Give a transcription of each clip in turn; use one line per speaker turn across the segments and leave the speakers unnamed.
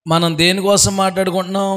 మనం దేనికోసం మాట్లాడుకుంటున్నాం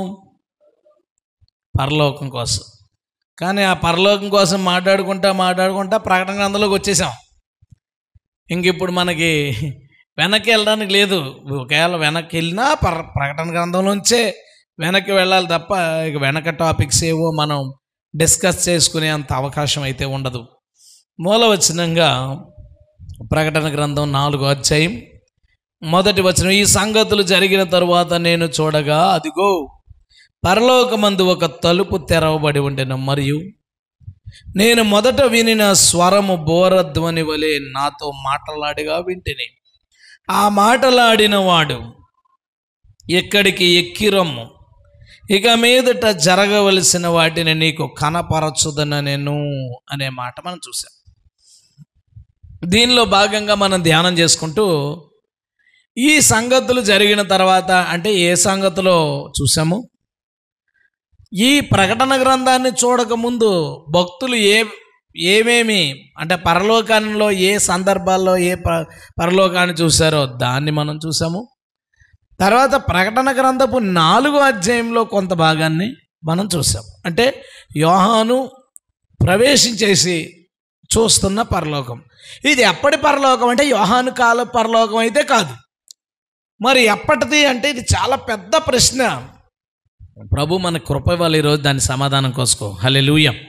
పరలోకం కోసం కానీ ఆ పరలోకం కోసం మాట్లాడుకుంటా మాట్లాడుకుంటా ప్రకటన గ్రంథంలోకి వచ్చేసాం ఇంక ఇప్పుడు మనకి వెనక్కి వెళ్ళడానికి లేదు ఒకవేళ వెనక్కి వెళ్ళినా పర ప్రకటన గ్రంథంలోంచే వెనక్కి వెళ్ళాలి తప్ప ఇక వెనక టాపిక్స్ ఏవో మనం డిస్కస్ చేసుకునే అంత అవకాశం అయితే ఉండదు మూలవచనంగా ప్రకటన గ్రంథం నాలుగో అధ్యాయం మొదటి వచనం ఈ సంగతులు జరిగిన తరువాత నేను చూడగా అదిగో పరలోకమందు ఒక తలుపు తెరవబడి ఉండెను మరియు నేను మొదట వినిన స్వరము బోరధ్వని వలె నాతో మాటలాడిగా వింటిని ఆ మాటలాడిన వాడు ఎక్కడికి ఎక్కిరమ్ము ఇక మీదట జరగవలసిన వాటిని నీకు కనపరచుదన నేను అనే మాట మనం చూసాం దీనిలో భాగంగా మనం ధ్యానం చేసుకుంటూ ఈ సంగతులు జరిగిన తర్వాత అంటే ఏ సంగతిలో చూసాము ఈ ప్రకటన గ్రంథాన్ని చూడకముందు భక్తులు ఏ ఏమేమి అంటే పరలోకంలో ఏ సందర్భాల్లో ఏ ప పరలోకాన్ని చూశారో దాన్ని మనం చూసాము తర్వాత ప్రకటన గ్రంథపు నాలుగో అధ్యాయంలో కొంత భాగాన్ని మనం చూసాం అంటే యోహాను ప్రవేశించేసి చూస్తున్న పరలోకం ఇది ఎప్పటి పరలోకం అంటే యోహాను కాల పరలోకం అయితే కాదు మరి ఎప్పటిది అంటే ఇది చాలా పెద్ద ప్రశ్న ప్రభు మన కృప ఇవ్వాలి ఈరోజు దాని సమాధానం కోసుకో హలే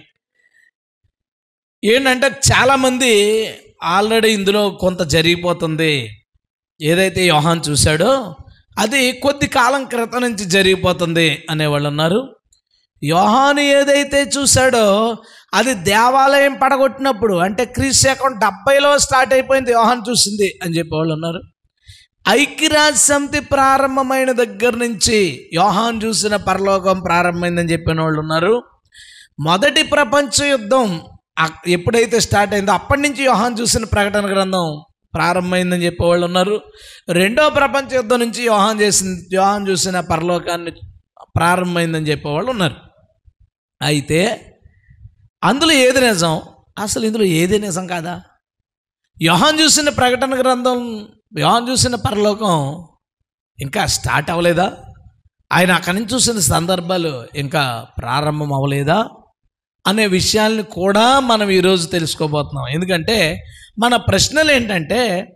ఏంటంటే చాలామంది ఆల్రెడీ ఇందులో కొంత జరిగిపోతుంది ఏదైతే యోహాన్ చూశాడో అది కొద్ది కాలం క్రితం నుంచి జరిగిపోతుంది అనేవాళ్ళు ఉన్నారు యోహాను ఏదైతే చూశాడో అది దేవాలయం పడగొట్టినప్పుడు అంటే క్రీస్తు శకం డెబ్బైలో స్టార్ట్ అయిపోయింది యోహాన్ చూసింది అని చెప్పేవాళ్ళు ఉన్నారు ఐక్యరాజ్య సమితి ప్రారంభమైన దగ్గర నుంచి యోహాన్ చూసిన పరలోకం ప్రారంభమైందని చెప్పిన వాళ్ళు ఉన్నారు మొదటి ప్రపంచ యుద్ధం అక్- ఎప్పుడైతే స్టార్ట్ అయిందో అప్పటి నుంచి యోహాన్ చూసిన ప్రకటన గ్రంథం ప్రారంభమైందని చెప్పేవాళ్ళు ఉన్నారు రెండో ప్రపంచ యుద్ధం నుంచి యోహాన్ చేసిన యోహాన్ చూసిన పరలోకాన్ని ప్రారంభమైందని చెప్పేవాళ్ళు ఉన్నారు అయితే అందులో ఏది నిజం అసలు ఇందులో ఏది నిజం కాదా యోహాన్ చూసిన ప్రకటన గ్రంథం యోహాన్ చూసిన పరలోకం ఇంకా స్టార్ట్ అవ్వలేదా ఆయన అక్కడి నుంచి చూసిన సందర్భాలు ఇంకా ప్రారంభం అవ్వలేదా అనే విషయాల్ని కూడా మనం ఈరోజు తెలుసుకోబోతున్నాం ఎందుకంటే మన ప్రశ్నలు ఏంటంటే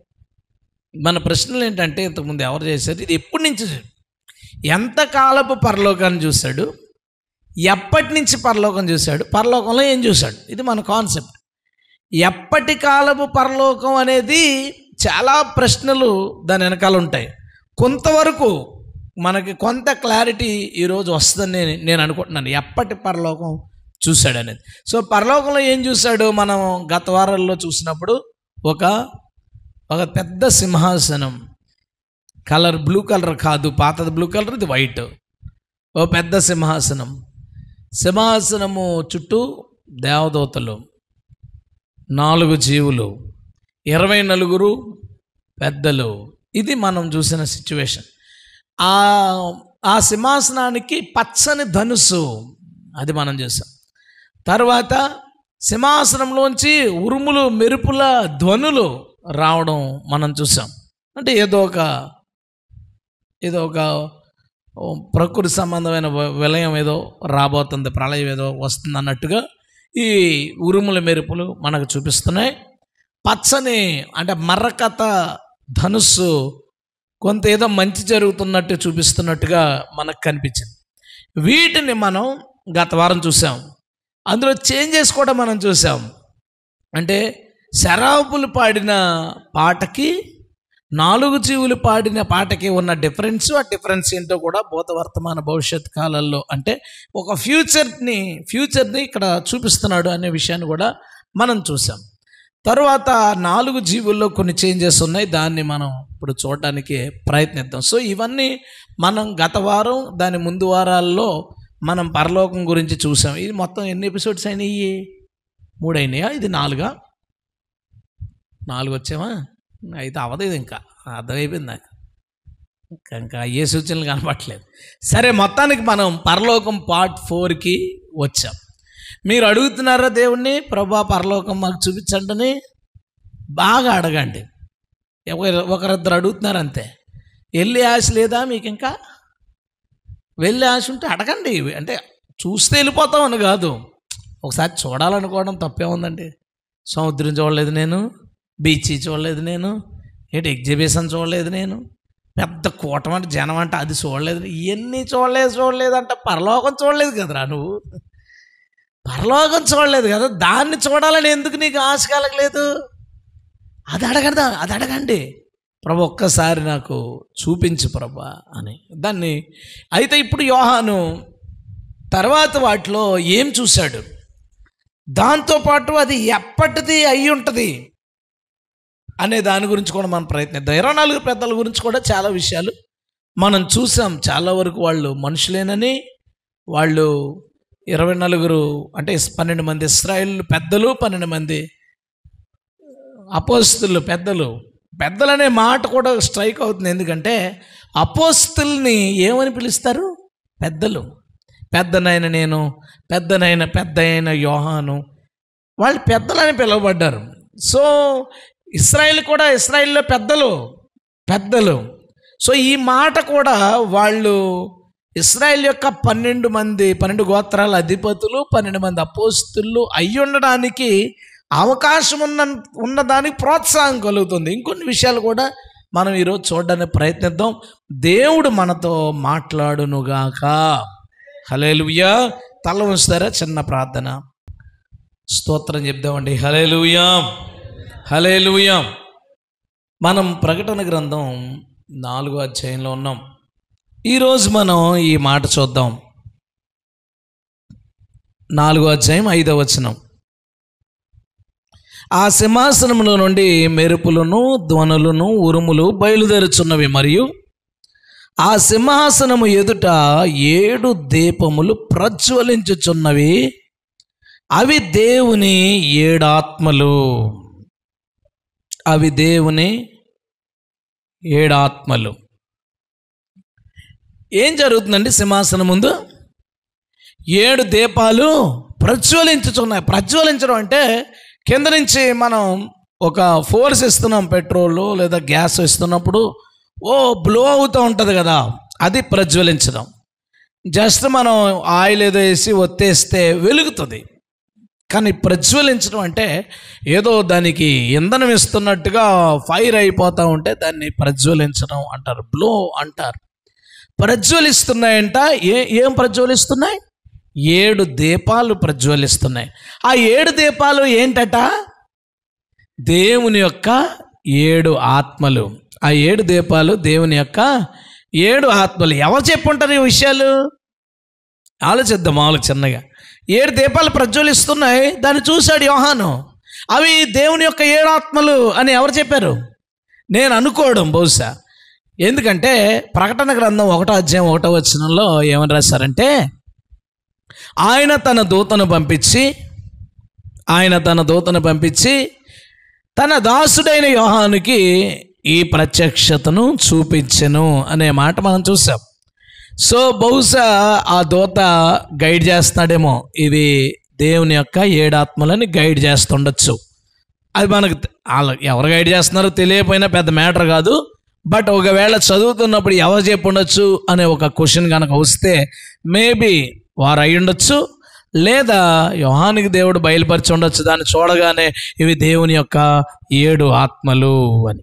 మన ప్రశ్నలు ఏంటంటే ఇంతకుముందు ఎవరు చేశారు ఇది ఎప్పటి నుంచి ఎంత కాలపు పరలోకాన్ని చూశాడు ఎప్పటి నుంచి పరలోకం చూశాడు పరలోకంలో ఏం చూశాడు ఇది మన కాన్సెప్ట్ ఎప్పటి కాలపు పరలోకం అనేది చాలా ప్రశ్నలు దాని వెనకాల ఉంటాయి కొంతవరకు మనకి కొంత క్లారిటీ ఈరోజు వస్తుందని నేను నేను అనుకుంటున్నాను ఎప్పటి పరలోకం చూశాడు అనేది సో పరలోకంలో ఏం చూశాడు మనం గత వారాల్లో చూసినప్పుడు ఒక ఒక పెద్ద సింహాసనం కలర్ బ్లూ కలర్ కాదు పాతది బ్లూ కలర్ ఇది వైట్ ఓ పెద్ద సింహాసనం సింహాసనము చుట్టూ దేవదూతలు నాలుగు జీవులు ఇరవై నలుగురు పెద్దలు ఇది మనం చూసిన సిచ్యువేషన్ ఆ ఆ సింహాసనానికి పచ్చని ధనుసు అది మనం చూసాం తర్వాత సింహాసనంలోంచి ఉరుములు మెరుపుల ధ్వనులు రావడం మనం చూసాం అంటే ఏదో ఒక ఏదో ఒక ఓ ప్రకృతి సంబంధమైన వ- విలయం ఏదో రాబోతుంది ప్రళయం ఏదో వస్తుంది అన్నట్టుగా ఈ ఉరుముల మెరుపులు మనకు చూపిస్తున్నాయి పచ్చని అంటే మర్రకథ ధనుస్సు కొంత ఏదో మంచి జరుగుతున్నట్టు చూపిస్తున్నట్టుగా మనకు కనిపించింది వీటిని మనం గత వారం చూసాం అందులో చేంజెస్ కూడా మనం చూసాం అంటే శరాపులు పాడిన పాటకి నాలుగు జీవులు పాడిన పాటకి ఉన్న డిఫరెన్స్ ఆ డిఫరెన్స్ ఏంటో కూడా భూత వర్తమాన భవిష్యత్ కాలాల్లో అంటే ఒక ఫ్యూచర్ని ఫ్యూచర్ని ఇక్కడ చూపిస్తున్నాడు అనే విషయాన్ని కూడా మనం చూసాం తర్వాత నాలుగు జీవుల్లో కొన్ని చేంజెస్ ఉన్నాయి దాన్ని మనం ఇప్పుడు చూడడానికి ప్రయత్నిద్దాం సో ఇవన్నీ మనం గత వారం దాని ముందు వారాల్లో మనం పరలోకం గురించి చూసాం ఇది మొత్తం ఎన్ని ఎపిసోడ్స్ అయినాయి మూడు అయినాయా ఇది నాలుగా నాలుగు వచ్చామా అయితే అవదు ఇది ఇంకా అర్థమైపోయింది నాకు ఇంకా ఇంకా ఏ సూచనలు కనపట్లేదు సరే మొత్తానికి మనం పరలోకం పార్ట్ ఫోర్కి వచ్చాం మీరు అడుగుతున్నారా దేవుణ్ణి ప్రభా పరలోకం మాకు చూపించండి బాగా అడగండి ఒకరు ఒకరిద్దరు అడుగుతున్నారు అంతే వెళ్ళి ఆశ లేదా మీకు ఇంకా వెళ్ళి ఆశ ఉంటే అడగండి అంటే చూస్తే వెళ్ళిపోతాం అని కాదు ఒకసారి చూడాలనుకోవడం తప్పే ఉందండి సముద్రం చూడలేదు నేను బీచ్ చూడలేదు నేను ఏంటి ఎగ్జిబిషన్ చూడలేదు నేను పెద్ద కూటం అంటే జనం అంటే అది చూడలేదు ఇవన్నీ చూడలేదు చూడలేదు అంటే పరలోకం చూడలేదు కదరా నువ్వు పరలోకం చూడలేదు కదా దాన్ని చూడాలని ఎందుకు నీకు ఆశ కలగలేదు అది అడగదా అది అడగండి ప్రభు ఒక్కసారి నాకు చూపించు ప్రభా అని దాన్ని అయితే ఇప్పుడు యోహాను తర్వాత వాటిలో ఏం చూశాడు దాంతోపాటు అది ఎప్పటిది అయి ఉంటుంది అనే దాని గురించి కూడా మనం ప్రయత్నిద్దాం ఇరవై నాలుగు పెద్దల గురించి కూడా చాలా విషయాలు మనం చూసాం చాలా వరకు వాళ్ళు మనుషులేనని వాళ్ళు ఇరవై నలుగురు అంటే పన్నెండు మంది ఇస్రాయిల్ పెద్దలు పన్నెండు మంది అపోస్తులు పెద్దలు పెద్దలనే మాట కూడా స్ట్రైక్ అవుతుంది ఎందుకంటే అపోస్తుల్ని ఏమని పిలుస్తారు పెద్దలు పెద్దనైన నేను పెద్దనైన పెద్ద అయిన యోహాను వాళ్ళు పెద్దలని పిలువబడ్డారు సో ఇస్రాయిల్ కూడా ఇస్రాయిల్లో పెద్దలు పెద్దలు సో ఈ మాట కూడా వాళ్ళు ఇస్రాయిల్ యొక్క పన్నెండు మంది పన్నెండు గోత్రాల అధిపతులు పన్నెండు మంది అపోస్తులు అయి ఉండడానికి అవకాశం ఉన్న ఉన్నదానికి ప్రోత్సాహం కలుగుతుంది ఇంకొన్ని విషయాలు కూడా మనం ఈరోజు చూడడానికి ప్రయత్నిద్దాం దేవుడు మనతో మాట్లాడునుగాక హలేలుయా తల ఉంచుతారా చిన్న ప్రార్థన స్తోత్రం చెప్దామండి హలేలుయా హలేలుయా మనం ప్రకటన గ్రంథం నాలుగో అధ్యాయంలో ఉన్నాం ఈరోజు మనం ఈ మాట చూద్దాం నాలుగో అధ్యాయం ఐదో వచనం ఆ సింహాసనములో నుండి మెరుపులను ధ్వనులను ఉరుములు బయలుదేరుచున్నవి మరియు ఆ సింహాసనము ఎదుట ఏడు దీపములు ప్రజ్వలించుచున్నవి అవి దేవుని ఏడాత్మలు అవి దేవుని ఏడాత్మలు ఏం జరుగుతుందండి సింహాసనం ముందు ఏడు దీపాలు ప్రజ్వలించుచున్నాయి ప్రజ్వలించడం అంటే కింద నుంచి మనం ఒక ఫోర్స్ ఇస్తున్నాం పెట్రోల్ లేదా గ్యాస్ ఇస్తున్నప్పుడు ఓ బ్లో అవుతూ ఉంటుంది కదా అది ప్రజ్వలించడం జస్ట్ మనం ఆయిల్ ఏదో వేసి ఒత్తేస్తే వెలుగుతుంది కానీ ప్రజ్వలించడం అంటే ఏదో దానికి ఇంధనం ఇస్తున్నట్టుగా ఫైర్ అయిపోతూ ఉంటే దాన్ని ప్రజ్వలించడం అంటారు బ్లో అంటారు ప్రజ్వలిస్తున్నాయంట ఏ ఏం ప్రజ్వలిస్తున్నాయి ఏడు దీపాలు ప్రజ్వలిస్తున్నాయి ఆ ఏడు దీపాలు ఏంటట దేవుని యొక్క ఏడు ఆత్మలు ఆ ఏడు దీపాలు దేవుని యొక్క ఏడు ఆత్మలు ఎవరు చెప్పుంటారు ఈ విషయాలు ఆలోచిద్దాం మామూలు చిన్నగా ఏడు దీపాలు ప్రజ్వలిస్తున్నాయి దాన్ని చూశాడు యోహాను అవి దేవుని యొక్క ఏడు ఆత్మలు అని ఎవరు చెప్పారు నేను అనుకోవడం బహుశా ఎందుకంటే ప్రకటన గ్రంథం ఒకటో అధ్యాయం ఒకటో వచనంలో ఏమని రాశారంటే ఆయన తన దూతను పంపించి ఆయన తన దూతను పంపించి తన దాసుడైన యోహానుకి ఈ ప్రత్యక్షతను చూపించెను అనే మాట మనం చూసాం సో బహుశా ఆ దూత గైడ్ చేస్తున్నాడేమో ఇది దేవుని యొక్క ఏడాత్మలని గైడ్ చేస్తుండొచ్చు అది మనకు తె- వాళ్ళ ఎవరు గైడ్ చేస్తున్నారో తెలియకపోయినా పెద్ద మ్యాటర్ కాదు బట్ ఒకవేళ చదువుతున్నప్పుడు ఎవరు చెప్పి ఉండొచ్చు అనే ఒక క్వశ్చన్ కనుక వస్తే మేబీ వారు అయి ఉండొచ్చు లేదా యోహానికి దేవుడు బయలుపరిచి ఉండొచ్చు దాన్ని చూడగానే ఇవి దేవుని యొక్క ఏడు ఆత్మలు అని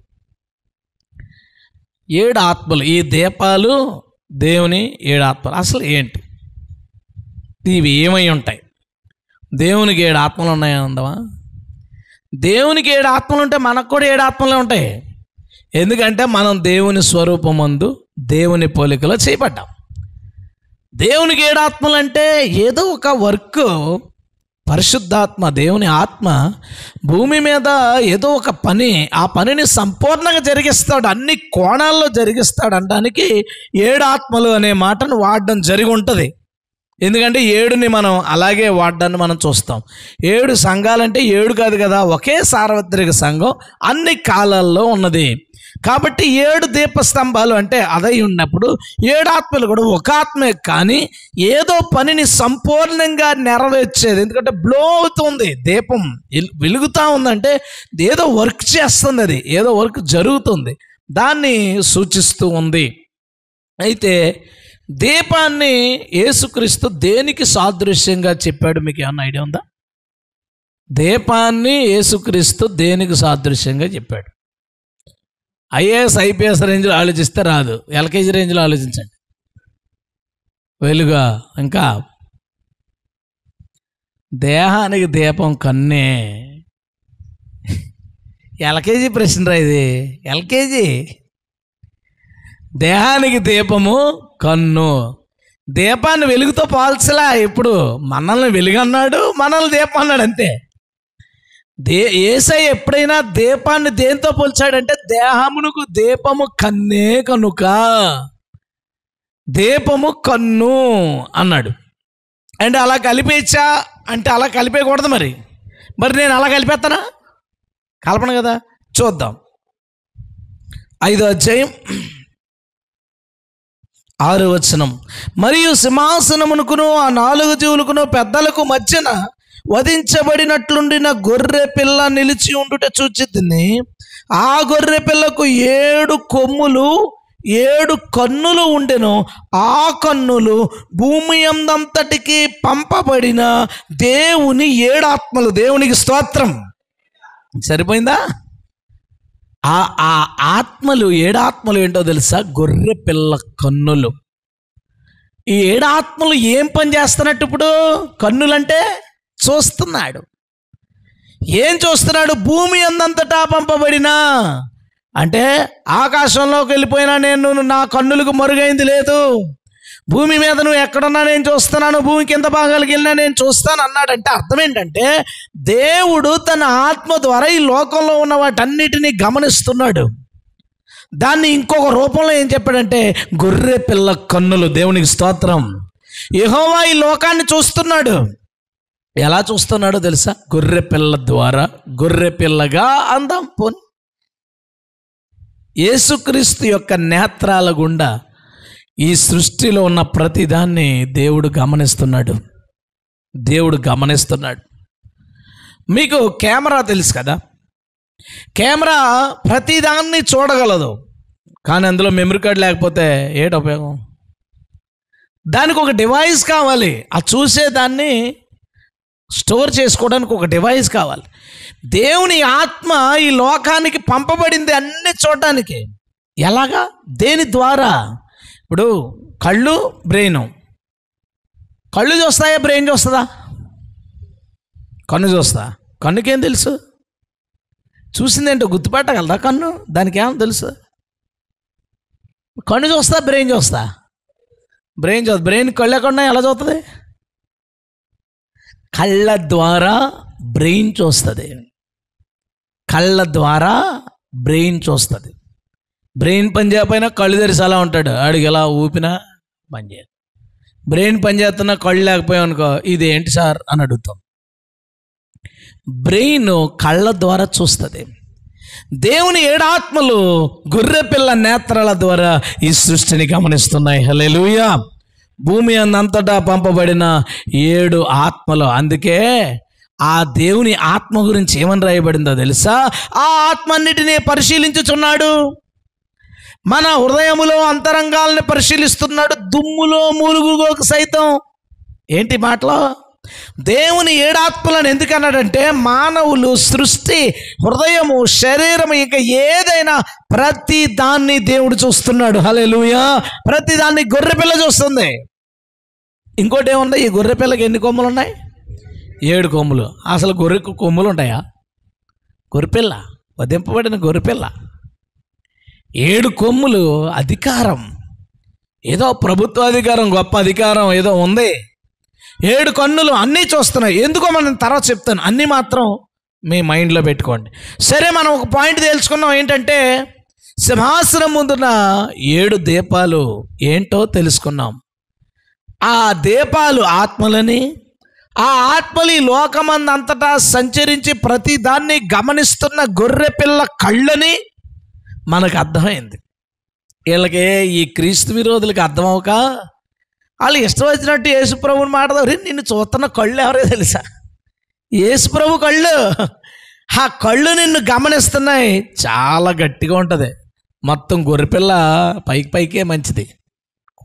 ఏడు ఆత్మలు ఈ దీపాలు దేవుని ఏడు ఆత్మలు అసలు ఏంటి ఇవి ఏమై ఉంటాయి దేవునికి ఏడు ఆత్మలు ఉన్నాయా ఉందవా దేవునికి ఏడు ఆత్మలు ఉంటే మనకు కూడా ఏడు ఆత్మలే ఉంటాయి ఎందుకంటే మనం దేవుని స్వరూపమందు దేవుని పోలికలో చేయబడ్డాం దేవునికి ఏడు ఆత్మలు అంటే ఏదో ఒక వర్క్ పరిశుద్ధాత్మ దేవుని ఆత్మ భూమి మీద ఏదో ఒక పని ఆ పనిని సంపూర్ణంగా జరిగిస్తాడు అన్ని కోణాల్లో జరిగిస్తాడు అనడానికి ఏడు ఆత్మలు అనే మాటను వాడడం జరిగి ఉంటుంది ఎందుకంటే ఏడుని మనం అలాగే వాడడాన్ని మనం చూస్తాం ఏడు సంఘాలంటే ఏడు కాదు కదా ఒకే సార్వత్రిక సంఘం అన్ని కాలాల్లో ఉన్నది కాబట్టి ఏడు దీపస్తంభాలు అంటే అదై ఉన్నప్పుడు ఏడు ఆత్మలు కూడా ఒక ఆత్మే కానీ ఏదో పనిని సంపూర్ణంగా నెరవేర్చేది ఎందుకంటే బ్లో అవుతుంది దీపం వెలు- వెలుగుతా ఉందంటే ఏదో వర్క్ చేస్తుంది అది ఏదో వర్క్ జరుగుతుంది దాన్ని సూచిస్తూ ఉంది అయితే దీపాన్ని యేసుక్రీస్తు దేనికి సాదృశ్యంగా చెప్పాడు మీకు ఏమన్నా ఐడియా ఉందా దీపాన్ని యేసుక్రీస్తు దేనికి సాదృశ్యంగా చెప్పాడు ఐఏఎస్ ఐపీఎస్ రేంజ్లో ఆలోచిస్తే రాదు ఎల్కేజీ రేంజ్లో ఆలోచించండి వెలుగా ఇంకా దేహానికి దీపం కన్నే ఎల్కేజీ ప్రశ్న రా ఇది ఎల్కేజీ దేహానికి దీపము కన్ను దీపాన్ని వెలుగుతో పోల్చలా ఇప్పుడు మనల్ని వెలుగన్నాడు మనల్ని దీపం అన్నాడు అంతే దే ఏసై ఎప్పుడైనా దీపాన్ని దేంతో పోల్చాడంటే దేహమునకు దీపము కన్నే కనుక దీపము కన్ను అన్నాడు అంటే అలా కలిపేచ్చా అంటే అలా కలిపేయకూడదు మరి మరి నేను అలా కలిపేస్తానా కల్పన కదా చూద్దాం ఐదో అధ్యాయం ఆరు వచనం మరియు సింహాసనమునకును ఆ నాలుగు జీవులకును పెద్దలకు మధ్యన వధించబడినట్లుండిన గొర్రె పిల్ల నిలిచి ఉండుట చూచిద్దిని ఆ గొర్రె పిల్లకు ఏడు కొమ్ములు ఏడు కన్నులు ఉండెను ఆ కన్నులు భూమి అందంతటికి పంపబడిన దేవుని ఏడు ఆత్మలు దేవునికి స్తోత్రం సరిపోయిందా ఆ ఆ ఆత్మలు ఏడాత్మలు ఏంటో తెలుసా గొర్రె పిల్ల కన్నులు ఈ ఏడాత్మలు ఏం పని చేస్తున్నట్టు ఇప్పుడు కన్నులంటే చూస్తున్నాడు ఏం చూస్తున్నాడు భూమి అందంతటా పంపబడినా అంటే ఆకాశంలోకి వెళ్ళిపోయినా నేను నా కన్నులకు మరుగైంది లేదు భూమి మీద నువ్వు ఎక్కడున్నా నేను చూస్తున్నాను భూమి కింద భాగాలకు వెళ్ళినా నేను చూస్తాను అన్నాడంటే అర్థం ఏంటంటే దేవుడు తన ఆత్మ ద్వారా ఈ లోకంలో ఉన్న వాటన్నిటినీ గమనిస్తున్నాడు దాన్ని ఇంకొక రూపంలో ఏం చెప్పాడంటే గొర్రె పిల్ల కన్నులు దేవునికి స్తోత్రం యెహోవా ఈ లోకాన్ని చూస్తున్నాడు ఎలా చూస్తున్నాడో తెలుసా గొర్రె పిల్ల ద్వారా గొర్రె పిల్లగా అందాం పోని యేసుక్రీస్తు యొక్క నేత్రాల గుండా ఈ సృష్టిలో ఉన్న ప్రతిదాన్ని దేవుడు గమనిస్తున్నాడు దేవుడు గమనిస్తున్నాడు మీకు కెమెరా తెలుసు కదా కెమెరా ప్రతిదాన్ని చూడగలదు కానీ అందులో మెమరీ కార్డ్ లేకపోతే ఏటి ఉపయోగం దానికి ఒక డివైస్ కావాలి ఆ చూసేదాన్ని స్టోర్ చేసుకోవడానికి ఒక డివైస్ కావాలి దేవుని ఆత్మ ఈ లోకానికి పంపబడింది అన్ని చూడడానికి ఎలాగా దేని ద్వారా ఇప్పుడు కళ్ళు బ్రెయిన్ కళ్ళు చూస్తాయా బ్రెయిన్ చూస్తుందా కన్ను చూస్తా కన్నుకేం తెలుసు చూసిందేంటో గుర్తుపట్టగలదా కన్ను దానికి ఏమో తెలుసు కన్ను చూస్తా బ్రెయిన్ చూస్తా బ్రెయిన్ చూస్తా బ్రెయిన్ కళ్ళు ఎక్కడ ఎలా చూస్తుంది కళ్ళ ద్వారా బ్రెయిన్ చూస్తుంది కళ్ళ ద్వారా బ్రెయిన్ చూస్తుంది బ్రెయిన్ పని చేయకపోయినా కళ్ళు తెరిచి అలా ఉంటాడు ఆడికి ఎలా ఊపినా పని చేయదు బ్రెయిన్ పని చేస్తున్నా కళ్ళు లేకపోయావు అనుకో ఇది ఏంటి సార్ అని అడుగుతాం బ్రెయిన్ కళ్ళ ద్వారా చూస్తుంది దేవుని ఏడాత్మలు గొర్రె పిల్ల నేత్రాల ద్వారా ఈ సృష్టిని గమనిస్తున్నాయి హల్లెలూయా భూమి అందంతటా పంపబడిన ఏడు ఆత్మలు అందుకే ఆ దేవుని ఆత్మ గురించి ఏమని రాయబడిందో తెలుసా ఆ ఆత్మ అన్నిటినీ పరిశీలించుచున్నాడు మన హృదయములో అంతరంగాల్ని పరిశీలిస్తున్నాడు దుమ్ములో మూలుగుగోకు సైతం ఏంటి మాటలో దేవుని ఏడాత్మలను ఎందుకన్నాడంటే మానవులు సృష్టి హృదయము శరీరము ఇంకా ఏదైనా ప్రతి దాన్ని దేవుడు చూస్తున్నాడు హల్లెలూయా ప్రతి దాన్ని గొర్రె పిల్ల చూస్తుంది ఇంకోటి ఏముంది ఈ గొర్రె పిల్లకి ఎన్ని కొమ్ములు ఉన్నాయి ఏడు కొమ్ములు అసలు గొర్రెకు కొమ్ములు ఉంటాయా గొర్రెపిల్ల వధింపబడిన గొర్రెపిల్ల ఏడు కొమ్ములు అధికారం ఏదో ప్రభుత్వ అధికారం గొప్ప అధికారం ఏదో ఉంది ఏడు కన్నులు అన్నీ చూస్తున్నాయి ఎందుకో మనం తర్వాత చెప్తాను అన్నీ మాత్రం మీ మైండ్లో పెట్టుకోండి సరే మనం ఒక పాయింట్ తెలుసుకున్నాం ఏంటంటే సింహాసనం ముందున్న ఏడు దీపాలు ఏంటో తెలుసుకున్నాం ఆ దీపాలు ఆత్మలని ఆ ఆత్మలు ఈ లోకమందంతటా సంచరించి ప్రతి దాన్ని గమనిస్తున్న గొర్రె పిల్ల కళ్ళని మనకు అర్థమైంది వీళ్ళకి ఈ క్రీస్తు విరోధులకి అర్థమవక వాళ్ళు ఇష్టం వచ్చినట్టు యేసుప్రభుని మాట్లాడారు నిన్ను చూస్తున్న కళ్ళు ఎవరో తెలుసా యేసుప్రభు కళ్ళు ఆ కళ్ళు నిన్ను గమనిస్తున్నాయి చాలా గట్టిగా ఉంటుంది మొత్తం గొర్రెపిల్ల పైకి పైకే మంచిది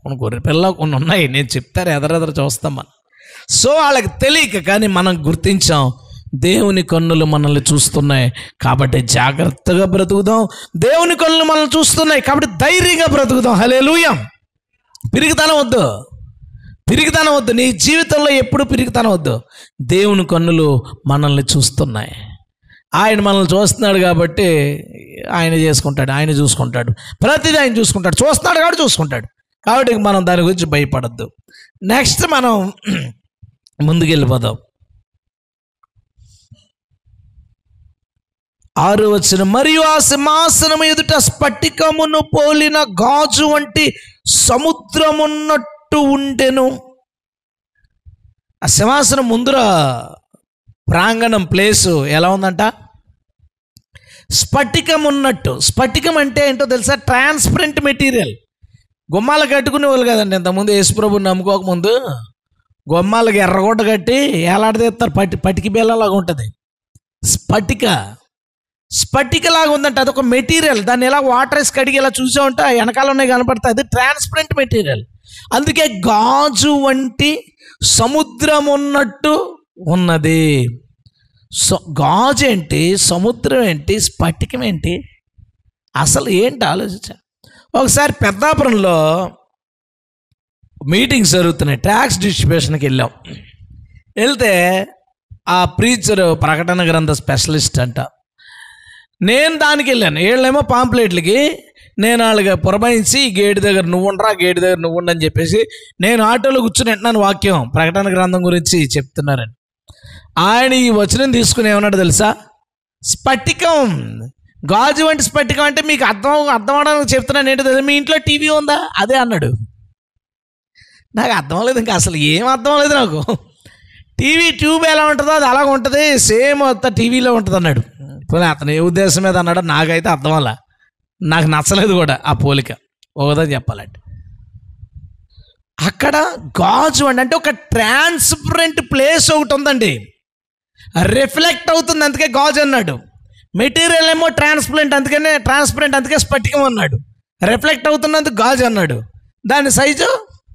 కొన్ని గొర్రె పిల్ల కొన్ని ఉన్నాయి నేను చెప్తారు ఎదరెదర చూస్తాం మనం సో వాళ్ళకి తెలియక కానీ మనం గుర్తించాం దేవుని కన్నులు మనల్ని చూస్తున్నాయి కాబట్టి జాగ్రత్తగా బ్రతుకుదాం దేవుని కన్నులు మనల్ని చూస్తున్నాయి కాబట్టి ధైర్యంగా బ్రతుకుదాం హలే పిరిగితనం వద్దు పిరిగితనం వద్దు నీ జీవితంలో ఎప్పుడు పిరిగితనం వద్దు దేవుని కన్నులు మనల్ని చూస్తున్నాయి ఆయన మనల్ని చూస్తున్నాడు కాబట్టి ఆయన చేసుకుంటాడు ఆయన చూసుకుంటాడు ప్రతిదీ ఆయన చూసుకుంటాడు చూస్తున్నాడు కాబట్టి చూసుకుంటాడు కాబట్టి ఇక మనం దాని గురించి భయపడద్దు నెక్స్ట్ మనం ముందుకెళ్ళిపోదాం ఆరు వచ్చిన మరియు ఆ సింహాసనం ఎదుట స్ఫటికమును పోలిన గాజు వంటి సముద్రమున్నట్టు ఉండెను ఆ సింహాసనం ముందర ప్రాంగణం ప్లేసు ఎలా ఉందంట స్ఫటికం ఉన్నట్టు స్ఫటికం అంటే ఏంటో తెలుసా ట్రాన్స్పరెంట్ మెటీరియల్ గుమ్మాలు కట్టుకునే వాళ్ళు కదండి ఇంతకుముందు యేసుప్రభుని నమ్ముకోకముందు గుమ్మాలకి ఎర్రగొడ్డ కట్టి ఏలాడదీస్తారు పట్టి పటికి బేలలాగా ఉంటుంది స్ఫటిక స్ఫటికలాగా ఉందంట అదొక మెటీరియల్ దాన్ని ఎలా వాటర్ వేసి కడిగి ఇలా చూసా ఉంటే ఆ వెనకాల ఉన్నాయి కనపడతాయి అది ట్రాన్స్పరెంట్ మెటీరియల్ అందుకే గాజు వంటి సముద్రం ఉన్నట్టు ఉన్నది సో గాజు ఏంటి సముద్రం ఏంటి స్ఫటికం ఏంటి అసలు ఏంటి ఆలోచించా ఒకసారి పెద్దాపురంలో మీటింగ్స్ జరుగుతున్నాయి ట్యాక్స్ డిస్ట్రిబ్యూషన్కి వెళ్ళాం వెళ్తే ఆ ప్రీచర్ ప్రకటన గ్రంథ స్పెషలిస్ట్ అంట నేను దానికి వెళ్ళాను వీళ్ళేమో పాంప్లెట్లకి నేను వాళ్ళకి పురమాయించి గేట్ దగ్గర నువ్వు ఉండరా గేట్ దగ్గర నువ్వు ఉండని చెప్పేసి నేను ఆటోలో కూర్చుని వింటున్నాను వాక్యం ప్రకటన గ్రంథం గురించి చెప్తున్నారని ఆయన ఈ వచనం తీసుకుని ఏమన్నాడు తెలుసా స్ఫటికం గాజు వంటి స్ఫటికం అంటే మీకు అర్థం అర్థం అవడానికి చెప్తున్నాను ఏంటో తెలుసా మీ ఇంట్లో టీవీ ఉందా అదే అన్నాడు నాకు అర్థం అవ్వలేదు ఇంకా అసలు ఏం అర్థం అవ్వలేదు నాకు టీవీ ట్యూబ్ ఎలా ఉంటుందో అది అలాగ ఉంటుంది సేమ్ అంత టీవీలో ఉంటుంది అన్నాడు పోనీ అతను ఏ ఉద్దేశం మీద అన్నాడో నాకైతే అర్థం అవ్వాల నాకు నచ్చలేదు కూడా ఆ పోలిక ఒకదా చెప్పాలంటే అక్కడ గాజు అండి అంటే ఒక ట్రాన్స్పరెంట్ ప్లేస్ ఒకటి ఉందండి రిఫ్లెక్ట్ అవుతుంది అందుకే గాజు అన్నాడు మెటీరియల్ ఏమో ట్రాన్స్పరెంట్ అందుకనే ట్రాన్స్పరెంట్ అందుకే స్ఫటికం అన్నాడు రిఫ్లెక్ట్ అవుతున్నందుకు గాజు అన్నాడు దాని సైజు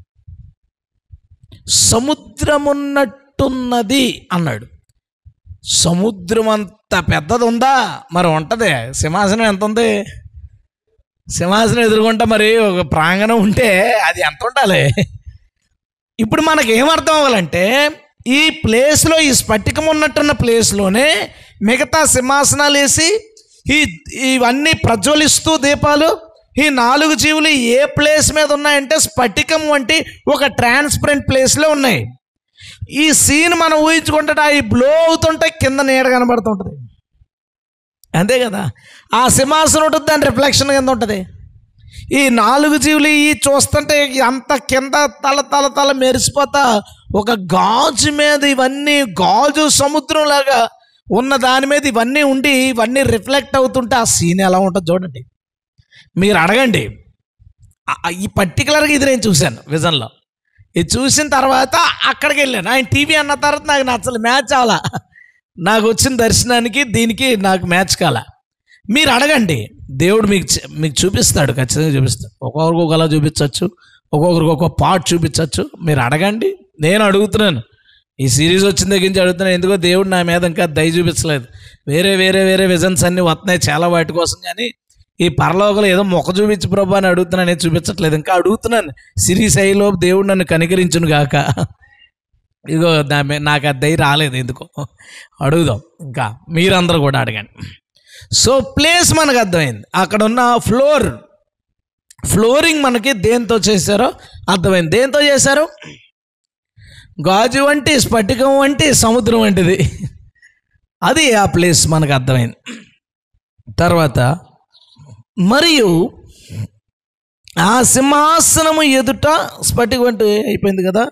సముద్రమున్నట్టున్నది అన్నాడు సముద్రం అంత పెద్దది ఉందా మరి ఉంటుంది సింహాసనం ఎంత ఉంది సింహాసనం ఎదుర్కొంటే మరి ఒక ప్రాంగణం ఉంటే అది ఎంత ఉండాలి ఇప్పుడు మనకి ఏమర్థం అవ్వాలంటే ఈ ప్లేస్లో ఈ స్ఫటికం ఉన్నట్టున్న ప్లేస్లోనే మిగతా సింహాసనాలు వేసి ఈ ఇవన్నీ ప్రజ్వలిస్తూ దీపాలు ఈ నాలుగు జీవులు ఏ ప్లేస్ మీద ఉన్నాయంటే స్ఫటికం వంటి ఒక ట్రాన్స్పరెంట్ ప్లేస్లో ఉన్నాయి ఈ సీన్ మనం ఊహించుకుంటే ఈ బ్లో అవుతుంటే కింద నీడ కనబడుతుంటుంది అంతే కదా ఆ సింహాసనం ఉంటుంది దాని రిఫ్లెక్షన్ కింద ఉంటుంది ఈ నాలుగు జీవులు ఈ చూస్తుంటే అంత కింద తల తల తల మెరిసిపోతా ఒక గాజు మీద ఇవన్నీ గాజు సముద్రం లాగా ఉన్న దాని మీద ఇవన్నీ ఉండి ఇవన్నీ రిఫ్లెక్ట్ అవుతుంటే ఆ సీన్ ఎలా ఉంటుంది చూడండి మీరు అడగండి ఆ- ఆ- ఈ పర్టికులర్గా ఇది నేను చూశాను విజన్లో ఇది చూసిన తర్వాత అక్కడికి వెళ్ళాను ఆయన టీవీ అన్న తర్వాత నాకు నచ్చలు మ్యాచ్ అవ్వాలా నాకు వచ్చిన దర్శనానికి దీనికి నాకు మ్యాచ్ కాల మీరు అడగండి దేవుడు మీకు చ- మీకు చూపిస్తాడు ఖచ్చితంగా చూపిస్తాడు ఒక్కొక్కరికి ఒకలా చూపించవచ్చు ఒక్కొక్కరికి ఒక్కొక్క పార్ట్ చూపించవచ్చు మీరు అడగండి నేను అడుగుతున్నాను ఈ సిరీస్ వచ్చిన దగ్గర నుంచి అడుగుతున్నాను ఎందుకో దేవుడు నా మీద ఇంకా దయ చూపించలేదు వేరే వేరే వేరే విజన్స్ అన్నీ వస్తున్నాయి చాలా వాటి కోసం కానీ ఈ పరలోకలు ఏదో మొక్క చూపించి ప్రభు అని అడుగుతున్నాను నేను చూపించట్లేదు ఇంకా అడుగుతున్నాను సిరీస్ అయ్యేలో దేవుడు నన్ను కనికరించును గాక ఇదిగో నా మీ- నాకు ఆ దయ రాలేదు ఎందుకో అడుగుదాం ఇంకా మీరందరూ కూడా అడగండి సో ప్లేస్ మనకు అర్థమైంది అక్కడ ఉన్న ఫ్లోర్ ఫ్లోరింగ్ మనకి దేంతో చేశారో అర్థమైంది దేంతో చేశారు గాజు వంటి స్ఫటికం వంటి సముద్రం వంటిది అది ఆ ప్లేస్ మనకు అర్థమైంది తర్వాత మరియు ఆ సింహాసనము ఎదుట స్ఫటికం అంటే అయిపోయింది కదా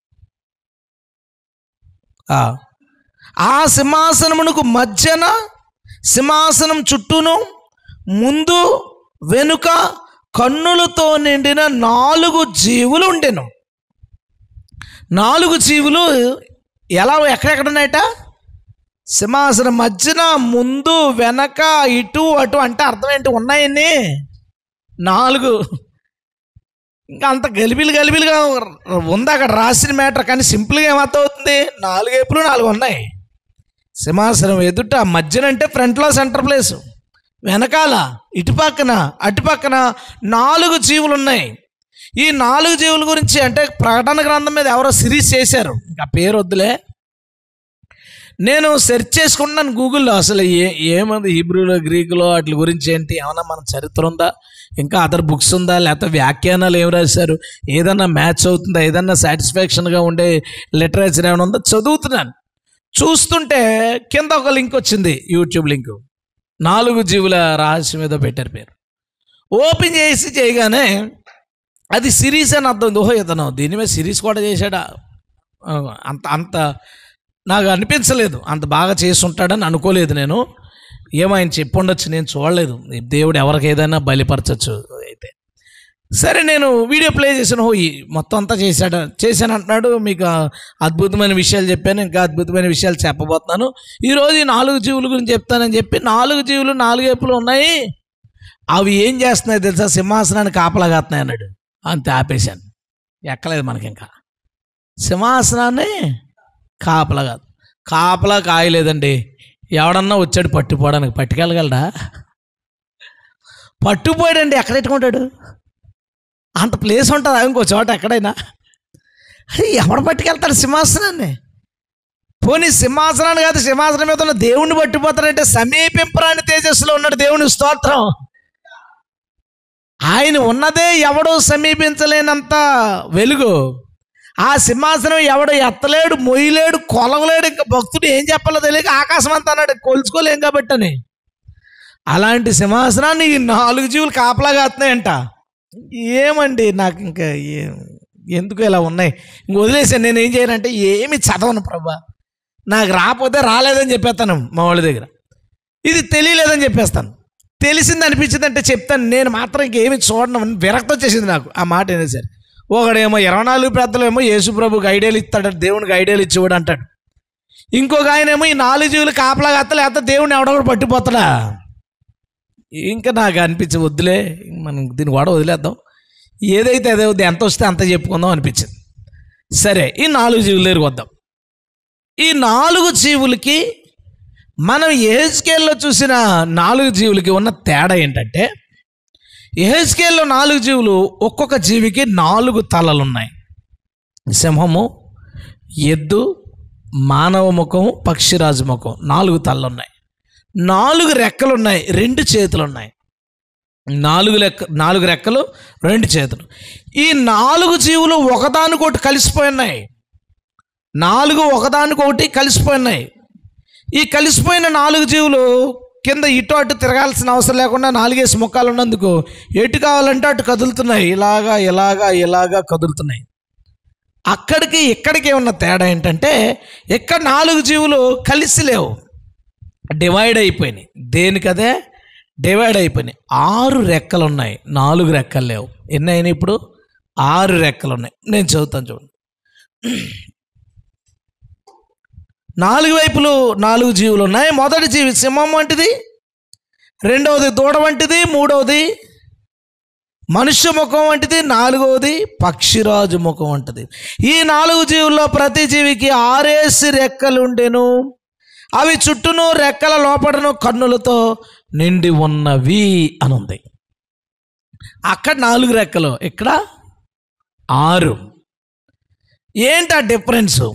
ఆ. ఆ సింహాసనమునకు మధ్యన సింహాసనం చుట్టూను ముందు వెనుక కన్నులతో నిండిన నాలుగు జీవులు ఉండెను నాలుగు జీవులు ఎలా ఎక్కడెక్కడ ఉన్నాయట సింహాసనం మధ్యన ముందు వెనక ఇటు అటు అంటే అర్థం ఏంటి ఉన్నాయని నాలుగు ఇంకా అంత గలిబిలు గలిబిలుగా ఉంది అక్కడ రాసిన మ్యాటర్ కానీ సింపుల్గా ఏమవుతుంది నాలుగు ఏపులు నాలుగు ఉన్నాయి సింహాసనం ఎదుట మధ్యనంటే ఫ్రంట్లో సెంటర్ ప్లేస్ వెనకాల ఇటు పక్కన అటు పక్కన నాలుగు జీవులు ఉన్నాయి ఈ నాలుగు జీవుల గురించి అంటే ప్రకటన గ్రంథం మీద ఎవరో సిరీస్ చేశారు ఇంకా పేరు వద్దులే నేను సెర్చ్ చేసుకున్నాను గూగుల్లో అసలు ఏ ఏముంది హీబ్రూలో గ్రీకులో వాటి గురించి ఏంటి ఏమన్నా మన చరిత్ర ఉందా ఇంకా అదర్ బుక్స్ ఉందా లేకపోతే వ్యాఖ్యానాలు ఏం రాశారు ఏదన్నా మ్యాచ్ అవుతుందా ఏదన్నా సాటిస్ఫాక్షన్గా ఉండే లిటరేచర్ ఏమైనా ఉందా చదువుతున్నాను చూస్తుంటే కింద ఒక లింక్ వచ్చింది యూట్యూబ్ లింక్ నాలుగు జీవుల రహస్యం ఏదో పెట్టారు పేరు ఓపెన్ చేసి చేయగానే అది సిరీస్ అని అర్థం ఓహో ఇతను దీని మీద సిరీస్ కూడా చేశాడా ఆ, అంత అంత నాకు అనిపించలేదు అంత బాగా చేసి ఉంటాడని అనుకోలేదు నేను ఏమో ఆయన చెప్పుండొచ్చు నేను చూడలేదు దేవుడు ఎవరికి ఏదైనా బలిపరచచ్చు అయితే సరే నేను వీడియో ప్లే చేశాను ఓ ఈ మొత్తం అంతా చేశాడు చేశాను అంటున్నాడు మీకు ఆ అద్భుతమైన విషయాలు చెప్పాను ఇంకా అద్భుతమైన విషయాలు చెప్పబోతున్నాను ఈరోజు ఈ నాలుగు జీవుల గురించి చెప్తానని చెప్పి నాలుగు జీవులు నాలుగు వైపులు ఉన్నాయి అవి ఏం చేస్తున్నాయి తెలుసా సింహాసనాన్ని కాపలాగాస్తున్నాయి అన్నాడు అంతే ఆపేశాను ఎక్కలేదు మనకి ఇంకా సింహాసనాన్ని కాపలాగా కాపలా కాయలేదండి ఎవడన్నా వచ్చాడు పట్టుపోవడానికి పట్టుకెళ్ళగలడా పట్టుపోయాడండి ఎక్కడ పెట్టుకుంటాడు అంత ప్లేస్ ఉంటుందా ఇంకో చోట ఎక్కడైనా అరే ఎవడు పట్టుకెళ్తాడు సింహాసనాన్ని పోనీ సింహాసనాన్ని కాదు సింహాసనం మీద ఉన్న దేవుణ్ణి పట్టిపోతాడంటే సమీపింపరాని తేజస్సులో ఉన్నాడు దేవుని స్తోత్రం ఆయన ఉన్నదే ఎవడో సమీపించలేనంత వెలుగు ఆ సింహాసనం ఎవడు ఎత్తలేడు మొయ్యలేడు కొలవలేడు ఇంకా భక్తుడు ఏం చెప్పాలో తెలియక ఆకాశం అంతా అన్నాడు కొలుచుకోలేం కాబట్టి అని అలాంటి సింహాసనాన్ని ఈ నాలుగు జీవులు కాపలాగా వస్తున్నాయంట ఏమండి నాకు ఇంకా ఏం ఎందుకు ఇలా ఉన్నాయి ఇంక వదిలేసాను నేను ఏం చేయనంటే ఏమి చదవను ప్రభా నాకు రాకపోతే రాలేదని చెప్పేస్తాను మా వాళ్ళ దగ్గర ఇది తెలియలేదని చెప్పేస్తాను తెలిసింది అనిపించింది అంటే చెప్తాను నేను మాత్రం ఇంకేమి చూడను అని విరక్తి వచ్చేసింది నాకు ఆ మాట అయినా సరే ఒకడేమో ఇరవై నాలుగు పెద్దలేమో యేసుప్రభుకి ఐడియాలు ఇస్తాడు దేవునికి ఐడియాలు ఇచ్చేవాడు అంటాడు ఇంకొక ఆయన ఏమో ఈ నాలుగు జీవులు కాపలాగా అత్త లేకపోతే దేవుడిని ఎవడొకడు పట్టిపోతాడా ఇంకా నాకు అనిపించి వద్దులే మనం దీన్ని కూడా వదిలేద్దాం ఏదైతే అదే వద్దు ఎంత వస్తే అంత చెప్పుకుందాం అనిపించింది సరే ఈ నాలుగు జీవుల దగ్గరికి వద్దాం ఈ నాలుగు జీవులకి మనం ఏహెచ్కేల్లో చూసిన నాలుగు జీవులకి ఉన్న తేడా ఏంటంటే ఏహెచ్కేల్లో నాలుగు జీవులు ఒక్కొక్క జీవికి నాలుగు తలలు ఉన్నాయి సింహము ఎద్దు మానవ ముఖం పక్షిరాజు ముఖం నాలుగు తలలు ఉన్నాయి నాలుగు రెక్కలు ఉన్నాయి రెండు చేతులు ఉన్నాయి నాలుగు లెక్క నాలుగు రెక్కలు రెండు చేతులు ఈ నాలుగు జీవులు ఒకదానికొకటి కలిసిపోయి ఉన్నాయి నాలుగు ఒకదానికొకటి కలిసిపోయి ఉన్నాయి ఈ కలిసిపోయిన నాలుగు జీవులు కింద ఇటు అటు తిరగాల్సిన అవసరం లేకుండా నాలుగేసి ముఖాలు ఉన్నందుకు ఎటు కావాలంటే అటు కదులుతున్నాయి ఇలాగా ఇలాగా ఇలాగా కదులుతున్నాయి అక్కడికి ఇక్కడికి ఉన్న తేడా ఏంటంటే ఇక్కడ నాలుగు జీవులు కలిసి లేవు డివైడ్ అయిపోయినాయి దేనికదే డివైడ్ అయిపోయినాయి ఆరు రెక్కలు ఉన్నాయి నాలుగు రెక్కలు లేవు ఎన్ని అయినాయి ఇప్పుడు ఆరు రెక్కలు ఉన్నాయి నేను చదువుతాను చూడండి నాలుగు వైపులు నాలుగు జీవులు ఉన్నాయి మొదటి జీవి సింహం వంటిది రెండవది దూడ వంటిది మూడవది మనుష్య ముఖం వంటిది నాలుగవది పక్షిరాజు ముఖం వంటిది ఈ నాలుగు జీవుల్లో ప్రతి జీవికి ఆరేసి రెక్కలుండెను అవి చుట్టూను రెక్కల లోపడను కన్నులతో నిండి ఉన్నవి అని ఉంది అక్కడ నాలుగు రెక్కలు ఇక్కడ ఆరు ఏంటి ఆ డిఫరెన్సు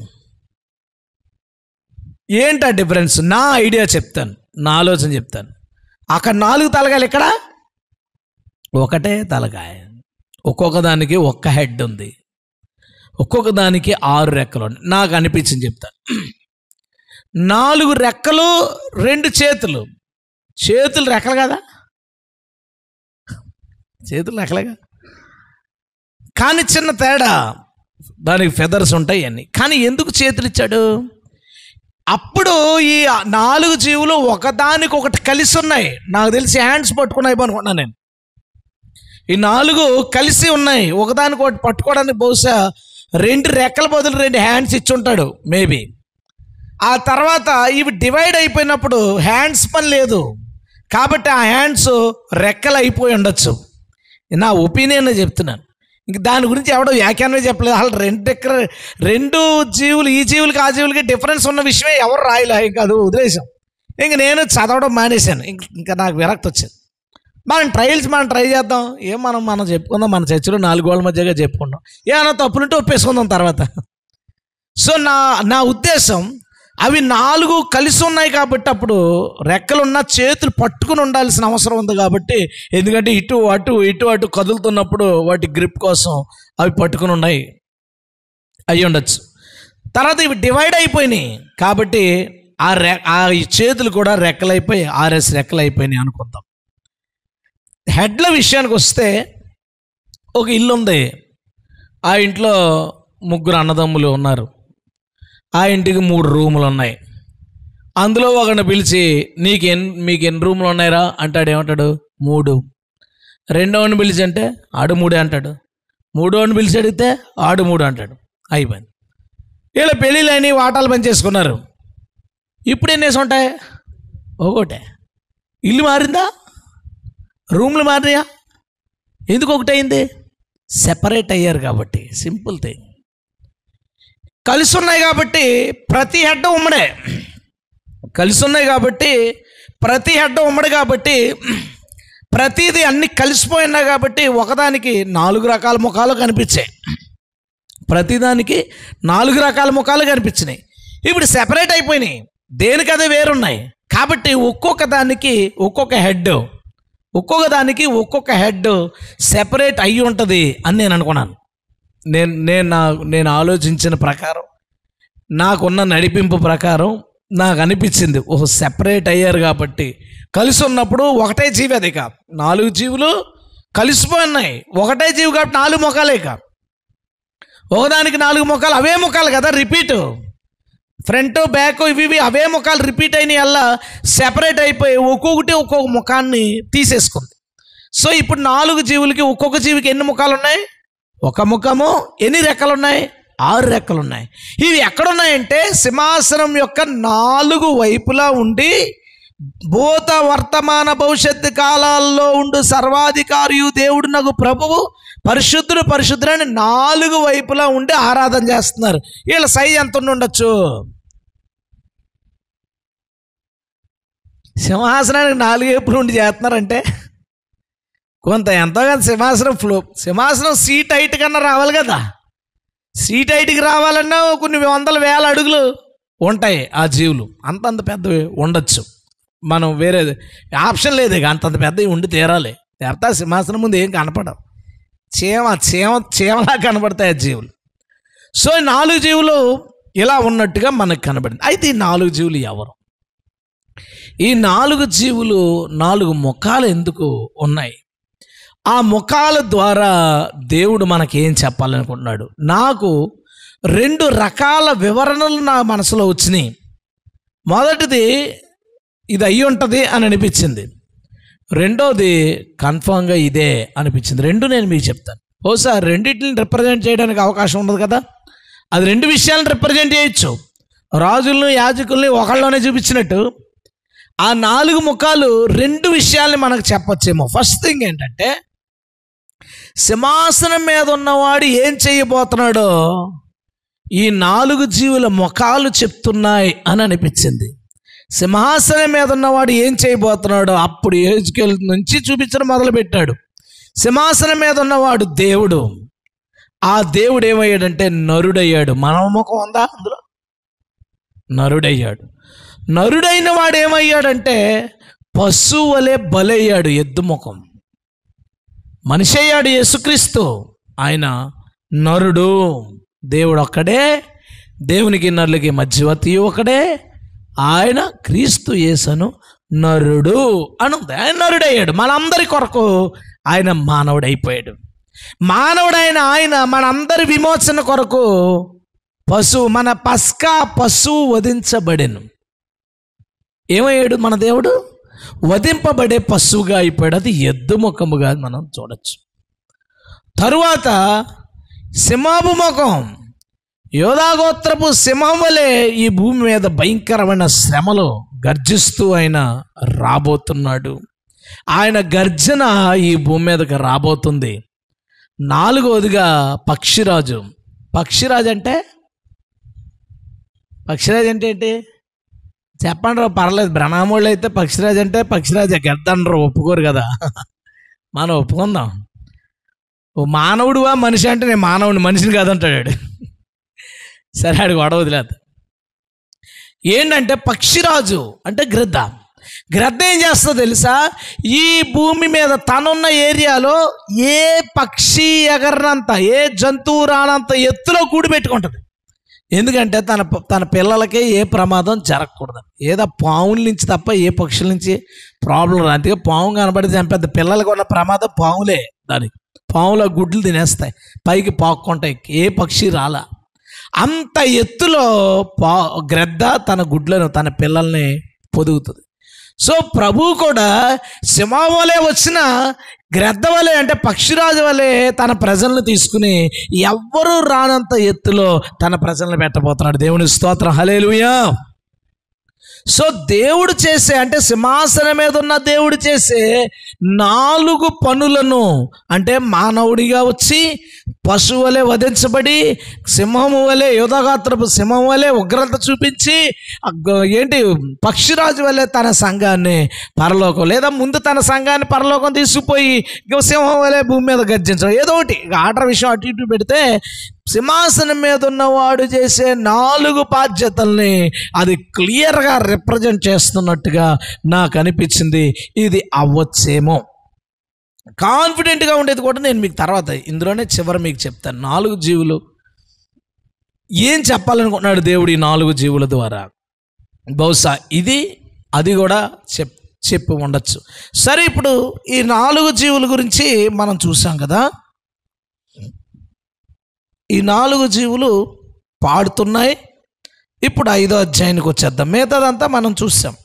ఏంటి ఆ డిఫరెన్స్ నా ఐడియా చెప్తాను నా ఆలోచన చెప్తాను అక్కడ నాలుగు తలకాయలు ఇక్కడ ఒకటే తలకాయ ఒక్కొక్క దానికి ఒక్క హెడ్ ఉంది ఒక్కొక్క దానికి ఆరు రెక్కలు ఉన్నాయి నాకు అనిపించింది చెప్తాను నాలుగు రెక్కలు రెండు చేతులు చేతులు రెక్కలు కదా చేతులు రెక్కలేగా కానీ చిన్న తేడా దానికి ఫెదర్స్ ఉంటాయి అన్ని కానీ ఎందుకు చేతులు ఇచ్చాడు అప్పుడు ఈ నాలుగు జీవులు ఒకదానికి ఒకటి కలిసి ఉన్నాయి నాకు తెలిసి హ్యాండ్స్ పట్టుకున్నాయి అనుకున్నాను నేను ఈ నాలుగు కలిసి ఉన్నాయి ఒకదానికి ఒకటి పట్టుకోవడానికి బహుశా రెండు రెక్కల బదులు రెండు హ్యాండ్స్ ఇచ్చి ఉంటాడు మేబీ ఆ తర్వాత ఇవి డివైడ్ అయిపోయినప్పుడు హ్యాండ్స్ పని లేదు కాబట్టి ఆ హ్యాండ్స్ రెక్కలు అయిపోయి ఉండొచ్చు నా ఒపీనియన్ చెప్తున్నాను ఇంక దాని గురించి ఎవడో వ్యాఖ్యానమే చెప్పలేదు అసలు రెండు ఎక్కడ రెండు జీవులు ఈ జీవులకి ఆ జీవులకి డిఫరెన్స్ ఉన్న విషయమే ఎవరు రాయలే ఇంకా అది వదిలేసాం ఇంక నేను చదవడం మానేశాను ఇంక ఇంకా నాకు విరక్తి వచ్చింది మనం ట్రయల్స్ మనం ట్రై చేద్దాం ఏం మనం మనం చెప్పుకుందాం మన చర్చిలో నాలుగు గోళ్ళ మధ్యగా చెప్పుకుందాం ఏమైనా తప్పులుంటే ఒప్పేసుకుందాం తర్వాత సో నా నా ఉద్దేశం అవి నాలుగు కలిసి ఉన్నాయి కాబట్టి అప్పుడు రెక్కలున్న చేతులు పట్టుకుని ఉండాల్సిన అవసరం ఉంది కాబట్టి ఎందుకంటే ఇటు అటు ఇటు అటు కదులుతున్నప్పుడు వాటి గ్రిప్ కోసం అవి పట్టుకుని ఉన్నాయి అయి ఉండొచ్చు తర్వాత ఇవి డివైడ్ అయిపోయినాయి కాబట్టి ఆ రె ఆ ఈ చేతులు కూడా రెక్కలైపోయి ఆర్ఎస్ రెక్కలైపోయినాయి అనుకుందాం హెడ్ల విషయానికి వస్తే ఒక ఇల్లు ఉంది ఆ ఇంట్లో ముగ్గురు అన్నదమ్ములు ఉన్నారు ఆ ఇంటికి మూడు రూములు ఉన్నాయి అందులో ఒకరిని పిలిచి నీకు ఎన్ మీకు ఎన్ని రూములు ఉన్నాయిరా అంటాడు ఏమంటాడు మూడు రెండోని పిలిచి అంటే ఆడు మూడే అంటాడు మూడోని పిలిచి అడిగితే ఆడు మూడు అంటాడు అయిపోయింది వీళ్ళ పెళ్ళిళ్ళని వాటాలు పనిచేసుకున్నారు ఇప్పుడు ఎన్ని వేసి ఉంటాయి ఒకటే ఇల్లు మారిందా రూమ్లు మారినాయా ఎందుకు ఒకటి అయింది సెపరేట్ అయ్యారు కాబట్టి సింపుల్ థింగ్ కలిసి ఉన్నాయి కాబట్టి ప్రతి హెడ్ ఉమ్మడే కలిసి ఉన్నాయి కాబట్టి ప్రతి హెడ్ ఉమ్మడి కాబట్టి ప్రతిదీ అన్ని కలిసిపోయినాయి కాబట్టి ఒకదానికి నాలుగు రకాల ముఖాలు కనిపించాయి ప్రతిదానికి నాలుగు రకాల ముఖాలు కనిపించినాయి ఇప్పుడు సెపరేట్ అయిపోయినాయి దేనికదే వేరున్నాయి కాబట్టి ఒక్కొక్క దానికి ఒక్కొక్క హెడ్ ఒక్కొక్క దానికి ఒక్కొక్క హెడ్ సెపరేట్ అయ్యి ఉంటుంది అని నేను అనుకున్నాను నేను నేను నా నేను ఆలోచించిన ప్రకారం నాకున్న నడిపింపు ప్రకారం నాకు అనిపించింది ఓహో సెపరేట్ అయ్యారు కాబట్టి కలిసి ఉన్నప్పుడు ఒకటే జీవి అది కాదు నాలుగు జీవులు కలిసిపోయి ఉన్నాయి ఒకటే జీవి కాబట్టి నాలుగు ముఖాలే కాదు ఒకదానికి నాలుగు ముఖాలు అవే ముఖాలు కదా రిపీట్ ఫ్రంట్ బ్యాక్ ఇవి ఇవి అవే ముఖాలు రిపీట్ అయిన వల్ల సెపరేట్ అయిపోయి ఒక్కొక్కటి ఒక్కొక్క ముఖాన్ని తీసేసుకుంది సో ఇప్పుడు నాలుగు జీవులకి ఒక్కొక్క జీవికి ఎన్ని ముఖాలు ఉన్నాయి ఒక ముఖము ఎన్ని రెక్కలు ఉన్నాయి ఆరు రెక్కలు ఉన్నాయి ఇవి ఎక్కడున్నాయంటే సింహాసనం యొక్క నాలుగు వైపులా ఉండి భూత వర్తమాన భవిష్యత్తు కాలాల్లో ఉండు సర్వాధికారియు దేవుడు నాకు ప్రభువు పరిశుద్ధుడు పరిశుద్ధుడని నాలుగు వైపులా ఉండి ఆరాధన చేస్తున్నారు వీళ్ళ సైజ్ ఎంత ఉండి ఉండొచ్చు సింహాసనానికి నాలుగు వైపులు ఉండి చేస్తున్నారంటే కొంత ఎంతో కదా సింహాసనం ఫ్లో సింహాసనం సీట్ హైట్ కన్నా రావాలి కదా సీట్ హైట్కి రావాలన్నా కొన్ని వందల వేల అడుగులు ఉంటాయి ఆ జీవులు అంతంత పెద్దవి ఉండొచ్చు మనం వేరే ఆప్షన్ లేదు ఇక అంతంత పెద్దవి ఉండి తీరాలి తీరతా సింహాసనం ముందు ఏం కనపడవు చీమ చీమ చీమలా కనపడతాయి ఆ జీవులు సో ఈ నాలుగు జీవులు ఇలా ఉన్నట్టుగా మనకు కనబడింది అయితే ఈ నాలుగు జీవులు ఎవరు ఈ నాలుగు జీవులు నాలుగు ముఖాలు ఎందుకు ఉన్నాయి ఆ ముఖాల ద్వారా దేవుడు మనకేం చెప్పాలనుకుంటున్నాడు నాకు రెండు రకాల వివరణలు నా మనసులో వచ్చినాయి మొదటిది ఇది అయ్యి ఉంటుంది అని అనిపించింది రెండోది కన్ఫామ్గా ఇదే అనిపించింది రెండు నేను మీకు చెప్తాను బహుశా రెండింటిని రిప్రజెంట్ చేయడానికి అవకాశం ఉండదు కదా అది రెండు విషయాలను రిప్రజెంట్ చేయొచ్చు రాజులను యాజకుల్ని ఒకళ్ళలోనే చూపించినట్టు ఆ నాలుగు ముఖాలు రెండు విషయాల్ని మనకు చెప్పొచ్చేమో ఫస్ట్ థింగ్ ఏంటంటే సింహాసనం మీద ఉన్నవాడు ఏం చేయబోతున్నాడో ఈ నాలుగు జీవుల ముఖాలు చెప్తున్నాయి అని అనిపించింది సింహాసనం మీద ఉన్నవాడు ఏం చేయబోతున్నాడో అప్పుడు ఏజ్కెల్ నుంచి చూపించడం మొదలుపెట్టాడు సింహాసనం మీద ఉన్నవాడు దేవుడు ఆ దేవుడు ఏమయ్యాడంటే నరుడయ్యాడు మానవ ముఖం ఉందా అందులో నరుడయ్యాడు నరుడైన వాడు ఏమయ్యాడంటే పశువు వలె బలయ్యాడు ఎద్దు ముఖం మనిషి అయ్యాడు యేసుక్రీస్తు ఆయన నరుడు దేవుడు ఒక్కడే దేవునికి నరులకి మధ్యవర్తి ఒకడే ఆయన క్రీస్తు యేసను నరుడు అని ఉంది ఆయన నరుడయ్యాడు మనందరి కొరకు ఆయన మానవుడైపోయాడు మానవుడైన ఆయన మనందరి విమోచన కొరకు పశువు మన పస్కా పశువు వధించబడెను ఏమయ్యాడు మన దేవుడు వధింపబడే పశువుగా అయిపోయాడు అది ఎద్దు ముఖముగా మనం చూడొచ్చు తరువాత సింహాబు ముఖం యోధాగోత్రపు సింహం వలె ఈ భూమి మీద భయంకరమైన శ్రమలో గర్జిస్తూ ఆయన రాబోతున్నాడు ఆయన గర్జన ఈ భూమి మీదకి రాబోతుంది నాలుగవదిగా పక్షిరాజు పక్షిరాజు అంటే పక్షిరాజు అంటే ఏంటి చెప్పండి రా పర్లేదు బ్రహ్మామూళ్ళు అయితే పక్షిరాజు అంటే పక్షిరాజు గెద్దండ్రు ఒప్పుకోరు కదా మనం ఒప్పుకుందాం ఓ మానవుడువా మనిషి అంటే నేను మానవుడిని మనిషిని కాదంటాడు వాడు. సరే ఆడు గొడవ వదిలేదు ఏంటంటే పక్షిరాజు అంటే గ్రద్ద గ్రద్ద ఏం చేస్తుందో తెలుసా ఈ భూమి మీద తనున్న ఏరియాలో ఏ పక్షి ఎగరనంత ఏ జంతువు రానంత ఎత్తులో కూడి పెట్టుకుంటుంది ఎందుకంటే తన తన పిల్లలకి ఏ ప్రమాదం జరగకూడదు ఏదో పావుల నుంచి తప్ప ఏ పక్షుల నుంచి ప్రాబ్లం రాదు అందుకే పాము కనబడితే పెద్ద పిల్లలకు ఉన్న ప్రమాదం పావులే దానికి పావుల గుడ్లు తినేస్తాయి పైకి పాక్కుంటాయి ఏ పక్షి రాలా అంత ఎత్తులో పా గ్రద్ద తన గుడ్లను తన పిల్లల్ని పొదుగుతుంది సో ప్రభు కూడా సింహం వలె వచ్చిన గ్రద్ద వలె అంటే పక్షిరాజు వలె తన ప్రజలను తీసుకుని ఎవ్వరూ రానంత ఎత్తులో తన ప్రజలను పెట్టబోతున్నాడు దేవుని స్తోత్రం హలేలుయా సో దేవుడు చేసే అంటే సింహాసనం మీద ఉన్న దేవుడు చేసే నాలుగు పనులను అంటే మానవుడిగా వచ్చి పశువు వలె వధించబడి సింహము వలె యుధగాత్రపు సింహం వలె ఉగ్రత చూపించి అగ్గ- ఏంటి పక్షిరాజు వలె తన సంఘాన్ని పరలోకం లేదా ముందు తన సంఘాన్ని పరలోకం తీసుకుపోయి ఇక సింహం వలె భూమి మీద గర్జించడం ఏదో ఒకటి ఇక ఆర్డర్ విషయం అటు ఇటు పెడితే సింహాసనం మీద ఉన్నవాడు చేసే నాలుగు బాధ్యతల్ని అది క్లియర్గా రిప్రజెంట్ చేస్తున్నట్టుగా నాకు అనిపించింది ఇది అవ్వచ్చేమో కాన్ఫిడెంట్గా ఉండేది కూడా నేను మీకు తర్వాత ఇందులోనే చివరి మీకు చెప్తాను నాలుగు జీవులు ఏం చెప్పాలనుకుంటున్నాడు దేవుడు ఈ నాలుగు జీవుల ద్వారా బహుశా ఇది అది కూడా చెప్ చెప్పి ఉండొచ్చు సరే ఇప్పుడు ఈ నాలుగు జీవుల గురించి మనం చూసాం కదా ఈ నాలుగు జీవులు పాడుతున్నాయి ఇప్పుడు ఐదో అధ్యాయానికి వచ్చేద్దాం మిగతాదంతా మనం చూసాం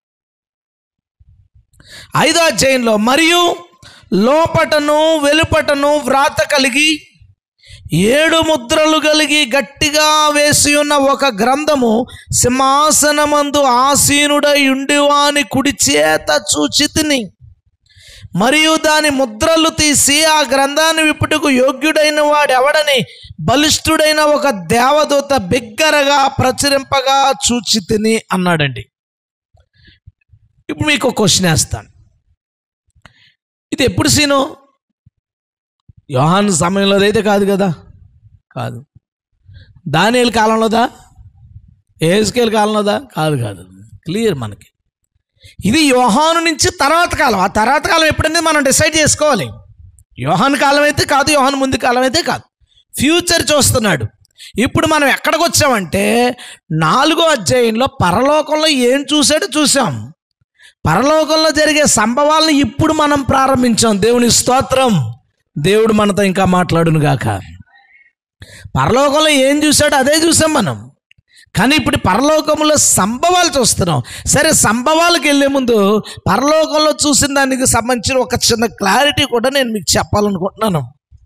ఐదో అధ్యాయంలో మరియు లోపటను వెలుపటను వ్రాత కలిగి ఏడు ముద్రలు కలిగి గట్టిగా వేసి ఉన్న ఒక గ్రంథము సింహాసనమందు ఆసీనుడై ఉండివాని కుడి చేత చూచితిని మరియు దాని ముద్రలు తీసి ఆ గ్రంథాన్ని విప్పుటకు యోగ్యుడైన వాడు ఎవడని బలిష్ఠుడైన ఒక దేవదూత బిగ్గరగా ప్రచురింపగా చూచి తిని అన్నాడండి ఇప్పుడు మీకు ఒక క్వశ్చన్ వేస్తాను ఇది ఎప్పుడు సీను యోహాన్ సమయంలో అయితే కాదు కదా కాదు దానియల్ కాలంలోదా ఏస్కేల్ కాలంలోదా కాదు కాదు క్లియర్ మనకి ఇది యోహాను నుంచి తర్వాత కాలం ఆ తర్వాత కాలం ఎప్పుడనేది మనం డిసైడ్ చేసుకోవాలి యోహాను కాలం అయితే కాదు యోహాను ముందు కాలం అయితే కాదు ఫ్యూచర్ చూస్తున్నాడు ఇప్పుడు మనం ఎక్కడికి వచ్చామంటే నాలుగో అధ్యాయంలో పరలోకంలో ఏం చూసాడో చూసాం పరలోకంలో జరిగే సంభవాలను ఇప్పుడు మనం ప్రారంభించాం దేవుని స్తోత్రం దేవుడు మనతో ఇంకా మాట్లాడును గాక పరలోకంలో ఏం చూసాడో అదే చూసాం మనం కానీ ఇప్పుడు పరలోకంలో సంభవాలు చూస్తున్నాం సరే సంభవాలకు వెళ్ళే ముందు పరలోకంలో చూసిన దానికి సంబంధించిన ఒక చిన్న క్లారిటీ కూడా నేను మీకు చెప్పాలనుకుంటున్నాను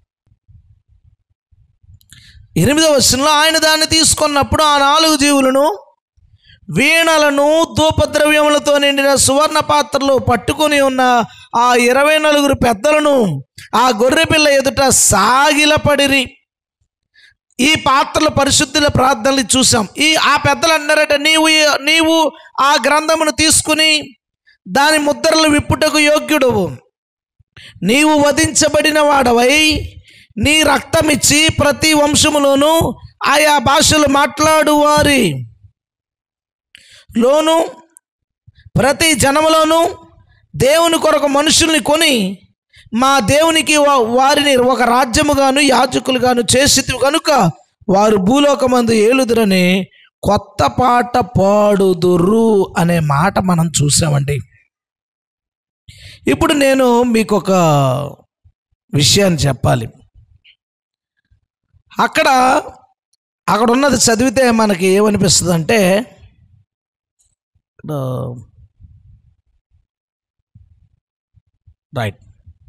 ఎనిమిదవ వచనంలో ఆయన దాన్ని తీసుకున్నప్పుడు ఆ నాలుగు జీవులను వీణలను ధూపద్రవ్యములతో నిండిన సువర్ణ పాత్రలు పట్టుకొని ఉన్న ఆ ఇరవై నలుగురు పెద్దలను ఆ గొర్రెపిల్ల ఎదుట సాగిలపడిరి ఈ పాత్రల పరిశుద్ధుల ప్రార్థనలు చూసాం ఈ ఆ పెద్దలు అన్నారట నీవు ఈ- నీవు ఆ గ్రంథమును తీసుకుని దాని ముద్రలు విప్పుటకు యోగ్యుడవు నీవు వధించబడిన వాడవై నీ రక్తమిచ్చి ప్రతి వంశములోను ఆయా భాషలు మాట్లాడు వారి లోను ప్రతి జనములోను దేవుని కొరకు మనుషుల్ని కొని మా దేవునికి వా- వారిని ఒక రాజ్యముగాను యాజకులుగాను చేసి కనుక వారు భూలోకమందు ఏలుదురని కొత్త పాట పాడుదురు అనే మాట మనం చూసామండి ఇప్పుడు నేను మీకు ఒక విషయాన్ని చెప్పాలి అక్కడ అక్కడ ఉన్నది చదివితే మనకి ఏమనిపిస్తుంది అంటే రైట్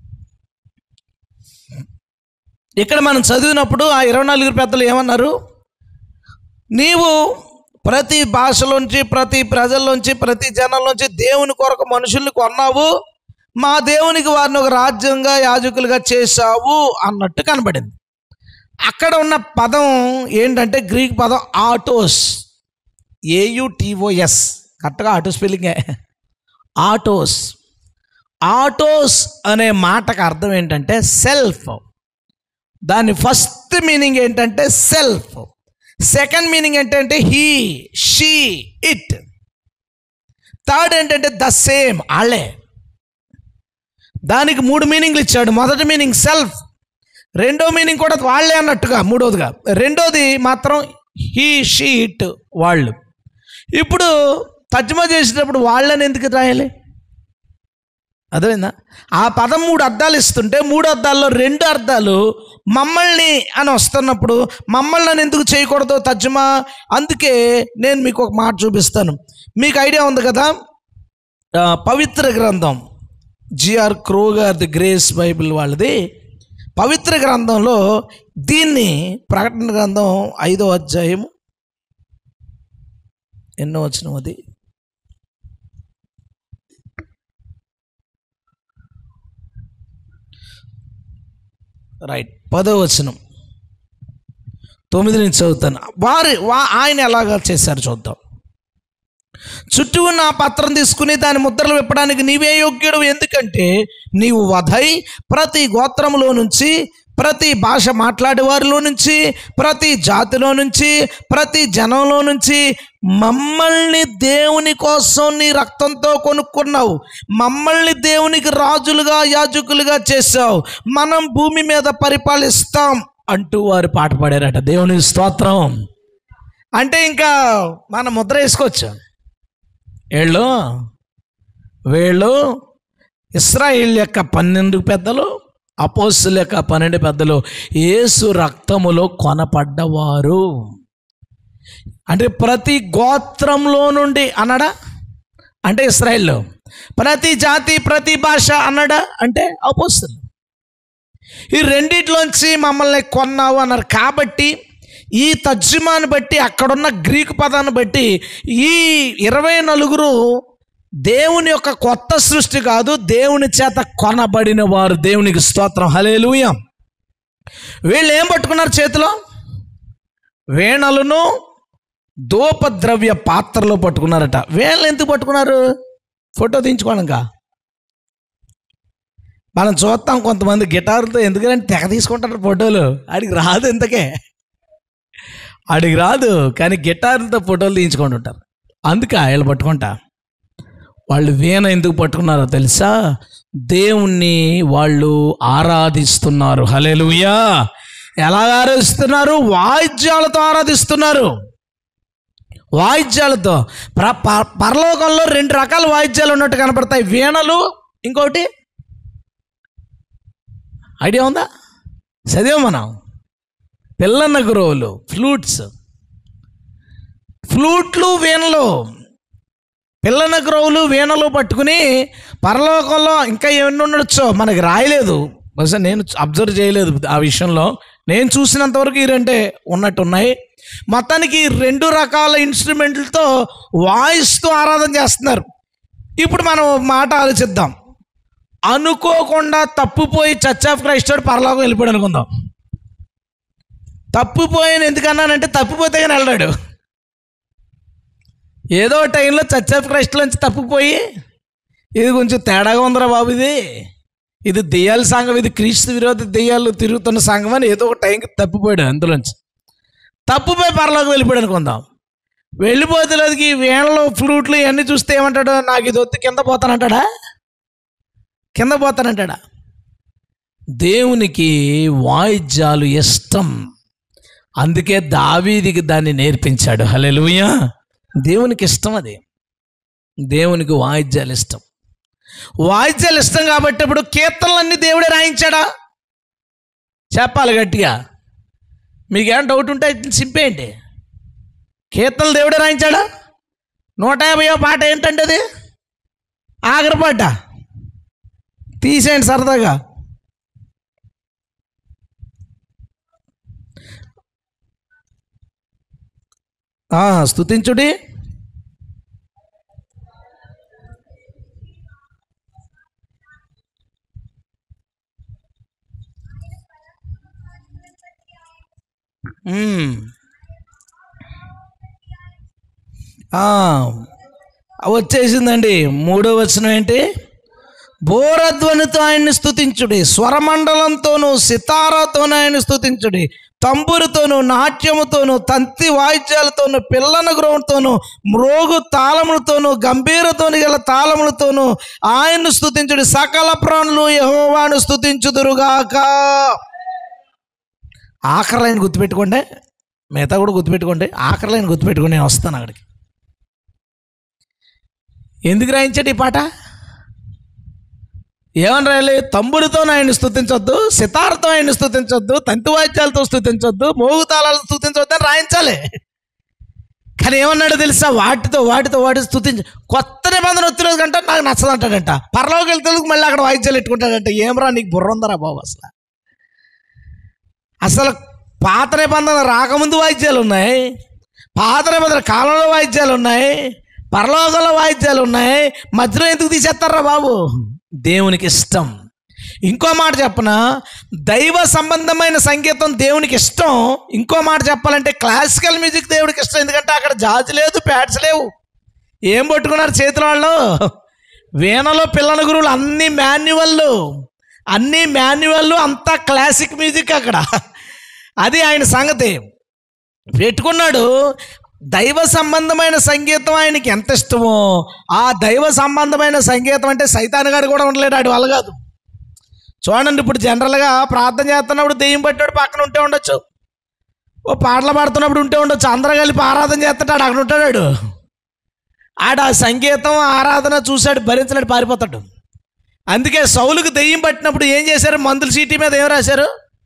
ఇక్కడ మనం చదివినప్పుడు ఆ ఇరవై నలుగురు పెద్దలు ఏమన్నారు నీవు ప్రతి భాషలోంచి ప్రతి ప్రజల్లోంచి ప్రతి జనంలోంచి దేవుని కొరకు మనుషుల్ని కొన్నావు మా దేవునికి వారిని ఒక రాజ్యంగా యాజకులుగా చేశావు అన్నట్టు కనబడింది అక్కడ ఉన్న పదం ఏంటంటే గ్రీక్ పదం ఆటోస్ ఏయుటిఓఎస్ కరెక్ట్గా ఆటో స్పెల్లింగే ఆటోస్ ఆటోస్ అనే మాటకు అర్థం ఏంటంటే సెల్ఫ్ దాని ఫస్ట్ మీనింగ్ ఏంటంటే సెల్ఫ్ సెకండ్ మీనింగ్ ఏంటంటే హీ షీ ఇట్ థర్డ్ ఏంటంటే ద సేమ్ వాళ్ళే దానికి మూడు మీనింగ్లు ఇచ్చాడు మొదటి మీనింగ్ సెల్ఫ్ రెండో మీనింగ్ కూడా వాళ్ళే అన్నట్టుగా మూడోదిగా రెండోది మాత్రం హీ షీ ఇట్ వాళ్ళు ఇప్పుడు తర్జుమా చేసేటప్పుడు వాళ్ళని ఎందుకు రాయాలి అర్థమైందా ఆ పదం మూడు అర్థాలు ఇస్తుంటే మూడు అర్థాల్లో రెండు అర్థాలు మమ్మల్ని అని వస్తున్నప్పుడు మమ్మల్ని అని ఎందుకు చేయకూడదు తర్జుమా అందుకే నేను మీకు ఒక మాట చూపిస్తాను మీకు ఐడియా ఉంది కదా ఆ, పవిత్ర గ్రంథం జిఆర్ క్రో గారిది గ్రేస్ బైబిల్ వాళ్ళది పవిత్ర గ్రంథంలో దీన్ని ప్రకటన గ్రంథం ఐదో అధ్యాయం ఎన్నో వచ్చిన అది రైట్ పదో వచనం తొమ్మిది నుంచి చదువుతాను వారి వా ఆయన ఎలాగా చేశారు చూద్దాం చుట్టూ ఉన్న ఆ పత్రం తీసుకుని దాని ముద్రలు విప్పడానికి నీవే యోగ్యుడు ఎందుకంటే నీవు వధై ప్రతి గోత్రములో నుంచి ప్రతి భాష మాట్లాడే వారిలో నుంచి ప్రతి జాతిలో నుంచి ప్రతి జనంలో నుంచి మమ్మల్ని దేవుని కోసం నీ రక్తంతో కొనుక్కున్నావు మమ్మల్ని దేవునికి రాజులుగా యాజకులుగా చేసావు మనం భూమి మీద పరిపాలిస్తాం అంటూ వారు పాట పాడారట దేవుని స్తోత్రం అంటే ఇంకా మన ముద్ర వేసుకోవచ్చు వీళ్ళు వీళ్ళు ఇస్రాయిల్ యొక్క పన్నెండు పెద్దలు అపోస్తుల యొక్క పన్నెండు పెద్దలు యేసు రక్తములో కొనపడ్డవారు అంటే ప్రతి గోత్రంలో నుండి అన్నాడా అంటే ఇస్రాయిల్లో ప్రతి జాతి ప్రతి భాష అన్నాడా అంటే అపోస్తులు ఈ రెండిట్లోంచి మమ్మల్ని కొన్నావు అన్నారు కాబట్టి ఈ తర్జుమాను బట్టి అక్కడున్న గ్రీకు పదాన్ని బట్టి ఈ ఇరవై నలుగురు దేవుని యొక్క కొత్త సృష్టి కాదు దేవుని చేత కొనబడిన వారు దేవునికి స్తోత్రం హలేలుయ వీళ్ళు ఏం పట్టుకున్నారు చేతిలో వీణలను దూపద్రవ్య పాత్రలో పట్టుకున్నారట వీళ్ళు ఎందుకు పట్టుకున్నారు ఫోటో తీయించుకోవడంకా మనం చూస్తాం కొంతమంది గిటార్లతో ఎందుకంటే తెగ తీసుకుంటారు ఫోటోలు ఆడికి రాదు ఇంతకే ఆడికి రాదు కానీ గిటార్లతో ఫోటోలు తీయించుకుంటుంటారు అందుకే వీళ్ళు పట్టుకుంటా వాళ్ళు వీణ ఎందుకు పట్టుకున్నారో తెలుసా దేవుణ్ణి వాళ్ళు ఆరాధిస్తున్నారు హలేలుయా ఎలా ఆరాధిస్తున్నారు వాయిద్యాలతో ఆరాధిస్తున్నారు వాయిద్యాలతో ప్ర ప- పరలోకంలో రెండు రకాల వాయిద్యాలు ఉన్నట్టు కనపడతాయి వీణలు ఇంకోటి ఐడియా ఉందా చదివాం మనం పిల్లన్న గురువులు ఫ్లూట్స్ ఫ్లూట్లు వీణలు పిల్లన గ్రోవులు వీణలు పట్టుకుని పరలోకంలో ఇంకా ఎన్ని ఉండొచ్చో మనకి రాయలేదు బహుశా నేను అబ్జర్వ్ చేయలేదు ఆ విషయంలో నేను చూసినంత వరకు ఈ రెండే ఉన్నట్టు ఉన్నాయి మొత్తానికి ఈ రెండు రకాల ఇన్స్ట్రుమెంట్లతో వాయిస్తూ ఆరాధన చేస్తున్నారు ఇప్పుడు మనం ఒక మాట ఆలోచిద్దాం అనుకోకుండా తప్పుపోయి చర్చ్ ఆఫ్ క్రైస్ట్ వాడు పరలోకం వెళ్ళిపోయాడు అనుకుందాం తప్పిపోయాను ఎందుకన్నానంటే తప్పిపోతే కానీ వెళ్ళాడు ఏదో టైంలో చర్చ్ ఆఫ్ క్రైస్ట్లోంచి తప్పిపోయి ఇది కొంచెం తేడాగా ఉందిరా బాబు ఇది ఇది దెయ్యాల సంఘం ఇది క్రీస్తు విరోధి దెయ్యాలు తిరుగుతున్న సంఘం అని ఏదో ఒక టైంకి తప్పిపోయాడు అందులోంచి తప్పిపోయి పరలోకి వెళ్ళిపోయాడు అనుకుందాం వెళ్ళిపోతులకి వీణలు ఫ్లూట్లు ఇవన్నీ చూస్తే ఏమంటాడు నాకు ఇది వద్దు కింద పోతానంటాడా కింద పోతానంటాడా దేవునికి వాయిద్యాలు ఇష్టం అందుకే దావీదికి దాన్ని నేర్పించాడు హల్లెలూయా దేవునికి ఇష్టం అది దేవునికి వాయిద్యాలు ఇష్టం వాయిద్యాలు ఇష్టం కాబట్టి ఇప్పుడు కీర్తనలన్నీ దేవుడే రాయించాడా చెప్పాలి గట్టిగా మీకేం డౌట్ ఉంటే సింపేయండి కీర్తనలు దేవుడే రాయించాడా నూట యాభైయో పాట ఏంటంటే అది ఆఖరి పాట తీసేయండి సరదాగా ఆ, స్తుతించుడి మ్మ్. ఆ, వచ్చేసిందండి మూడో వచనం ఏంటి బోరధ్వనితో ఆయన్ని స్తుతించుడి స్వరమండలంతోనూ సితారాతోనూ ఆయన స్తుతించుడి తంబురుతోనూ నాట్యముతోనూ తంతి వాయిద్యాలతోనూ పిల్లన గ్రౌండ్తోనూ మ్రోగు తాళములతోనూ గంభీరతోని గల తాళములతోనూ ఆయన్ను స్తుతించుడి సకల ప్రాణులు యహోవాను స్తుతించుదురుగాక ఆఖరి లైన్ గుర్తుపెట్టుకోండి మిగతా కూడా గుర్తుపెట్టుకోండి ఆఖరి లైన్ గుర్తుపెట్టుకోండి నేను వస్తాను అక్కడికి ఎందుకు రాయించాడు ఈ పాట ఏమని రాయాలి తమ్ముడితో ఆయన స్థుతించొద్దు సితారతో ఆయన స్థుతించొద్దు తంతి వాయిద్యాలతో స్థుతించొద్దు మోగుతాళాలతో స్థుతించొద్దు అని రాయించాలి కానీ ఏమన్నాడు తెలుసా వాటితో వాటితో వాటి స్థుతించ కొత్త నిబంధన వచ్చిన కంటే నాకు నచ్చదంటాడంట పరలోకి వెళ్తే మళ్ళీ అక్కడ వాయిద్యాలు పెట్టుకుంటాడంట ఏమరా నీకు బుర్ర ఉందరా బాబు అసలు అసలు పాత నిబంధన రాకముందు వాయిద్యాలు ఉన్నాయి పాత నిబంధన కాలంలో వాయిద్యాలు ఉన్నాయి పరలోకంలో వాయిద్యాలు ఉన్నాయి మధ్యలో ఎందుకు తీసేస్తారా బాబు దేవునికి ఇష్టం ఇంకో మాట చెప్పన దైవ సంబంధమైన సంగీతం దేవునికి ఇష్టం ఇంకో మాట చెప్పాలంటే క్లాసికల్ మ్యూజిక్ దేవుడికి ఇష్టం ఎందుకంటే అక్కడ జాజి లేదు ప్యాడ్స్ లేవు ఏం పట్టుకున్నారు చేతుల వాళ్ళు వీణలో పిల్లల గురువులు అన్ని మాన్యువల్లు అన్ని మాన్యువల్లు అంతా క్లాసిక్ మ్యూజిక్ అక్కడ అది ఆయన సంగతి పెట్టుకున్నాడు దైవ సంబంధమైన సంగీతం ఆయనకి ఎంత ఇష్టమో ఆ దైవ సంబంధమైన సంగీతం అంటే సైతాన్ గారు కూడా ఉండలేడు ఆడి వల్ల కాదు చూడండి ఇప్పుడు జనరల్గా ప్రార్థన చేస్తున్నప్పుడు దెయ్యం పట్టాడు పక్కన ఉంటే ఉండొచ్చు ఓ పాటలు పాడుతున్నప్పుడు ఉంటే ఉండొచ్చు అందరూ కలిపి ఆరాధన చేస్తాడు అక్కడ ఉంటాడు ఆడ ఆ సంగీతం ఆరాధన చూశాడు భరించలేడు పారిపోతాడు అందుకే సౌలుకు దెయ్యం పట్టినప్పుడు ఏం చేశారు మందుల సీటీ మీద ఏం రాశారు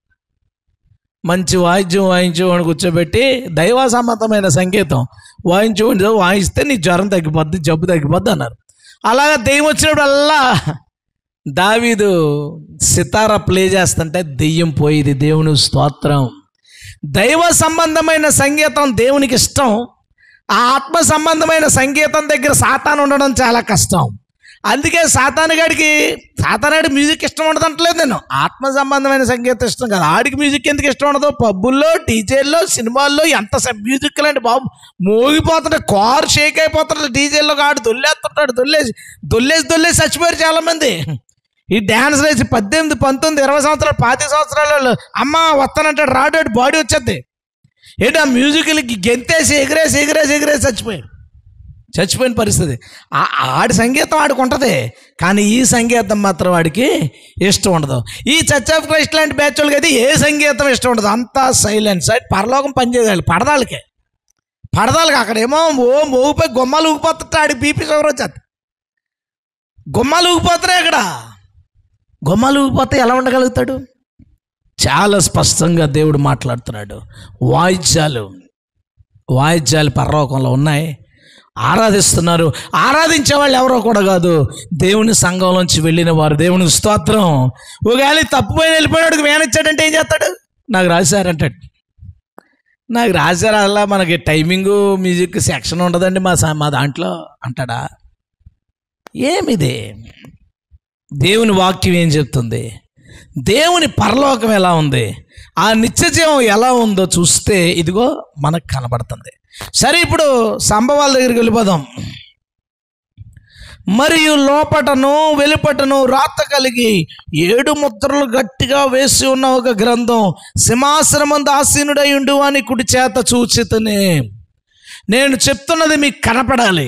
మంచి వాయిద్యం వాయించు అని కూర్చోబెట్టి దైవ సంబంధమైన సంగీతం వాయించు అని వాయిస్తే నీ జ్వరం తగ్గిపోద్ది జబ్బు తగ్గిపోద్ది అన్నారు అలాగా దెయ్యం వచ్చినప్పుడల్లా దావీదు సితార ప్లే చేస్తుంటే దెయ్యం పోయేది దేవుని స్తోత్రం దైవ సంబంధమైన సంగీతం దేవునికి ఇష్టం ఆ ఆత్మ సంబంధమైన సంగీతం దగ్గర సాతాను ఉండడం చాలా కష్టం అందుకే సాతానుగాడికి సాతానాడి మ్యూజిక్ ఇష్టం ఉండదు అంటలేదు నేను ఆత్మ సంబంధమైన సంగీతం ఇష్టం కాదు ఆడికి మ్యూజిక్ ఎందుకు ఇష్టం ఉండదు పబ్బుల్లో డీజేల్లో సినిమాల్లో ఎంత మ్యూజిక్ లాంటి బాబు మోగిపోతుంటే కారు షేక్ అయిపోతుంటే డీజేల్లో ఆడు దొల్లేస్తుంటాడు దొల్లేసి దొల్లేసి దొల్లేసి చచ్చిపోయారు చాలామంది ఈ డ్యాన్స్ వేసి పద్దెనిమిది పంతొమ్మిది ఇరవై సంవత్సరాలు పాతి సంవత్సరాలు అమ్మ వస్తానంటాడు రాడు బాడీ వచ్చేది ఏంటి ఆ మ్యూజిక్లకి గెంతేసి ఎగిరేసి ఎగిరేసి ఎగిరేసి చచ్చిపోయాడు చచ్చిపోయిన పరిస్థితి ఆ- ఆడి సంగీతం ఆడికి ఉంటుంది కానీ ఈ సంగీతం మాత్రం వాడికి ఇష్టం ఉండదు ఈ చర్చ్ ఆఫ్ క్రైస్ట్ లాంటి బ్యాచ్ వాళ్ళకి అయితే ఏ సంగీతం ఇష్టం ఉండదు అంతా సైలెన్స్ పరలోకం పనిచేయాలి పడదాలకే పడదాలకి అక్కడేమో ఓ మోగిపోయి గుమ్మాలు ఊగిపోతుంటే ఆడికి బీపీ షుగర్ వచ్చేది గుమ్మాలు ఊగిపోతున్నాయి అక్కడ గుమ్మాలు ఊగిపోతే ఎలా ఉండగలుగుతాడు చాలా స్పష్టంగా దేవుడు మాట్లాడుతున్నాడు వాయిద్యాలు వాయిద్యాలు పరలోకంలో ఉన్నాయి ఆరాధిస్తున్నారు ఆరాధించే వాళ్ళు ఎవరో కూడా కాదు దేవుని సంఘంలోంచి వెళ్ళిన వారు దేవుని స్తోత్రం ఒకవేళ తప్పుపోయి వెళ్ళిపోయాడు వేనిచ్చాడంటే ఏం చేస్తాడు నాకు రాశారంటాడు నాకు రాశారు అలా మనకి టైమింగ్ మ్యూజిక్ సెక్షన్ ఉండదండి మా సా- మా దాంట్లో అంటాడా ఏమిది దేవుని వాక్యం ఏం చెప్తుంది దేవుని పరలోకం ఎలా ఉంది ఆ నిత్యజీవం ఎలా ఉందో చూస్తే ఇదిగో మనకు కనబడుతుంది సరే ఇప్పుడు సంభవాల దగ్గరికి వెళ్ళిపోదాం మరియు లోపటను వెలుపటను రాత కలిగి ఏడు ముద్రలు గట్టిగా వేసి ఉన్న ఒక గ్రంథం సింహాసనమందు ఆసీనుడై ఉండు అని కుడి చేత చూచితనే నేను చెప్తున్నది మీకు కనపడాలి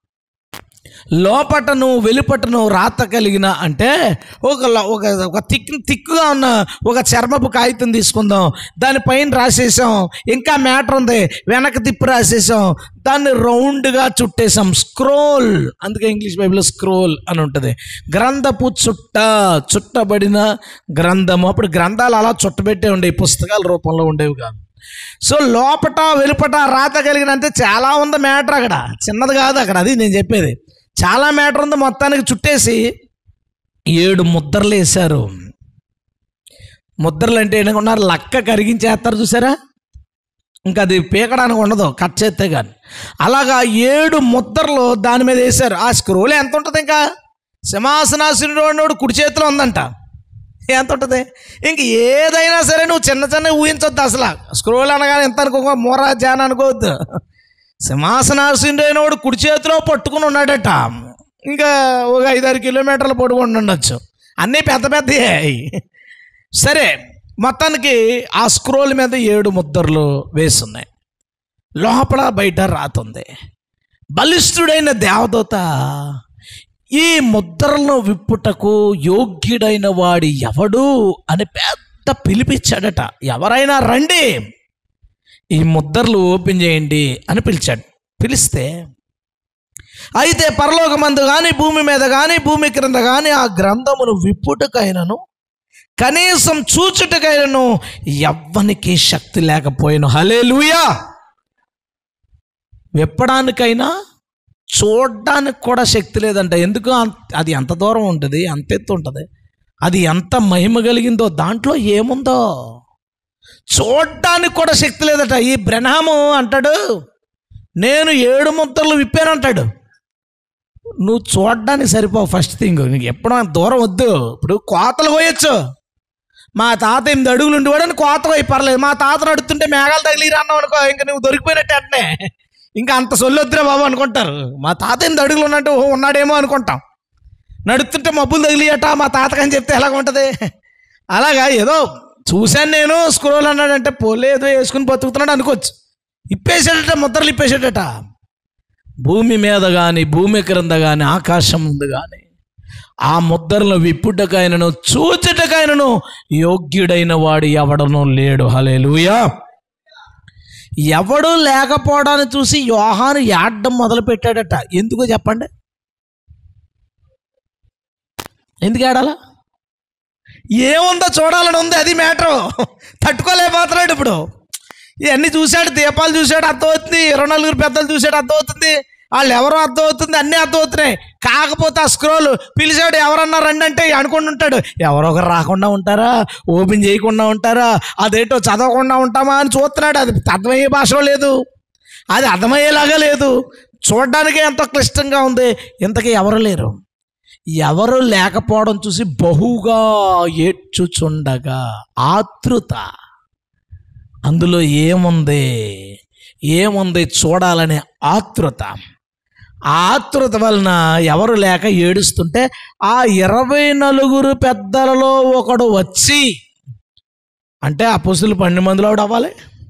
లోపటను వెలుపటను రాత కలిగిన అంటే ఒక ల- ఒక ఒక తిక్ తిక్కుగా ఉన్న ఒక చర్మపు కాగితం తీసుకుందాం దానిపైన రాసేసాం ఇంకా మ్యాటర్ ఉంది వెనక తిప్పి రాసేసాం దాన్ని రౌండ్గా చుట్టేసాం స్క్రోల్ అందుకే ఇంగ్లీష్ బైబిల్లో స్క్రోల్ అని ఉంటుంది గ్రంథపు చుట్ట చుట్టబడిన గ్రంథము అప్పుడు గ్రంథాలు అలా చుట్టబెట్టే ఉండేవి పుస్తకాల రూపంలో ఉండేవి కాదు సో లోపట వెలుపట రాత కలిగిన అంటే చాలా ఉంది మ్యాటర్ అక్కడ చిన్నది కాదు అక్కడ అది నేను చెప్పేది చాలా మ్యాటర్ ఉంది మొత్తానికి చుట్టేసి ఏడు ముద్రలు వేశారు ముద్రలు అంటే ఏంటనుకున్నారు లక్క కరిగించేస్తారు చూసారా ఇంకా అది పీకడానికి ఉండదు కట్ చేస్తే కానీ అలాగా ఏడు ముద్రలు దాని మీద వేశారు ఆ స్క్రోల్ ఎంత ఉంటుంది ఇంకా సింహాసనాసునుడు అన్నోడు కుడి చేతిలో ఉందంట ఎంత ఉంటుంది ఇంక ఏదైనా సరే నువ్వు చిన్న చిన్న ఊహించొద్దు అసలు స్క్రోల్ అనగానే ఎంత అనుకో మూర జాన్ అనుకోవద్దు సింహాసనాసీనుడైన వాడు కుడి చేతిలో పట్టుకుని ఉన్నాడట ఇంకా ఒక ఐదారు కిలోమీటర్లు పడుకొని ఉండొచ్చు అన్నీ పెద్ద పెద్దయే సరే మొత్తానికి ఆ స్క్రోల్ మీద ఏడు ముద్దర్లు వేస్తున్నాయి లోపల బయట రాతుంది బలిష్ఠుడైన దేవదూత ఈ ముద్రలను విప్పుటకు యోగ్యుడైన వాడి ఎవడు అని పెద్ద పిలిపించాడట ఎవరైనా రండి ఈ ముద్రలు ఓపెన్ చేయండి అని పిలిచాడు పిలిస్తే అయితే పరలోకమందు కానీ భూమి మీద కానీ భూమి క్రింద కానీ ఆ గ్రంథమును విప్పుటకైనను కనీసం చూచుటకైనను ఎవ్వనికి శక్తి లేకపోయాను హలే విప్పడానికైనా చూడడానికి కూడా శక్తి లేదంట ఎందుకు అం- అది ఎంత దూరం ఉంటుంది అంత ఎత్తు ఉంటుంది అది ఎంత మహిమ కలిగిందో దాంట్లో ఏముందో చూడడానికి కూడా శక్తి లేదట ఈ బ్రహ్మము అంటాడు నేను ఏడు ముద్దలు విప్పానంటాడు నువ్వు చూడడానికి సరిపోవు ఫస్ట్ థింగ్ నీకు ఎప్పుడు అంత దూరం వద్దు ఇప్పుడు కోతలు పోయొచ్చు మా తాత ఎనిమిది అడుగులు ఉండేవాడని కోత పోయి పర్లేదు మా తాత నడుతుంటే మేఘాలు తగిలిరా అన్నావు అనుకో ఇంకా నువ్వు దొరికిపోయినట్టే అట్నే ఇంకా అంత సొల్లొద్దురా బాబు అనుకుంటారు మా తాత ఎనిమిది అడుగులు ఉన్నట్టు ఓ ఉన్నాడేమో అనుకుంటాం నడుస్తుంటే మబ్బులు తగిలియట మా తాతకని చెప్తే ఎలాగ ఉంటుంది అలాగా ఏదో చూశాను నేను స్క్రోల్ అన్నాడంటే పోలే ఏదో వేసుకుని బతుకుతున్నాడు అనుకోవచ్చు ఇప్పేసాడట ముద్రలు ఇప్పేసాడట భూమి మీద కానీ భూమి క్రింద కానీ ఆకాశం ముందు కానీ ఆ ముద్రలను విప్పుటకైనను చూచుటకైనను యోగ్యుడైన వాడు ఎవడనూ లేడు హలేలుయా ఎవడు లేకపోవడాన్ని చూసి యోహాను యాడ్డం మొదలు పెట్టాడట ఎందుకో చెప్పండి ఎందుకు ఏడాలా ఏముందో చూడాలని ఉంది అది మ్యాటరు తట్టుకోలేకపోతున్నాడు ఇప్పుడు ఇవన్నీ చూశాడు దీపాలు చూశాడు అర్థమవుతుంది ఇరవై నలుగురు పెద్దలు చూశాడు అర్థమవుతుంది వాళ్ళు ఎవరో అర్థమవుతుంది అన్నీ అర్థమవుతున్నాయి కాకపోతే ఆ స్క్రోల్ పిలిచాడు ఎవరన్నా రండి అంటే అనుకుని ఉంటాడు ఎవరో ఒకరు రాకుండా ఉంటారా ఓపెన్ చేయకుండా ఉంటారా అదేంటో చదవకుండా ఉంటామా అని చూస్తున్నాడు అది అర్థమయ్యే భాషలో లేదు అది అర్థమయ్యేలాగా లేదు చూడడానికి ఎంతో క్లిష్టంగా ఉంది ఇంతకీ ఎవరు లేరు ఎవరు లేకపోవడం చూసి బహుగా ఏడ్చుచుండగా ఆతృత అందులో ఏముంది ఏముంది చూడాలనే ఆతృత ఆ ఆతృత వలన ఎవరు లేక ఏడుస్తుంటే ఆ ఇరవై నలుగురు పెద్దలలో ఒకడు వచ్చి అంటే ఆ పుస్తులు పన్నెండు మందిలో ఒకడు అవ్వాలి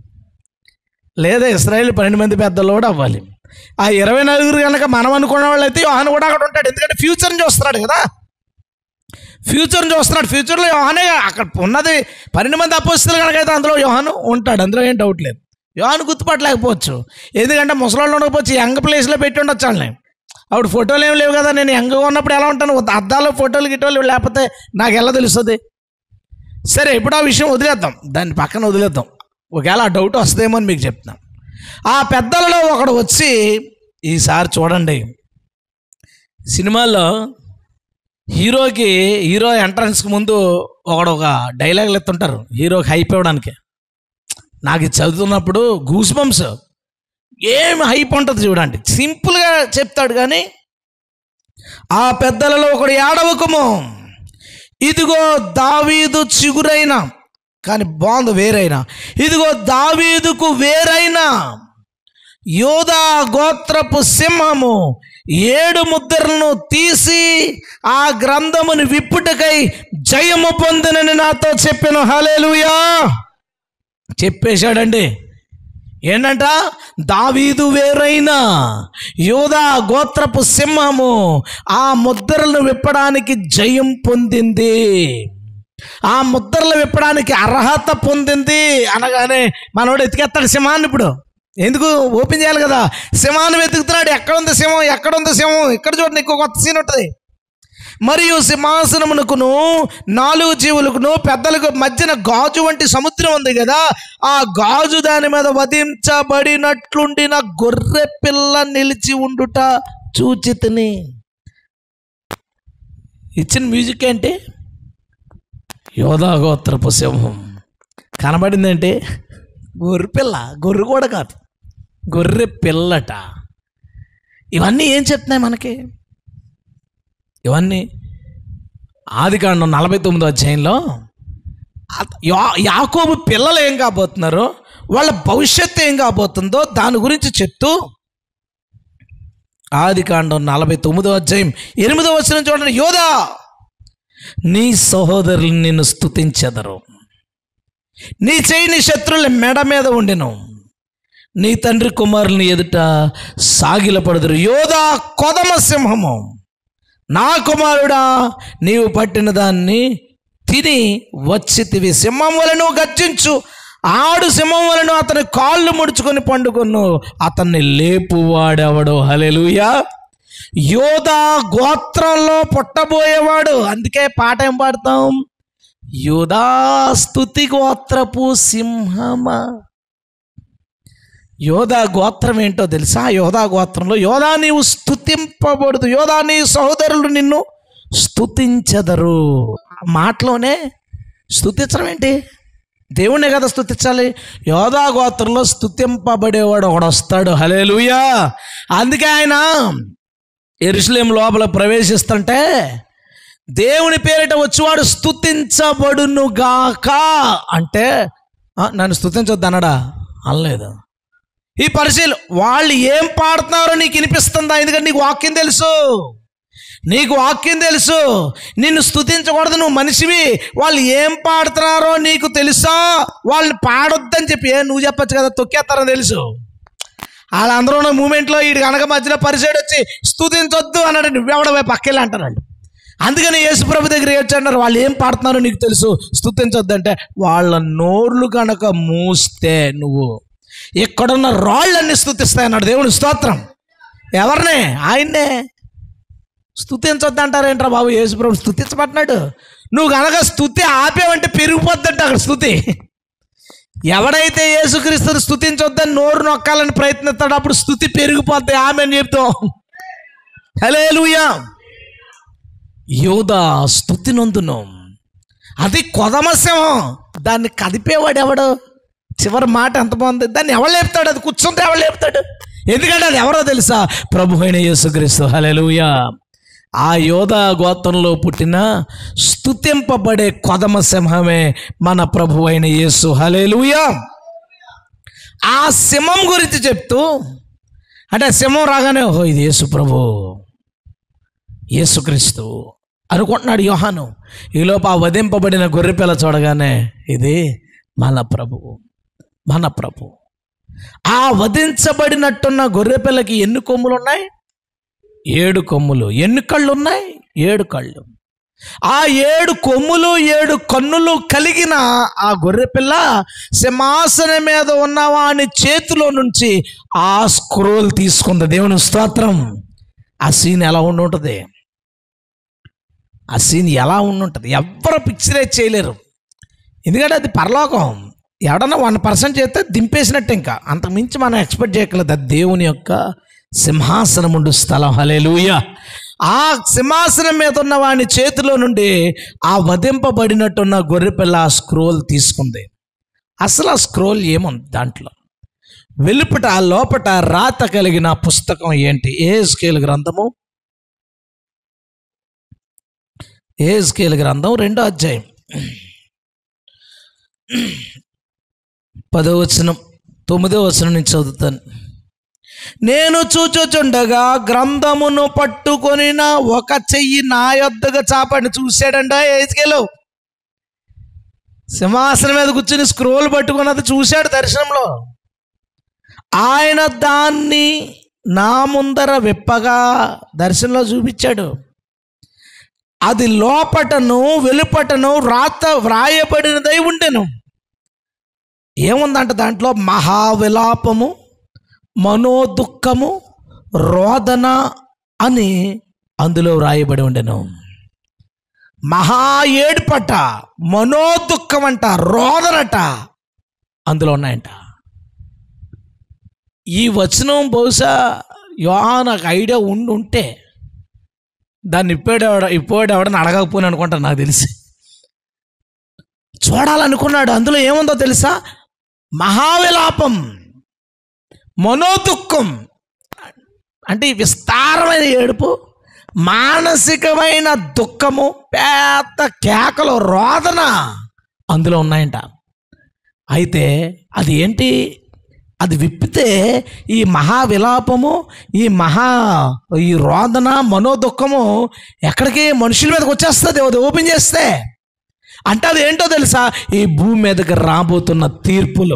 లేదా ఇస్రాయేల్ పన్నెండు మంది పెద్దలో కూడా అవ్వాలి ఆ ఇరవై నలుగురు కనుక మనం అనుకున్న వాళ్ళు అయితే యోహాను కూడా అక్కడ ఉంటాడు ఎందుకంటే ఫ్యూచర్ని చూస్తున్నాడు కదా ఫ్యూచర్ని చూస్తున్నాడు ఫ్యూచర్లో యోహానే అక్కడ ఉన్నది పన్నెండు మంది అపోస్తులు కనుక అయితే అందులో యోహాను ఉంటాడు అందులో ఏం డౌట్ లేదు యోహాను గుర్తుపట్టలేకపోవచ్చు ఎందుకంటే ముసలాళ్ళు ఉండకపోవచ్చు యంగ్ ప్లేస్లో పెట్టి ఉండొచ్చు వాళ్ళని అప్పుడు ఫోటోలు ఏం లేవు కదా నేను యంగ్గా ఉన్నప్పుడు ఎలా ఉంటాను అద్దాలు ఫోటోలు గిటోలు లేకపోతే నాకు ఎలా తెలుస్తుంది సరే ఇప్పుడు ఆ విషయం వదిలేద్దాం దాన్ని పక్కన వదిలేద్దాం ఒకవేళ ఆ డౌట్ వస్తుందేమో అని మీకు చెప్తున్నాను ఆ పెద్దలలో ఒకడు వచ్చి ఈసారి చూడండి సినిమాల్లో హీరోకి హీరో ఎంట్రన్స్కి ముందు ఒకడు ఒక డైలాగులు ఎత్తుంటారు హీరోకి హైప్ ఇవ్వడానికి నాకు ఇది చదువుతున్నప్పుడు గూస్ బంప్స్ ఏం హైప్ ఉంటుంది చూడండి సింపుల్గా చెప్తాడు కానీ ఆ పెద్దలలో ఒకడు ఏడవకము ఇదిగో దావీదు చిగురైన కానీ బాగుంది వేరైనా ఇదిగో దావీదుకు వేరైన యోధా గోత్రపు సింహము ఏడు ముద్రలను తీసి ఆ గ్రంథముని విప్పుటకై జయము పొందినని నాతో చెప్పిన హలేలుయా చెప్పేశాడండి ఏంటంట దావీదు వేరైన యోధా గోత్రపు సింహము ఆ ముద్రలను విప్పడానికి జయం పొందింది ఆ ముద్రలు విప్పడానికి అర్హత పొందింది అనగానే మనోడు ఎతికేస్తాడు సింహాన్ని ఇప్పుడు ఎందుకు ఓపెన్ చేయాలి కదా సింహాన్ని వెతుకుతున్నాడు ఎక్కడ ఉంది సింహం ఎక్కడ ఉంది సింహం ఇక్కడ చూడండి ఇంకో కొత్త సీన్ ఉంటుంది మరియు సింహాసనమునకును నాలుగు జీవులకును పెద్దలకు మధ్యన గాజు వంటి సముద్రం ఉంది కదా ఆ గాజు దాని మీద వధించబడినట్లుండిన గొర్రె పిల్ల నిలిచి ఉండుట చూచితిని ఇచ్చిన మ్యూజిక్ ఏంటి యోధాగోత్రపు సింహం కనబడిందంటే గొర్రె పిల్ల గొర్రె కూడా కాదు గొర్రె పిల్లట ఇవన్నీ ఏం చెప్తున్నాయి మనకి ఇవన్నీ ఆది కాండం నలభై తొమ్మిదో అధ్యాయంలో అత- యా- యాకోబు పిల్లలు ఏం కాబోతున్నారో వాళ్ళ భవిష్యత్తు ఏం కాబోతుందో దాని గురించి చెప్తూ ఆది కాండం నలభై తొమ్మిదో అధ్యాయం ఎనిమిదో వచ్చిన చూడండి యోధా నీ సహోదరులు నిన్ను స్తుతించెదరు నీ చేయి నీ శత్రువుల మెడ మీద ఉండిను నీ తండ్రి కుమారుని ఎదుట సాగిలపడుదురు యోధా కొదమ సింహము నా కుమారుడా నీవు పట్టిన దాన్ని తిని వచ్చితివి సింహం వలను గర్జించు ఆడు సింహం వలను అతని కాళ్ళు ముడుచుకొని పండుకొను అతన్ని లేపువాడెవడు హలెలుయా యోధా గోత్రంలో పుట్టబోయేవాడు అందుకే పాట ఏం పాడతాం యోధా స్తుతి గోత్రపు సింహమా యోధా గోత్రం ఏంటో తెలుసా యోధా గోత్రంలో యోధా నీవు స్తుతింపబడదు యోధా నీ సహోదరులు నిన్ను స్తుతించదరు ఆ మాటలోనే స్తుతించడం ఏంటి దేవుణ్ణే కదా స్తుతించాలి యోధా గోత్రంలో స్తుతింపబడేవాడు ఒకడు వస్తాడు హలేలుయా అందుకే ఆయన ఎరుసలేం లోపల ప్రవేశిస్తుంటే దేవుని పేరిట వచ్చేవాడు స్తుతించబడును గాక అంటే "ఆ, నన్ను స్తుతించొద్దు అన్నాడా అనలేదు ఈ పరిశీలి వాళ్ళు ఏం పాడుతున్నారో నీకు వినిపిస్తుందా ఎందుకంటే నీకు వాక్యం తెలుసు నీకు వాక్యం తెలుసు నిన్ను స్తుతించకూడదు నువ్వు మనిషివి వాళ్ళు ఏం పాడుతున్నారో నీకు తెలుసా వాళ్ళని పాడొద్దని చెప్పి ఏ నువ్వు చెప్పొచ్చు కదా తొక్కేస్తారని తెలుసు వాళ్ళందరూ ఉన్న మూమెంట్లో వీడి కనుక మధ్యలో పరిచయం వచ్చి స్తుతించొద్దు అన్నాడు నువ్వెవడవే పక్కెళ్ళి అంటారు వాళ్ళు అందుకని యేసుప్రభు దగ్గర ఏడ్చన్నారు వాళ్ళు ఏం పాడుతున్నారో నీకు తెలుసు స్తుతించొద్దు అంటే వాళ్ళ నోర్లు కనుక మూస్తే నువ్వు ఇక్కడున్న రాళ్ళన్ని స్తుతిస్తాయి అన్నాడు దేవుని స్తోత్రం ఎవరినే ఆయన్నే స్తుతించొద్దు అంటారేంట్రా బాబు యేసుప్రభు స్తుతించబట్టినాడు నువ్వు కనుక స్తుతి ఆపేవంటే పెరిగిపోద్దంట అక్కడ స్తుతి ఎవడైతే యేసుక్రీస్తుని స్తుతించొద్దని నోరు నొక్కాలని ప్రయత్నిస్తాడో అప్పుడు స్తుతి పెరిగిపోద్ది ఆమె చెప్తాం హలే యోధ స్తుతి నొందును అది కొదమస్యమం దాన్ని కదిపేవాడు ఎవడు చివరి మాట ఎంత బాగుంది దాన్ని ఎవరు లేపుతాడు అది కూర్చుంటే ఎవరు లేపుతాడు ఎందుకంటే అది ఎవరో తెలుసా ప్రభు అయిన యేసుక్రీస్తు హలెలుయా ఆ యోధ గోత్రంలో పుట్టిన స్తుతింపబడే కొదమ సింహమే మన ప్రభు అయిన యేసు హలేలుయా ఆ సింహం గురించి చెప్తూ అంటే సింహం రాగానే ఓహో ఇది యేసు ప్రభు యేసుక్రీస్తు అనుకుంటున్నాడు యోహాను ఈలోపు ఆ వధింపబడిన గొర్రెపిల్ల చూడగానే ఇది మన ప్రభువు మన ప్రభు ఆ వధించబడినట్టున్న గొర్రెపిల్లకి ఎన్ని కొమ్ములు ఉన్నాయి ఏడు కొమ్ములు ఎన్ని కళ్ళు ఉన్నాయి ఏడు కళ్ళు ఆ ఏడు కొమ్ములు ఏడు కన్నులు కలిగిన ఆ గొర్రెపిల్ల సింహాసనం మీద ఉన్న వాని చేతిలో నుంచి ఆ స్క్రోల్ తీసుకుంది దేవుని స్తోత్రం ఆ సీన్ ఎలా ఉండి ఉంటుంది ఆ సీన్ ఎలా ఉండి ఉంటుంది ఎవ్వరు పిక్చరైజ్ చేయలేరు ఎందుకంటే అది పరలోకం ఎవడన్నా వన్ పర్సెంట్ చేస్తే దింపేసినట్టు ఇంకా అంతకు మించి మనం ఎక్స్పెక్ట్ చేయగలదు అది దేవుని యొక్క సింహాసనముండు స్థలం హలేలుయ ఆ సింహాసనం మీద ఉన్న వాని చేతిలో నుండి ఆ వధింపబడినట్టున్న గొర్రెపిల్ల ఆ స్క్రోల్ తీసుకుంది అసలు ఆ స్క్రోల్ ఏముంది దాంట్లో వెలుపట లోపట రాత కలిగిన పుస్తకం ఏంటి ఏ స్కేల్ గ్రంథము ఏ స్కేల్ గ్రంథం రెండో అధ్యాయం పదో వచనం తొమ్మిదో వచనం నుంచి చదువుతాను నేను చూచుచుండగా గ్రంథమును పట్టుకొనిన ఒక చెయ్యి నా యొద్దగా చాపండి చూశాడంట ఏజ్కేలు సింహాసనం మీద కూర్చుని స్క్రోల్ పట్టుకున్నది చూశాడు దర్శనంలో ఆయన దాన్ని నా ముందర విప్పగా దర్శనంలో చూపించాడు అది లోపటను వెలుపటను రాత వ్రాయబడినదై ఉండెను ఏముందంట దాంట్లో మహావిలాపము మనోదుఖము రోదన అని అందులో వ్రాయబడి ఉండెను మహా ఏడుపట మనోదుఖం అంట రోదనట అందులో ఉన్నాయంట ఈ వచనం బహుశా యోహా నాకు ఐడియా ఉండి ఉంటే దాన్ని ఇప్పాడేవాడ ఇప్పాడేవాడని అడగకపోయినా అనుకుంటాను నాకు తెలిసి చూడాలనుకున్నాడు అందులో ఏముందో తెలుసా మహావిలాపం మనోదుఖం అంటే ఈ విస్తారమైన ఏడుపు మానసికమైన దుఃఖము పెద్ద కేకలు రోదన అందులో ఉన్నాయంట అయితే అది ఏంటి అది విప్పితే ఈ మహా విలాపము ఈ మహా ఈ రోదన మనోదుఖము ఎక్కడికి మనుషుల మీదకి వచ్చేస్తుంది అది ఓపెన్ చేస్తే అంటే అది ఏంటో తెలుసా ఈ భూమి మీదకి రాబోతున్న తీర్పులు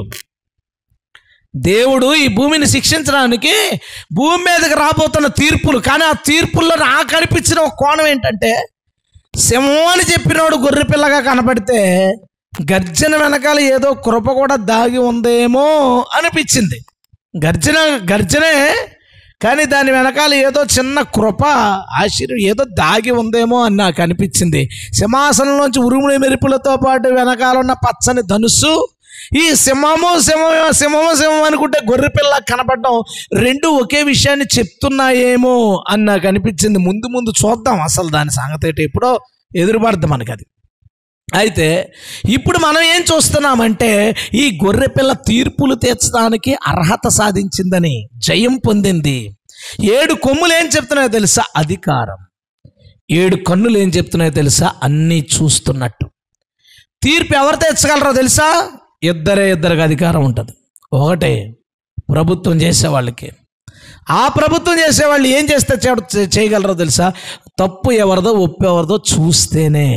దేవుడు ఈ భూమిని శిక్షించడానికి భూమి మీదకి రాబోతున్న తీర్పులు కానీ ఆ తీర్పుల్లో నాకు కనిపించిన ఒక కోణం ఏంటంటే సింహం అని చెప్పినోడు గొర్రె పిల్లగా కనపడితే గర్జన వెనకాల ఏదో కృప కూడా దాగి ఉందేమో అనిపించింది గర్జన గర్జనే కానీ దాని వెనకాల ఏదో చిన్న కృప ఆశ్చర్యం ఏదో దాగి ఉందేమో అని నాకు అనిపించింది సింహాసనంలోంచి ఉరుముడి మెరుపులతో పాటు వెనకాల ఉన్న పచ్చని ధనుస్సు ఈ సింహము సింహము సింహము సింహం అనుకుంటే గొర్రె పిల్ల కనపడడం రెండు ఒకే విషయాన్ని చెప్తున్నాయేమో అని నాకు అనిపించింది ముందు ముందు చూద్దాం అసలు దాని సంగతి ఏంటి ఎప్పుడో ఎదురుపడద్దు మనకి అది అయితే ఇప్పుడు మనం ఏం చూస్తున్నామంటే ఈ గొర్రె పిల్ల తీర్పులు తీర్చడానికి అర్హత సాధించిందని జయం పొందింది ఏడు కొమ్ములు ఏం చెప్తున్నాయో తెలుసా అధికారం ఏడు కన్నులు ఏం చెప్తున్నాయో తెలుసా అన్నీ చూస్తున్నట్టు తీర్పు ఎవరు తెచ్చగలరో తెలుసా ఇద్దరే ఇద్దరికి అధికారం ఉంటుంది ఒకటే ప్రభుత్వం చేసే వాళ్ళకి ఆ ప్రభుత్వం చేసేవాళ్ళు ఏం చేస్తే చే- చేయగలరో తెలుసా తప్పు ఎవరిదో ఒప్పు ఎవరిదో చూస్తేనే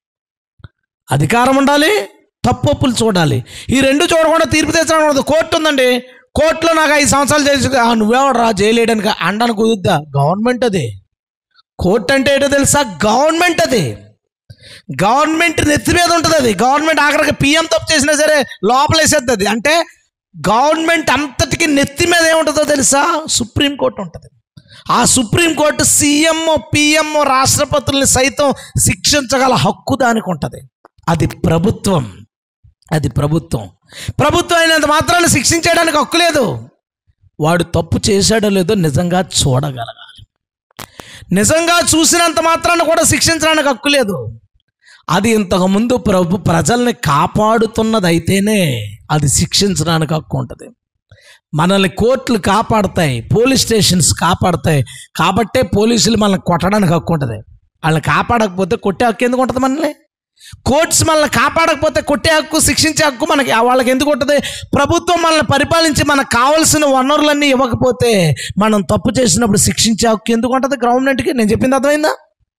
అధికారం ఉండాలి తప్పొప్పులు చూడాలి ఈ రెండు చూడకుండా తీర్పు తెచ్చడం ఉండదు కోర్టు ఉందండి కోర్టులో నాకు ఐదు సంవత్సరాలు చేసి "ఆ, నువ్వెవడరా జైలు వేయడానికి అండానికి కుదుద్దా గవర్నమెంట్ అది కోర్టు అంటే ఏంటో తెలుసా గవర్నమెంట్ అది గవర్నమెంట్ నెత్తి మీద ఉంటుంది అది గవర్నమెంట్ ఆఖరికి పిఎం తప్పు చేసినా సరే లోపలేసేద్ది అది అంటే గవర్నమెంట్ అంతటికి నెత్తి మీద ఏముంటుందో తెలుసా సుప్రీంకోర్టు ఉంటుంది ఆ సుప్రీంకోర్టు సీఎం పిఎం రాష్ట్రపతుల్ని సైతం శిక్షించగల హక్కు దానికి ఉంటుంది అది ప్రభుత్వం అది ప్రభుత్వం ప్రభుత్వం అయినంత మాత్రాన్ని శిక్షించడానికి హక్కు లేదు వాడు తప్పు చేశాడో లేదో నిజంగా చూడగలగాలి నిజంగా చూసినంత మాత్రాన్ని కూడా శిక్షించడానికి హక్కు లేదు అది ఇంతకుముందు ప్రభు ప్రజల్ని కాపాడుతున్నది అయితేనే అది శిక్షించడానికి హక్కు ఉంటుంది మనల్ని కోర్టులు కాపాడతాయి పోలీస్ స్టేషన్స్ కాపాడతాయి కాబట్టే పోలీసులు మనల్ని కొట్టడానికి హక్కు ఉంటుంది వాళ్ళని కాపాడకపోతే కొట్టే హక్కు ఎందుకు ఉంటుంది మనల్ని కోర్ట్స్ మనల్ని కాపాడకపోతే కొట్టే హక్కు శిక్షించే హక్కు మనకి వాళ్ళకి ఎందుకు ఉంటుంది ప్రభుత్వం మనల్ని పరిపాలించి మనకు కావాల్సిన వనరులన్నీ ఇవ్వకపోతే మనం తప్పు చేసినప్పుడు శిక్షించే హక్కు ఎందుకు ఉంటుంది గవర్నమెంట్కి నేను చెప్పింది అర్థమైందా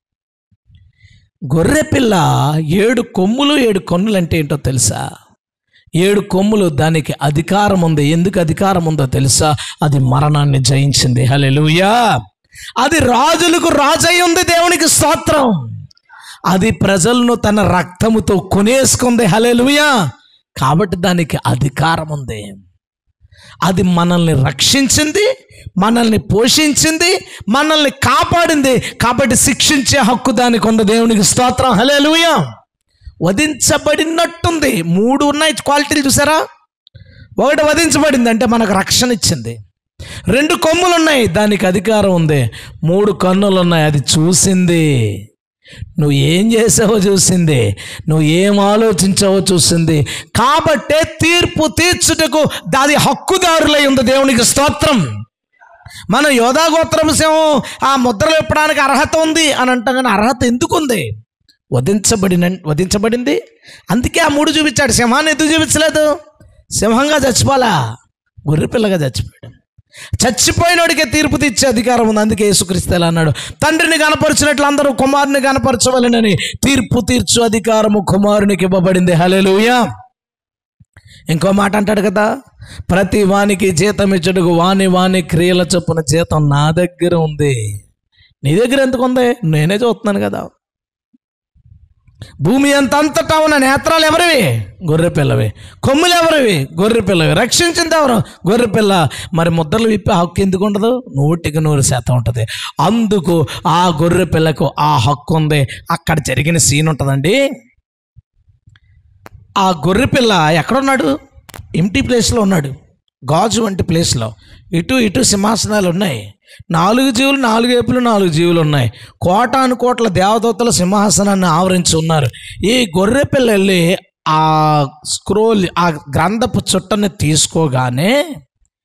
గొర్రె పిల్ల ఏడు కొమ్ములు ఏడు కన్నులు అంటే ఏంటో తెలుసా ఏడు కొమ్ములు దానికి అధికారం ఉంది ఎందుకు అధికారం ఉందో తెలుసా అది మరణాన్ని జయించింది హల్లెలూయా అది రాజులకు రాజై ఉంది దేవునికి స్తోత్రం అది ప్రజలను తన రక్తముతో కొనేసుకుంది హల్లెలూయా కాబట్టి దానికి అధికారం ఉంది అది మనల్ని రక్షించింది మనల్ని పోషించింది మనల్ని కాపాడింది కాబట్టి శిక్షించే హక్కు దానికి ఉంది దేవునికి స్తోత్రం హల్లెలూయా వధించబడినట్టుంది మూడు ఉన్నాయి క్వాలిటీలు చూసారా ఒకటి వధించబడింది అంటే మనకు రక్షణ ఇచ్చింది రెండు కొమ్ములు ఉన్నాయి దానికి అధికారం ఉంది మూడు కన్నులు ఉన్నాయి అది చూసింది నువ్వు ఏం చేసావో చూసింది నువ్వు ఏం ఆలోచించావో చూసింది కాబట్టే తీర్పు తీర్చుటకు దాని హక్కుదారులై ఉంది దేవునికి స్తోత్రం మన యోధాగోత్రం సింహం ఆ ముద్రలు ఇప్పడానికి అర్హత ఉంది అని అంటాం కానీ అర్హత ఎందుకు ఉంది వధించబడిన వధించబడింది అందుకే ఆ మూడు చూపించాడు సింహాన్ని ఎందుకు చూపించలేదు సింహంగా చచ్చిపోలా గొర్రెపిల్లగా చచ్చిపోయాడు చచ్చిపోయినోడికే తీర్పు తీర్చే అధికారం ఉంది అందుకే యేసుక్రీస్తు ఎలా అన్నాడు తండ్రిని కనపరిచినట్లు అందరూ కుమారుని కనపరచవలెనని తీర్పు తీర్చు అధికారము కుమారునికి ఇవ్వబడింది హల్లెలూయా ఇంకో మాట అంటాడు కదా ప్రతి వానికి జీతం ఇచ్చడుకు వాని వాని క్రియల చొప్పున జీతం నా దగ్గర ఉంది నీ దగ్గర ఎందుకు ఉంది నేనే చూస్తున్నాను కదా భూమి అంత అంతటా ఉన్న నేత్రాలు ఎవరివి గొర్రె పిల్లవి కొమ్ములు ఎవరివి గొర్రె పిల్లవి రక్షించింది ఎవరు గొర్రె పిల్ల మరి ముద్రలు విప్పి హక్కు ఎందుకు ఉండదు నూటికి నూరు శాతం ఉంటుంది అందుకు ఆ గొర్రె పిల్లకు ఆ హక్కు ఉంది అక్కడ జరిగిన సీన్ ఉంటుందండి ఆ గొర్రె పిల్ల ఎక్కడున్నాడు ఎంటీ ప్లేస్లో ఉన్నాడు గాజు వంటి ప్లేస్లో ఇటు ఇటు సింహాసనాలు ఉన్నాయి నాలుగు జీవులు నాలుగు ఏపులు నాలుగు జీవులు ఉన్నాయి కోటాను కోట్ల దేవదూతల సింహాసనాన్ని ఆవరించి ఉన్నారు ఈ గొర్రె పిల్ల వెళ్ళి ఆ స్క్రోల్ ఆ గ్రంథపు చుట్టని తీసుకోగానే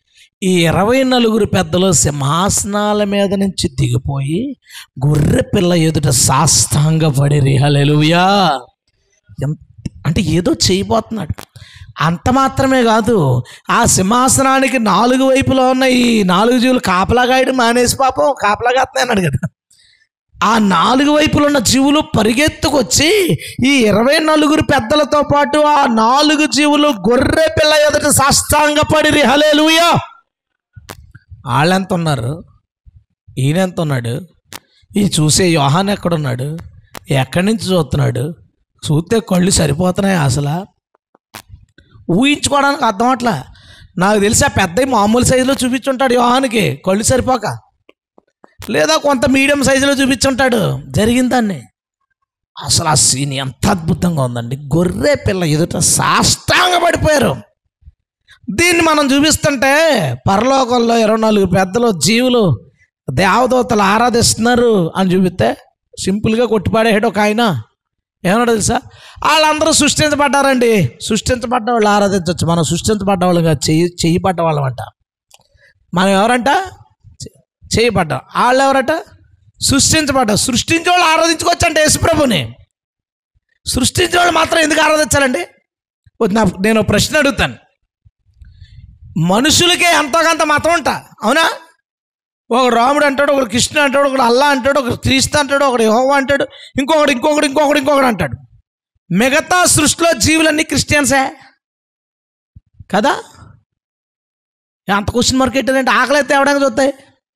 ఈ ఇరవై నలుగురు పెద్దలు సింహాసనాల మీద నుంచి దిగిపోయి గొర్రె పిల్ల ఎదుట సాష్టాంగ పడి హల్లెలూయా ఎం- అంటే ఏదో చేయబోతున్నాడు అంత మాత్రమే కాదు ఆ సింహాసనానికి నాలుగు వైపులో ఉన్న ఈ నాలుగు జీవులు కాపలాగాయడు మానేసి పాపం కాపలాగాస్తున్నాయి అన్నాడు కదా ఆ నాలుగు వైపులు ఉన్న జీవులు పరిగెత్తుకొచ్చి ఈ ఇరవై నలుగురు పెద్దలతో పాటు ఆ నాలుగు జీవులు గొర్రె పిల్ల ఎదుట సాష్టాంగపడి హలేలుయా వాళ్ళెంత ఉన్నారు ఈయన ఎంత ఉన్నాడు ఈ చూసే యోహాన్ ఎక్కడున్నాడు ఎక్కడి నుంచి చూస్తున్నాడు చూస్తే కళ్ళు సరిపోతున్నాయి అసలు ఊహించుకోవడానికి అర్థం అట్లా నాకు తెలిసి ఆ పెద్ద మామూలు సైజులో చూపించుంటాడు యోహానికి కళ్ళు సరిపోక లేదా కొంత మీడియం సైజులో చూపించుంటాడు జరిగిన దాన్ని అసలు ఆ సీన్ ఎంత అద్భుతంగా ఉందండి గొర్రె పిల్ల ఎదుట సాష్టాంగ పడిపోయారు దీన్ని మనం చూపిస్తుంటే పరలోకంలో ఇరవై నాలుగు పెద్దలు జీవులు దేవదూతలు ఆరాధిస్తున్నారు అని చూపిస్తే సింపుల్గా కొట్టిపాడేసాడు ఒక ఆయన ఏమన్నాడు తెలుసా వాళ్ళందరూ సృష్టించబడ్డారండి సృష్టించబడ్డ వాళ్ళు ఆరాధించవచ్చు మనం సృష్టించబడ్డ వాళ్ళం కాదు చెయ్యి చెయ్యి పడ్డ వాళ్ళం అంట మనం ఎవరంట చె- చెయ్యి పడ్డాం వాళ్ళు ఎవరట సృష్టించబడ్డాం సృష్టించే వాళ్ళు ఆరాధించుకోవచ్చు అంటే యేసుప్రభుని సృష్టించే వాళ్ళు మాత్రం ఎందుకు ఆరాధించాలండి ఓ నా నేను ఒక ప్రశ్న అడుగుతాను మనుషులకే ఎంతో కొంత మతం ఉంటా అవునా ఒక రాముడు అంటాడు ఒకడు కృష్ణ అంటాడు ఒకడు అల్లా అంటాడు ఒకడు క్రీస్తు అంటాడు ఒకడు యెహోవా అంటాడు ఇంకొకడు ఇంకొకడు ఇంకొకడు ఇంకొకడు అంటాడు మిగతా సృష్టిలో జీవులన్నీ క్రిస్టియన్సే కదా అంత క్వశ్చన్ మార్క్ ఏంటంటే ఆకలి అయితే ఎవడానికి చూస్తాయి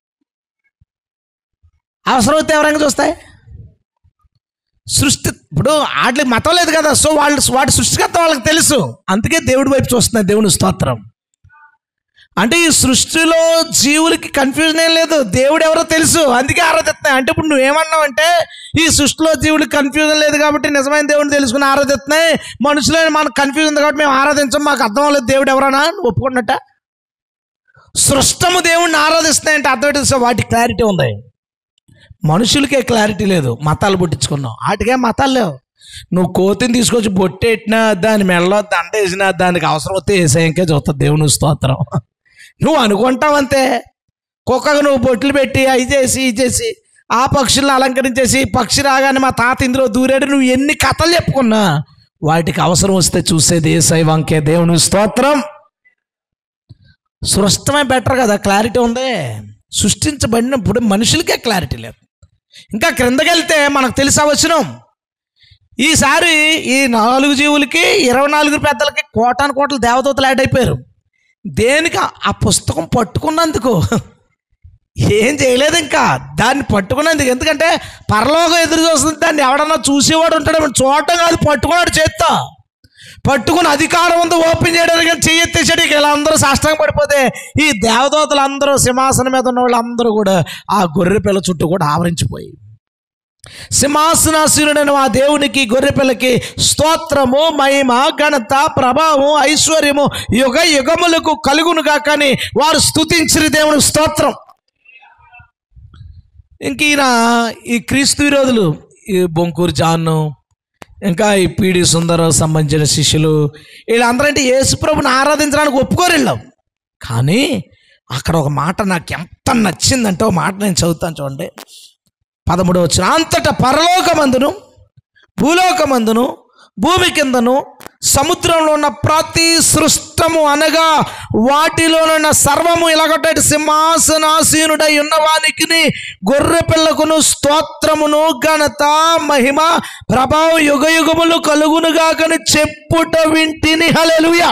అవసరం అయితే ఎవరైనా చూస్తాయి సృష్టి ఇప్పుడు వాటికి మతం లేదు కదా సో వాళ్ళు వాటి సృష్టికర్త వాళ్ళకి తెలుసు అందుకే దేవుడి వైపు చూస్తున్నాయి దేవుని స్తోత్రం అంటే ఈ సృష్టిలో జీవులకి కన్ఫ్యూజన్ ఏం లేదు దేవుడు ఎవరో తెలుసు అందుకే ఆరాధిస్తున్నాయి అంటే ఇప్పుడు నువ్వేమన్నావు అంటే ఈ సృష్టిలో జీవులకి కన్ఫ్యూజన్ లేదు కాబట్టి నిజమైన దేవుడిని తెలుసుకుని ఆరాధిస్తున్నాయి మనుషులే మనకు కన్ఫ్యూజన్ ఉంది కాబట్టి మేము ఆరాధించం మాకు అర్థం అవ్వలేదు దేవుడు ఎవరన్నా నువ్వు ఒప్పుకున్నట్ట సృష్టము దేవుడిని ఆరాధిస్తున్నాయంటే అర్థం తెలుసు వాటి క్లారిటీ ఉంది మనుషులకే క్లారిటీ లేదు మతాలు పుట్టించుకున్నావు వాటికే మతాలు లేవు నువ్వు కోతిని తీసుకొచ్చి బొట్టెట్టినా దాని మెడలో దండ వేసినా దానికి అవసరం వస్తే వేసేయంకే చూస్తుంది దేవుని స్తోత్రం నువ్వు అనుకుంటావంతే కుక్కకు నువ్వు బొట్లు పెట్టి అవి చేసి ఇది చేసి ఆ పక్షులను అలంకరించేసి పక్షి రాగానే మా తాత ఇందులో దూరాడు నువ్వు ఎన్ని కథలు చెప్పుకున్నా వాటికి అవసరం వస్తే చూసేది ఏ శైవంకే దేవుని స్తోత్రం సృష్టమే బెటర్ కదా క్లారిటీ ఉంది సృష్టించబడినప్పుడు మనుషులకే క్లారిటీ లేదు ఇంకా క్రిందకి వెళ్తే మనకు తెలిసి అవసరం ఈసారి ఈ నాలుగు జీవులకి ఇరవై నాలుగు పెద్దలకి కోటాను కోట్ల దేవదూతలు యాడ్ అయిపోయారు దేనికి ఆ- ఆ పుస్తకం పట్టుకున్నందుకు ఏం చేయలేదు ఇంకా దాన్ని పట్టుకున్నందుకు ఎందుకంటే పరలోకం ఎదురు చూస్తుంది దాన్ని ఎవడన్నా చూసేవాడు ఉంటాడు చూడటం కాదు పట్టుకున్నాడు చేత్తో పట్టుకుని అధికారం ఉంది ఓపెన్ చేయడానికి చెయ్యెత్తేసాడు ఇక ఇలా అందరూ సాష్టంగా పడిపోతే ఈ దేవదూతలు అందరూ సింహాసనం మీద ఉన్న వాళ్ళందరూ కూడా ఆ గొర్రె పిల్ల చుట్టూ కూడా ఆవరించిపోయి సింహాసనాసీనుడైన ఆ దేవునికి గొర్రెపిల్లకి స్తోత్రము మహిమ ఘనత ప్రభావం ఐశ్వర్యము యుగ యుగములకు కలుగునుగా కానీ వారు స్తుతించిన దేవుని స్తోత్రం ఇంక ఈయన ఈ క్రీస్తు విరోధులు ఈ బొంకూరు జాను ఇంకా ఈ పీడి సుందరం సంబంధించిన శిష్యులు వీళ్ళందరూ అంటే యేసుప్రభుని ఆరాధించడానికి ఒప్పుకోరు వెళ్ళాం కానీ అక్కడ ఒక మాట నాకు ఎంత నచ్చిందంటే ఒక మాట నేను చదువుతాను చూడండి పదమూడవ వచ్చిన అంతటా పరలోకమందును భూలోకమందును భూమి కిందను సముద్రంలో ఉన్న ప్రతి సృష్టము అనగా వాటిలోనున్న సర్వము ఇలాగొట్టటి సింహాసనాసీనుడై ఉన్నవానికి గొర్రె పిల్లకును స్తోత్రమును ఘనత మహిమ ప్రభావం యుగ యుగములు కలుగునుగాకని చెప్పుట వింటిని హల్లెలూయా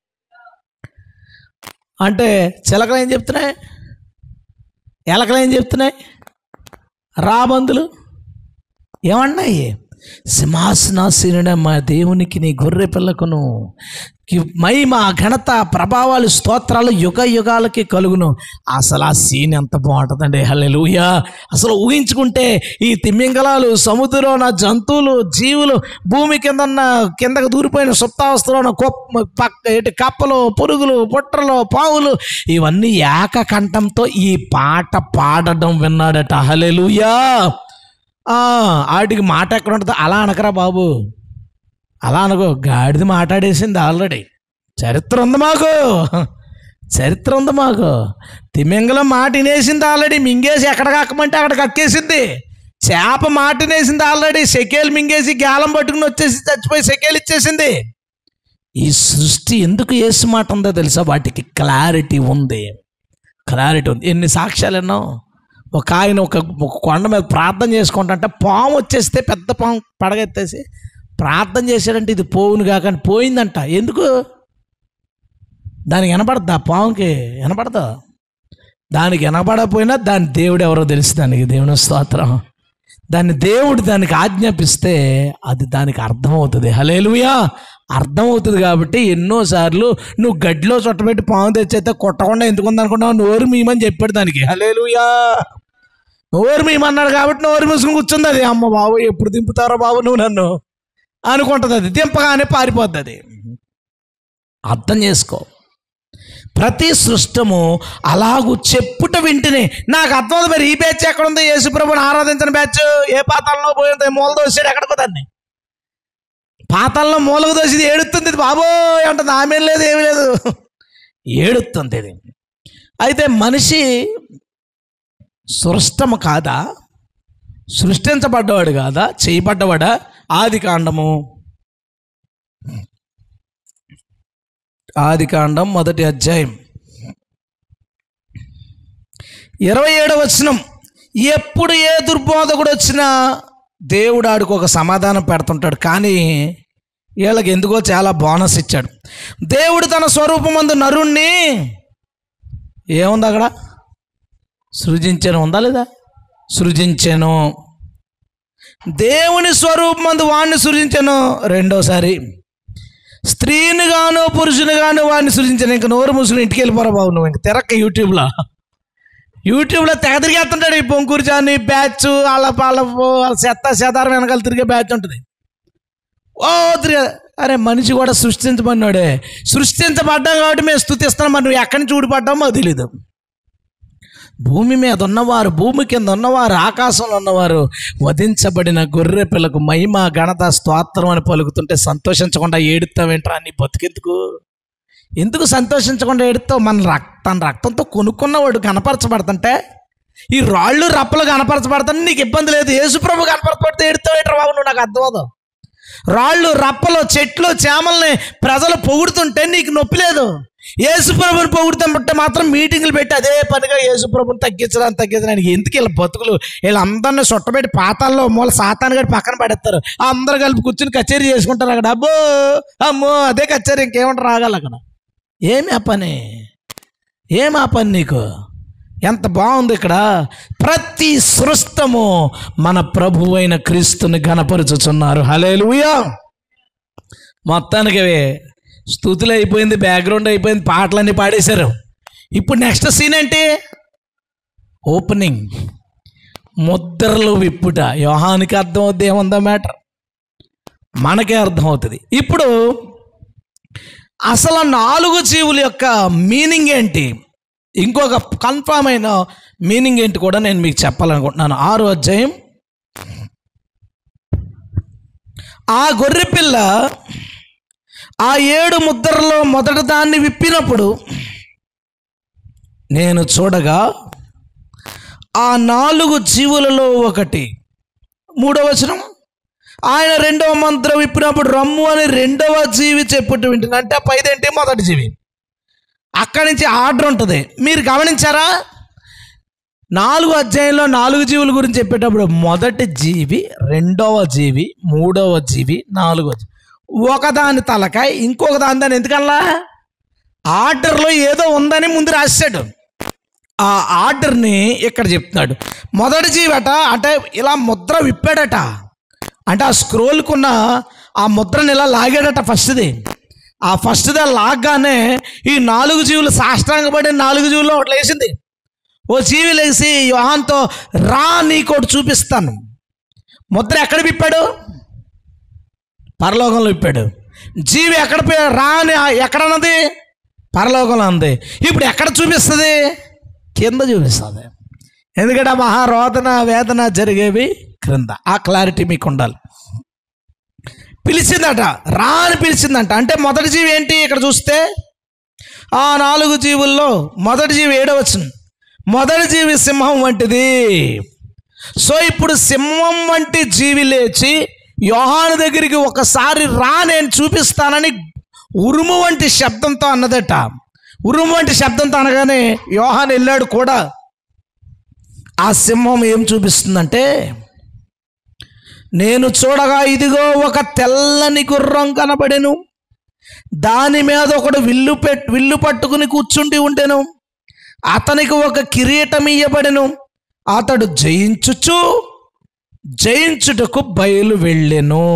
అంటే చిలకలు ఏం చెప్తున్నాయి ఎలకలు ఏం చెప్తున్నాయి రాబందులు ఏమన్నాయి సింహాసనాసీనుడ మా దేవునికి నీ గొర్రె పిల్లకును కి- మహిమ ఘనత ప్రభావాలు స్తోత్రాలు యుగ యుగాలకి కలుగును అసలు ఆ సీన్ ఎంత బాగుంటుందండి హల్లెలూయా అసలు ఊహించుకుంటే ఈ తిమ్మింగళాలు సముద్రంలో ఉన్న జంతువులు జీవులు భూమి కింద ఉన్న కిందకు దూరిపోయిన సుప్తావస్థలో ఉన్న కొప్ప పక్క ఏంటి కప్పలు పురుగులు పుట్రలు పావులు ఇవన్నీ ఏకకంఠంతో ఈ పాట పాడడం విన్నాడట హల్లెలూయా ఆ, ఆడికి మాట ఎక్కడ ఉంటుందో అలా అనకరా బాబు అలా అనుకో గాడిద మాట్లాడేసింది ఆల్రెడీ చరిత్ర ఉంది మాకు చరిత్ర ఉంది మాకు తిమింగలం మాట వినేసింది ఆల్రెడీ మింగేసి ఎక్కడ కక్కమంటే అక్కడ కక్కేసింది చేప మాట వినేసింది ఆల్రెడీ సెకేలు మింగేసి గాలం పట్టుకుని వచ్చేసి చచ్చిపోయి సెకేలు ఇచ్చేసింది ఈ సృష్టి ఎందుకు ఏసు మాట ఉందో తెలుసా వాటికి క్లారిటీ ఉంది క్లారిటీ ఉంది ఎన్ని సాక్ష్యాలు ఎన్నో ఒక ఆయన ఒక ఒక కొండ మీద ప్రార్థన చేసుకుంటుంటే పాము వచ్చేస్తే పెద్ద పాము పడగెత్తేసి ప్రార్థన చేశాడంటే ఇది పోవును కాకని పోయిందంట ఎందుకు దానికి వినపడద్దా పాముకి వినపడదా దానికి వినపడకపోయినా దాని దేవుడు ఎవరో తెలుసు దానికి దేవుని స్తోత్రం దాన్ని దేవుడు దానికి ఆజ్ఞాపిస్తే అది దానికి అర్థమవుతుంది హలేలుయా అర్థమవుతుంది కాబట్టి ఎన్నోసార్లు నువ్వు గడ్డిలో చుట్టబెట్టి పాము తెచ్చైతే కొట్టకుండా ఎందుకు అనుకున్నావు నోరు మీమని చెప్పాడు దానికి హలేలుయా నోరు మీమన్నాడు కాబట్టి నోరు మూసుకుని కూర్చుంది అది అమ్మ బాబు ఎప్పుడు దింపుతారో బాబు నువ్వు నన్ను అనుకుంటుంది అది దింపగానే పారిపోద్ది అది అర్థం చేసుకో ప్రతి సృష్టము అలాగూ చెప్పుట వింటేనే నాకు అర్థం మరి ఈ బ్యాచ్ ఎక్కడ ఉంది యేసుప్రభుని ఆరాధించిన బ్యాచ్ ఏ పాతాలలో పోయింది మూల దోసాడు ఎక్కడికో దాన్ని పాతాల్లో మూలకు దోసి ఏడుతుంది ఇది బాబో ఏమంటుంది ఆమె లేదు ఏమీ లేదు ఏడుతుంది ఇది అయితే మనిషి సృష్టము కాదా సృష్టించబడ్డవాడు కాదా చేయబడ్డవాడా ఆది కాండము ఆది కాండం మొదటి అధ్యాయం ఇరవై ఏడవ వచనం ఎప్పుడు ఏ దుర్బోధకుడు వచ్చినా దేవుడు ఆడికి ఒక సమాధానం పెడుతుంటాడు కానీ వీళ్ళకి ఎందుకో చాలా బోనస్ ఇచ్చాడు దేవుడు తన స్వరూపమందు నరుణ్ణి ఏముంది అక్కడ సృజించాను ఉందా లేదా సృజించాను దేవుని స్వరూపమందు వాణ్ణి సృజించాను రెండోసారి స్త్రీని గాను పురుషుని గాను వాడిని సృజించాను ఇంక నోరు మూసుకుని ఇంటికి వెళ్ళిపోరా బాబు నువ్వు ఇంక తిరక్క యూట్యూబ్లో యూట్యూబ్లో తెగ తిరిగేస్తుంటాడు ఈ పొంకూరు జాని బ్యాచ్ వాళ్ళ వాళ్ళ వాళ్ళ చెత్త చెదారం వెనకాల తిరిగే బ్యాచ్ ఉంటుంది ఓ తిరిగే అరే మనిషి కూడా సృష్టించబడినాడే సృష్టించబడ్డాం కాబట్టి మేము స్థుతిస్తున్నాం మరి నువ్వు ఎక్కడి నుంచి ఊడిపడ్డామో మాకు తెలియదు భూమి మీద ఉన్నవారు భూమి కింద ఉన్నవారు ఆకాశంలో ఉన్నవారు వధించబడిన గొర్రె పిల్లకు మహిమ ఘనత స్తోత్రం అని పలుకుతుంటే సంతోషించకుండా ఏడుతావేంట్రా నీ బతికెందుకు ఎందుకు సంతోషించకుండా ఏడుతావు మన రక్తం రక్తంతో కొనుక్కున్నవాడు కనపరచబడుతుంటే ఈ రాళ్ళు రప్పలు కనపరచబడుతుంటే నీకు ఇబ్బంది లేదు యేసుప్రభు కనపరచబడితే ఏడుతావేంట్రా బాబు నువ్వు నాకు అర్థమవుదు రాళ్ళు రప్పలు చెట్లు చేమల్ని ప్రజలు పొగుడుతుంటే నీకు నొప్పి లేదు యేసుప్రభుని పొగుడుతుంటే మాత్రం మీటింగులు పెట్టి అదే పనిగా యేసుప్రభుని తగ్గించడానికి తగ్గించడానికి ఎందుకు వీళ్ళ బతుకులు వీళ్ళందరినీ చుట్టబెట్టి పాతాల్లో మూల సాతాను గడి పక్కన పడేస్తారు అందరు కలిపి కూర్చుని కచేరీ చేసుకుంటారు అక్కడ అబ్బో అమ్మో అదే కచేరీ ఇంకేమంటారు రాగాలి అక్కడ ఏమి ఆ పని ఏమి ఆ పని నీకు ఎంత బాగుంది ఇక్కడ ప్రతి సృష్టము మన ప్రభు అయిన క్రీస్తుని గనపరుచుచున్నారు హలేలుయా మొత్తానికి స్థుతులు అయిపోయింది బ్యాక్గ్రౌండ్ అయిపోయింది పాటలన్నీ పాడేశారు ఇప్పుడు నెక్స్ట్ సీన్ ఏంటి ఓపెనింగ్ ముద్రలు విప్పుట యోహానికి అర్థం అవుద్ది ఏముందా మ్యాటర్ మనకే అర్థం అవుతుంది ఇప్పుడు అసలు ఆ నాలుగు జీవుల యొక్క మీనింగ్ ఏంటి ఇంకొక కన్ఫామ్ అయిన మీనింగ్ ఏంటి కూడా నేను మీకు చెప్పాలనుకుంటున్నాను ఆరో అధ్యాయం ఆ గొర్రె పిల్ల ఆ ఏడు ముద్రలో మొదటి దాన్ని విప్పినప్పుడు నేను చూడగా ఆ నాలుగు జీవులలో ఒకటి మూడవ వచనం ఆయన రెండవ మంత్రం విప్పినప్పుడు రమ్ము అని రెండవ జీవి చెప్పుట్టు వింటుంది అంటే పైదేంటి మొదటి జీవి అక్కడి నుంచి ఆర్డర్ ఉంటుంది మీరు గమనించారా నాలుగు అధ్యాయంలో నాలుగు జీవుల గురించి చెప్పేటప్పుడు మొదటి జీవి రెండవ జీవి మూడవ జీవి నాలుగవ జీవి ఒకదాని తలకాయ ఇంకొక దాని దాన్ని ఎందుకల్లా ఆర్డర్లో ఏదో ఉందని ముందు రాశాడు ఆ ఆర్డర్ని ఇక్కడ చెప్తున్నాడు మొదటి జీవట అంటే ఇలా ముద్ర విప్పాడట అంటే ఆ స్క్రోల్కున్న ఆ ముద్రని ఇలా లాగాడట ఫస్ట్ది ఆ ఫస్ట్ది లాగ్గానే ఈ నాలుగు జీవులు సాష్టాంగపడి నాలుగు జీవుల్లో ఒకటి లేచింది ఓ జీవి లేచి యోహాన్తో రా నీకోటి చూపిస్తాను ముద్ర ఎక్కడ విప్పాడు పరలోకంలో విప్పాడు జీవి ఎక్కడ పోయి- రా అని ఎక్కడన్నది పరలోకంలో ఉంది ఇప్పుడు ఎక్కడ చూపిస్తుంది కింద చూపిస్తుంది ఎందుకంటే ఆ మహారోదన వేదన జరిగేవి క్రింద ఆ క్లారిటీ మీకు ఉండాలి పిలిచిందట రా అని పిలిచిందంట అంటే మొదటి జీవి ఏంటి ఇక్కడ చూస్తే ఆ నాలుగు జీవుల్లో మొదటి జీవి ఏడవచ్చును మొదటి జీవి సింహం వంటిది సో ఇప్పుడు సింహం వంటి జీవి లేచి యోహాను దగ్గరికి ఒకసారి రా నేను చూపిస్తానని ఉరుము వంటి శబ్దంతో అన్నదట ఉరుము వంటి శబ్దంతో అనగానే యోహాన్ వెళ్ళాడు కూడా ఆ సింహం ఏం చూపిస్తుందంటే నేను చూడగా ఇదిగో ఒక తెల్లని గుర్రం కనబడెను దాని మీద ఒకడు విల్లు పెట్ విల్లు పట్టుకుని కూర్చుండి ఉండెను అతనికి ఒక కిరీటం ఇయ్యబడెను అతడు జయించుచు జయించుటకు బయలు వెళ్ళెను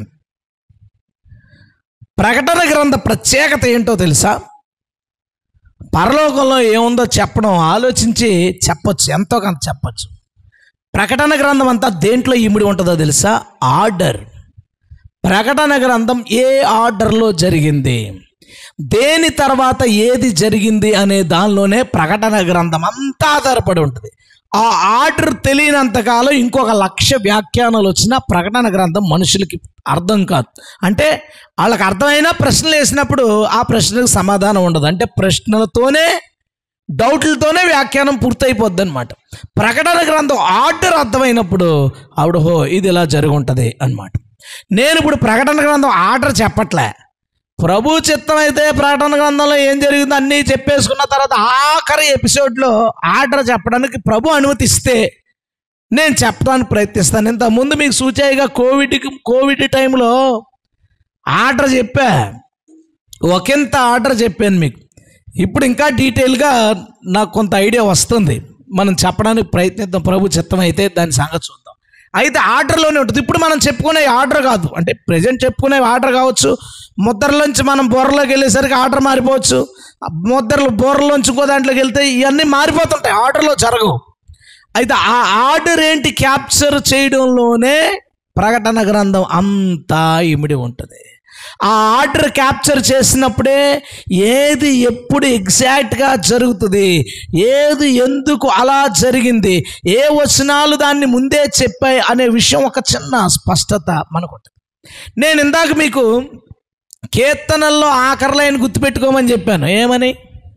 ప్రకటన గ్రంథ ప్రత్యేకత ఏంటో తెలుసా పరలోకంలో ఏముందో చెప్పడం ఆలోచించి చెప్పొచ్చు ఎంతో కొంత చెప్పొచ్చు ప్రకటన గ్రంథం అంతా దేంట్లో ఇమిడి ఉంటుందో తెలుసా ఆర్డర్ ప్రకటన గ్రంథం ఏ ఆర్డర్లో జరిగింది దేని తర్వాత ఏది జరిగింది అనే దానిలోనే ప్రకటన గ్రంథం అంతా ఆధారపడి ఉంటుంది ఆ ఆర్డర్ తెలియనంతకాలం ఇంకొక లక్ష వ్యాఖ్యానాలు వచ్చినా ప్రకటన గ్రంథం మనుషులకి అర్థం కాదు అంటే వాళ్ళకి అర్థమైనా ప్రశ్నలు వేసినప్పుడు ఆ ప్రశ్నలకు సమాధానం ఉండదు అంటే ప్రశ్నలతోనే డౌట్లతోనే వ్యాఖ్యానం పూర్తయిపోద్ది అనమాట ప్రకటన గ్రంథం ఆర్డర్ అర్థమైనప్పుడు ఆవిడ హో ఇది ఇలా జరిగి ఉంటుంది అనమాట నేను ఇప్పుడు ప్రకటన గ్రంథం ఆర్డర్ చెప్పట్లే ప్రభు చిత్తం అయితే ప్రకటన గ్రంథంలో ఏం జరిగిందో అన్నీ చెప్పేసుకున్న తర్వాత ఆఖరి ఎపిసోడ్లో ఆర్డర్ చెప్పడానికి ప్రభు అనుమతిస్తే నేను చెప్పడానికి ప్రయత్నిస్తాను ఇంత ముందు మీకు సూచాయిగా కోవిడ్కి కోవిడ్ టైంలో ఆర్డర్ చెప్పా ఒకంత ఆర్డర్ చెప్పాను మీకు ఇప్పుడు ఇంకా డీటెయిల్గా నాకు కొంత ఐడియా వస్తుంది మనం చెప్పడానికి ప్రయత్నిద్దాం ప్రభు చిత్తం అయితే దాని సంగతి చూద్దాం అయితే ఆర్డర్లోనే ఉంటుంది ఇప్పుడు మనం చెప్పుకునే ఆర్డర్ కాదు అంటే ప్రజెంట్ చెప్పుకునే ఆర్డర్ కావచ్చు ముద్రలోంచి మనం బొర్రలోకి వెళ్ళేసరికి ఆర్డర్ మారిపోవచ్చు ముద్రలు బొర్రలోంచి ఇంకో దాంట్లోకి వెళ్తే ఇవన్నీ మారిపోతుంటాయి ఆర్డర్లో జరగవు అయితే ఆ ఆర్డర్ ఏంటి క్యాప్చర్ చేయడంలోనే ప్రకటన గ్రంథం అంతా ఇమిడి ఉంటుంది ఆ ఆర్డర్ క్యాప్చర్ చేసినప్పుడే ఏది ఎప్పుడు ఎగ్జాక్ట్గా జరుగుతుంది ఏది ఎందుకు అలా జరిగింది ఏ వచనాలు దాన్ని ముందే చెప్పాయి అనే విషయం ఒక చిన్న స్పష్టత మనకు ఉంటుంది నేను ఇందాక మీకు కీర్తనల్లో ఆఖరి లైన్ గుర్తుపెట్టుకోమని చెప్పాను ఏమని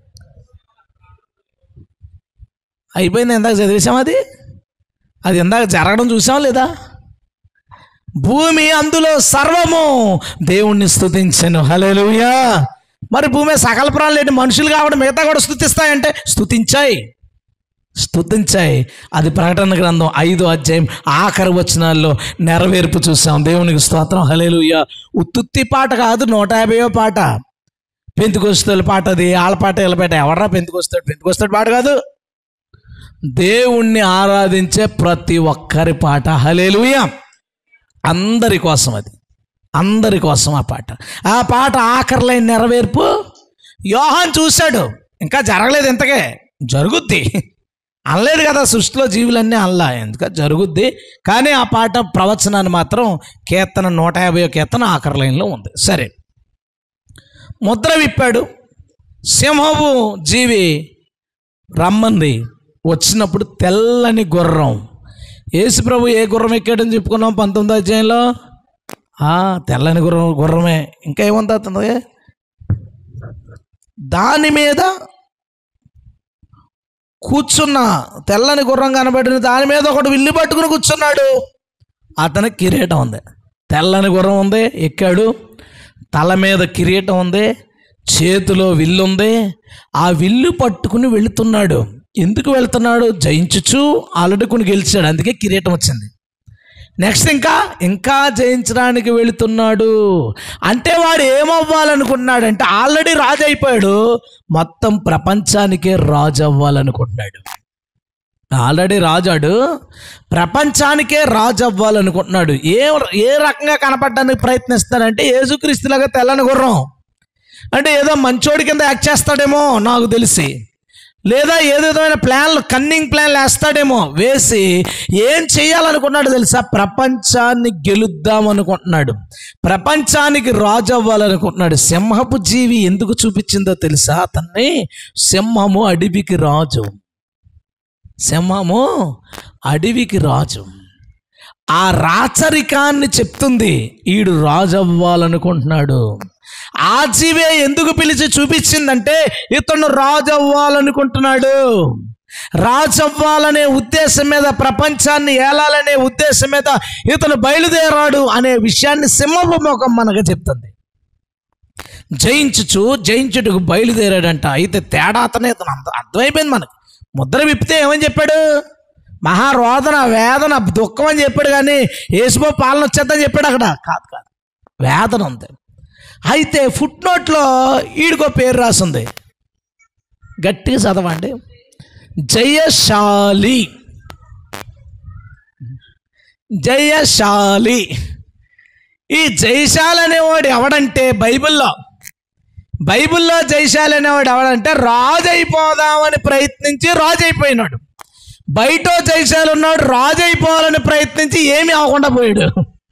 అయిపోయింది ఇందాక చదివేశాం అది అది ఇందాక జరగడం చూసాం లేదా భూమి అందులో సర్వము దేవుణ్ణి స్తుతించను హల్లెలూయా మరి భూమి సకల ప్రాణులు ఏంటి మనుషులు కాబట్టి మిగతా కూడా స్తుతిస్తాయంటే స్తుతించాయి స్తుతించాయి అది ప్రకటన గ్రంథం ఐదో అధ్యాయం ఆఖరి వచనాల్లో నెరవేర్పు చూసాం దేవునికి స్తోత్రం హలేలుయ్య ఉత్తుత్తి పాట కాదు నూట యాభైయో పాట పెంతుకొస్తాడు పాట అది ఆళ్ళ పాట వీళ్ళ పాట ఎవడరా పెంతుకొస్తాడు పెంతుకొస్తాడు పాట కాదు దేవుణ్ణి ఆరాధించే ప్రతి ఒక్కరి పాట హలేలుయ్య అందరి కోసం అది అందరి కోసం ఆ పాట ఆ పాట ఆఖరిలో నెరవేర్పు యోహాన్ చూశాడు ఇంకా జరగలేదు ఇంతకే జరుగుద్ది అనలేదు కదా సృష్టిలో జీవులన్నీ అనలా ఎందుక జరుగుద్ది కానీ ఆ పాట ప్రవచనాన్ని మాత్రం కీర్తన నూట యాభై కీర్తన ఆఖరి లైన్లో ఉంది సరే ముద్ర విప్పాడు సింహపు జీవి రమ్మంది వచ్చినప్పుడు తెల్లని గుర్రం యేసు ప్రభు ఏ గుర్రం ఎక్కాడని చెప్పుకున్నాం పంతొమ్మిదో అధ్యాయంలో ఆ, తెల్లని గుర్రం గుర్రమే ఇంకా ఏముంది అతను దాని మీద కూర్చున్న తెల్లని గుర్రం కనబడిన దాని మీద ఒకడు విల్లు పట్టుకుని కూర్చున్నాడు అతనికి కిరీటం ఉంది తెల్లని గుర్రం ఉంది ఎక్కాడు తల మీద కిరీటం ఉంది చేతిలో విల్లు ఉంది ఆ విల్లు పట్టుకుని వెళుతున్నాడు ఎందుకు వెళ్తున్నాడు జయించుచు ఆల్రెడీ కొన్ని గెలిచాడు అందుకే కిరీటం వచ్చింది నెక్స్ట్ ఇంకా ఇంకా జయించడానికి వెళుతున్నాడు అంటే వాడు ఏమవ్వాలనుకుంటున్నాడు అంటే ఆల్రెడీ రాజు అయిపోయాడు మొత్తం ప్రపంచానికే రాజు అవ్వాలనుకుంటున్నాడు ఆల్రెడీ రాజాడు ప్రపంచానికే రాజు అవ్వాలనుకుంటున్నాడు ఏ ఏ రకంగా కనపడడానికి ప్రయత్నిస్తాడంటే యేసుక్రీస్తులాగా తెల్లని గుర్రం అంటే ఏదో మంచోడి కింద యాక్ట్ చేస్తాడేమో నాకు తెలిసి లేదా ఏదో విధమైన ప్లాన్లు కన్నింగ్ ప్లాన్లు వేస్తాడేమో వేసి ఏం చేయాలనుకున్నాడు తెలుసా ప్రపంచాన్ని గెలుద్దాం అనుకుంటున్నాడు ప్రపంచానికి రాజు అవ్వాలనుకుంటున్నాడు సింహపు జీవి ఎందుకు చూపించిందో తెలుసా అతన్ని సింహము అడవికి రాజు సింహము అడవికి రాజు ఆ రాచరికాన్ని చెప్తుంది ఈడు రాజు అవ్వాలనుకుంటున్నాడు ఆ జీవే ఎందుకు పిలిచి చూపించిందంటే ఇతను రాజు అవ్వాలనుకుంటున్నాడు రాజు అవ్వాలనే ఉద్దేశం మీద ప్రపంచాన్ని ఏలాలనే ఉద్దేశం మీద ఇతను బయలుదేరాడు అనే విషయాన్ని సింహపు ముఖం మనకు చెప్తుంది జయించుచు జయించుటకు బయలుదేరాడంట అయితే తేడా అతనే అతను అంత అర్థమైపోయింది మనకి ముద్ర విప్పితే ఏమని చెప్పాడు మహారోదన వేదన దుఃఖం అని చెప్పాడు కానీ ఏసుబో పాలన వచ్చేద్దని చెప్పాడు అక్కడ కాదు కాదు వేదన ఉంది అయితే ఫుట్ నోట్లో ఈడికో పేరు రాసింది గట్టిగా చదవండి జయశాలి జయశాలి ఈ జయశాలి అనేవాడు ఎవడంటే బైబిల్లో బైబిల్లో జయశాలి అనేవాడు ఎవడంటే రాజు అయిపోదామని ప్రయత్నించి రాజు అయిపోయినాడు బయట జయశాలి ఉన్నాడు రాజు అయిపోవాలని ప్రయత్నించి ఏమీ అవ్వకుండా పోయాడు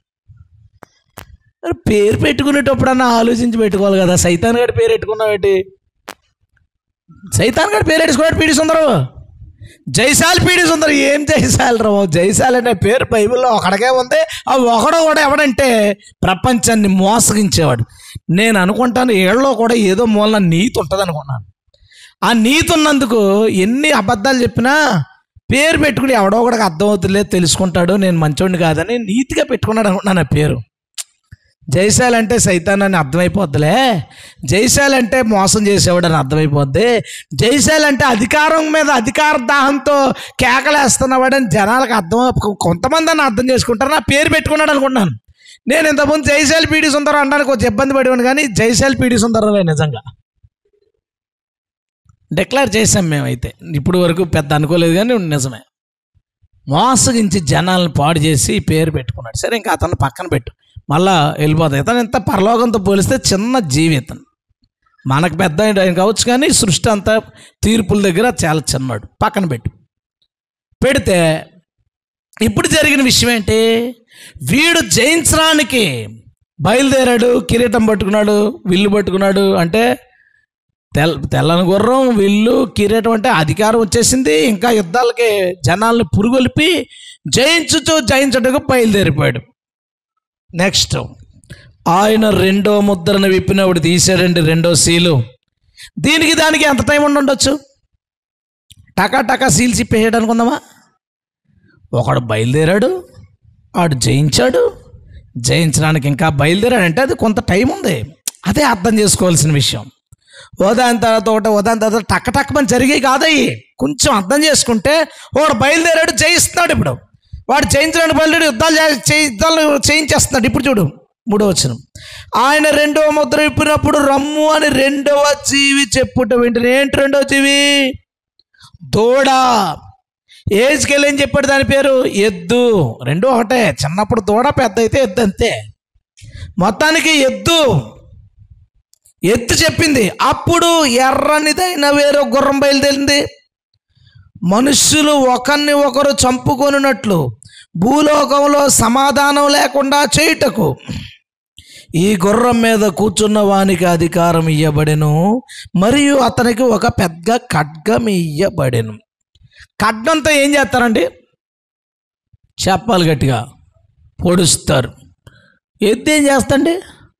మరి పేరు పెట్టుకునేటప్పుడన్నా ఆలోచించి పెట్టుకోవాలి కదా సైతాన్ గడి పేరు పెట్టుకున్నావేటి సైతాన్ గడి పేరు పెట్టుకున్నాడు పీడి సుందరు జైశాల్ పీడి సుందరు ఏం జైశాల్ రా బాబు? జైశాల్ అనే పేరు బైబిల్లో ఒకడికే ఉంది ఆ ఒకడు కూడా ఎవడంటే ప్రపంచాన్ని మోసగించేవాడు నేను అనుకుంటాను ఏళ్ళలో కూడా ఏదో మూలన నీతి ఉంటుంది అనుకున్నాను ఆ నీతి ఉన్నందుకు ఎన్ని అబద్ధాలు చెప్పినా పేరు పెట్టుకుని ఎవడో ఒకడికి అర్థమవుతులే తెలుసుకుంటాడు నేను మంచోడిని కాదని నీతిగా పెట్టుకున్నాడు అనుకున్నాను ఆ పేరు జైశాల్ అంటే సైతాన్ అని అర్థమైపోద్దిలే జైశాల్ అంటే మోసం చేసేవాడు అని అర్థమైపోద్ది జైశాల్ అంటే అధికారం మీద అధికార దాహంతో కేకలేస్తున్నవాడని జనాలకు అర్థం కొంతమంది అని అర్థం చేసుకుంటారు నా పేరు పెట్టుకున్నాడు అనుకుంటున్నాను నేను ఇంతకుముందు జైశాల్ పీడి సుందరం అనడానికి కొంచెం ఇబ్బంది పడేవాడు కానీ జైశాల్ పీడి సుందరమే నిజంగా డిక్లేర్ చేసాం మేమైతే ఇప్పుడు వరకు పెద్ద అనుకోలేదు కానీ నిజమే మోసగించి జనాలను పాడు చేసి ఈ పేరు పెట్టుకున్నాడు సరే ఇంకా అతను పక్కన పెట్టు మళ్ళా వెళ్ళిపోతాయి ఇతను ఎంత పరలోకంతో పోలిస్తే చిన్న జీవి ఇతను మనకు పెద్ద ఆయన కావచ్చు కానీ సృష్టి అంతా తీర్పుల దగ్గర చాలా చిన్నాడు పక్కన పెట్టు పెడితే ఇప్పుడు జరిగిన విషయం ఏంటి వీడు జయించడానికి బయలుదేరాడు కిరీటం పట్టుకున్నాడు విల్లు పట్టుకున్నాడు అంటే తెల్ల తెల్లని గుర్రం విల్లు కిరీటం అంటే అధికారం వచ్చేసింది ఇంకా యుద్ధాలకి జనాల్ని పురుగొలిపి జయించుతూ జయించటకు బయలుదేరిపోయాడు నెక్స్ట్ ఆయన రెండో ముద్రను విప్పినప్పుడు తీసాడండి రెండో సీలు దీనికి దానికి ఎంత టైం ఉండి ఉండొచ్చు టకా టకా సీల్స్ ఇప్పేసాడు అనుకుందామా ఒకడు బయలుదేరాడు వాడు జయించాడు జయించడానికి ఇంకా బయలుదేరాడంటే అది కొంత టైం ఉంది అదే అర్థం చేసుకోవాల్సిన విషయం ఉదాహరణ తర్వాత ఒకటి ఉదాహరణ తర్వాత టక్క టక్కమని జరిగాయి కాదయ్యి కొంచెం అర్థం చేసుకుంటే వాడు బయలుదేరాడు జయిస్తున్నాడు ఇప్పుడు వాడు జయించడానికి బయలుదేరి యుద్ధాలు చే- చే- యుద్ధాలు చేయించేస్తున్నాడు ఇప్పుడు చూడు మూడో వచనం ఆయన రెండవ ముద్ర విప్పినప్పుడు రమ్ము అని రెండవ జీవి చెప్పుట వెంటనే ఏంటి రెండవ జీవి దూడ ఏజ్కి వెళ్ళి ఏం చెప్పాడు దాని పేరు ఎద్దు రెండు ఒకటే చిన్నప్పుడు దూడ పెద్ద అయితే ఎద్దు అంతే మొత్తానికి ఎద్దు ఎత్తు చెప్పింది అప్పుడు ఎర్రనిదైన వేరే గుర్రం బయలుదేరింది మనుష్యులు ఒకరిని ఒకరు చంపుకొనున్నట్లు భూలోకంలో సమాధానం లేకుండా చేయుటకు ఈ గుర్రం మీద కూర్చున్న వానికి అధికారం ఇయ్యబడెను మరియు అతనికి ఒక పెద్ద ఖడ్గం ఇయ్యబడెను ఖడ్గంతో ఏం చేస్తారండి చెప్పాలి గట్టిగా పొడుస్తారు ఎద్దు ఏం చేస్తండి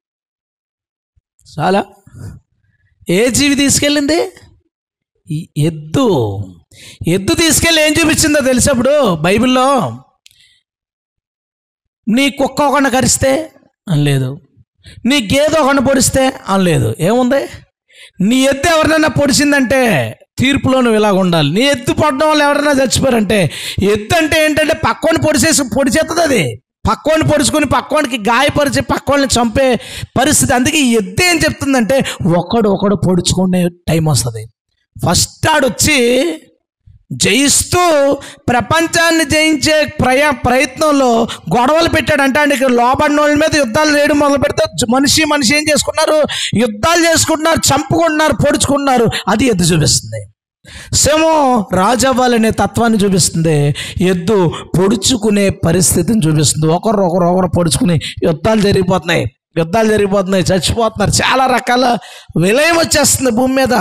చాలా ఏ జీవి తీసుకెళ్ళింది ఈ ఎద్దు ఎద్దు తీసుకెళ్ళి ఏం చూపించిందో తెలిసినప్పుడు బైబిల్లో నీ కుక్క ఒకడిని కరిస్తే అని లేదు నీ గేదె ఒకడిని పొడిస్తే అని లేదు ఏముంది నీ ఎద్దు ఎవరినైనా పొడిచిందంటే తీర్పులో నువ్వు ఇలాగ ఉండాలి నీ ఎద్దు పడడం వల్ల ఎవరైనా చచ్చిపోయారంటే ఎద్దు అంటే ఏంటంటే పక్కోని పొడిచేసి పొడిచేస్తుంది అది పక్కోని పొడుచుకొని పక్కోనికి గాయపరిచి పక్కోని చంపే పరిస్థితి అందుకే ఈ ఎద్దు ఏం చెప్తుందంటే ఒకడు ఒకడు పొడుచుకునే టైం వస్తుంది ఫస్ట్ ఆడొచ్చి జయిస్తూ ప్రపంచాన్ని జయించే ప్రయా ప్రయత్నంలో గొడవలు పెట్టాడు అంటే ఆయన ఇక్కడ లోబడిన వాళ్ళ మీద యుద్ధాలు చేయడం మొదలు పెడితే జ- మనిషి మనిషి ఏం చేసుకున్నారు యుద్ధాలు చేసుకుంటున్నారు చంపుకుంటున్నారు పొడుచుకుంటున్నారు అది ఎద్దు చూపిస్తుంది సింహం రాజవ్వాలనే తత్వాన్ని చూపిస్తుంది ఎద్దు పొడుచుకునే పరిస్థితిని చూపిస్తుంది ఒకరు ఒకరు ఒకరు పొడుచుకుని యుద్ధాలు జరిగిపోతున్నాయి యుద్ధాలు జరిగిపోతున్నాయి చచ్చిపోతున్నారు చాలా రకాల విలయం వచ్చేస్తుంది భూమి మీద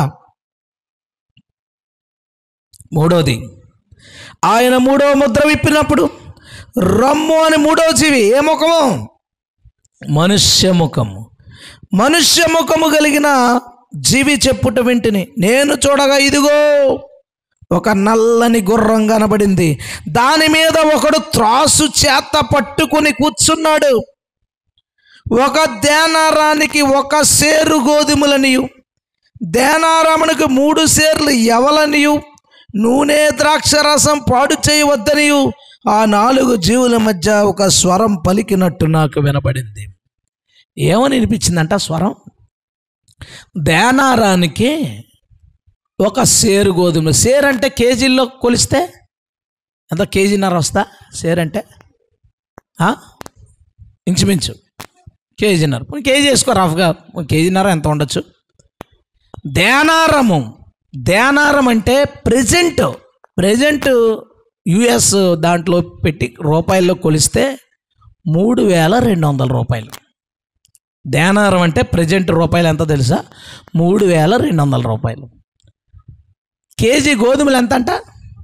మూడోది ఆయన మూడవ ముద్ర విప్పినప్పుడు రమ్ము అని మూడవ జీవి ఏ ముఖము మనుష్య ముఖము మనుష్య ముఖము కలిగిన జీవి చెప్పుట వింటిని నేను చూడగా ఇదిగో ఒక నల్లని గుర్రం కనబడింది దాని మీద ఒకడు త్రాసు చేత పట్టుకుని కూర్చున్నాడు ఒక దేనారానికి ఒక సేరు గోధుమలనియు దేనారామునికి మూడు సేర్లు ఎవలనియు నూనె ద్రాక్ష రసం పాడు చేయవద్దనియు ఆ నాలుగు జీవుల మధ్య ఒక స్వరం పలికినట్టు నాకు వినపడింది ఏమని వినిపించిందంట ఆ స్వరం దేనారానికి ఒక సేరు గోధుమ సేరు అంటే కేజీల్లో కొలిస్తే ఎంత కేజీన్నర వస్తా సేరు అంటే ఆ? ఇంచుమించు కేజీన్నర పోనీ కేజీ వేసుకో రఫ్గా కేజీన్నర ఎంత ఉండొచ్చు దేనారము దేనారం అంటే ప్రజెంట్ ప్రజెంట్ యుఎస్ దాంట్లో పెట్టి రూపాయల్లో కొలిస్తే మూడు వేల రెండు వందల రూపాయలు దేనారం అంటే ప్రజెంట్ రూపాయలు ఎంత తెలుసా మూడు వేల రెండు వందల రూపాయలు కేజీ గోధుమలు ఎంత అంట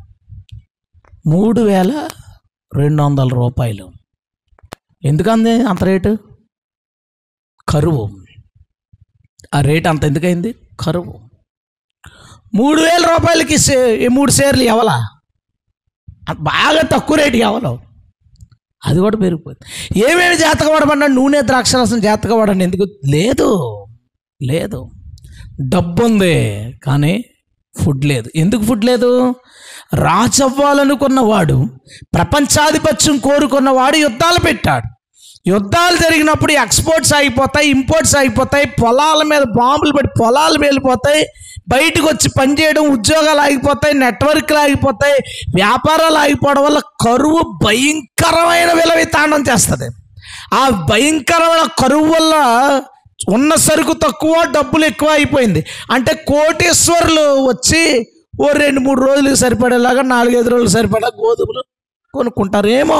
మూడు వేల రెండు వందల రూపాయలు ఎందుకంది అంత రేటు కరువు ఆ రేట్ అంత ఎందుకైంది కరువు మూడు వేల రూపాయలకి సే ఈ మూడు షేర్లు ఎవలా అది బాగా తక్కువ రేటు ఎవలో అది కూడా పెరిగిపోయింది ఏమేమి జాతక వాడమన్నా నూనె ద్రాక్షరసం జాతక వాడండి ఎందుకు లేదు లేదు డబ్బు ఉంది కానీ ఫుడ్ లేదు ఎందుకు ఫుడ్ లేదు రాజవ్వాలనుకున్నవాడు ప్రపంచాధిపత్యం కోరుకున్నవాడు యుద్ధాలు పెట్టాడు యుద్ధాలు జరిగినప్పుడు ఎక్స్పోర్ట్స్ ఆగిపోతాయి ఇంపోర్ట్స్ ఆగిపోతాయి పొలాల మీద బాంబులు పడి పొలాలు వెళ్ళిపోతాయి బయటకు వచ్చి పనిచేయడం ఉద్యోగాలు ఆగిపోతాయి నెట్వర్క్లు ఆగిపోతాయి వ్యాపారాలు ఆగిపోవడం వల్ల కరువు భయంకరమైన విలవితాండం చేస్తుంది ఆ భయంకరమైన కరువు వల్ల ఉన్న సరుకు తక్కువ డబ్బులు ఎక్కువ అయిపోయింది అంటే కోటేశ్వరులు వచ్చి ఓ రెండు మూడు రోజులకు సరిపడేలాగా నాలుగైదు రోజులు సరిపడా గోధుమలు కొనుక్కుంటారేమో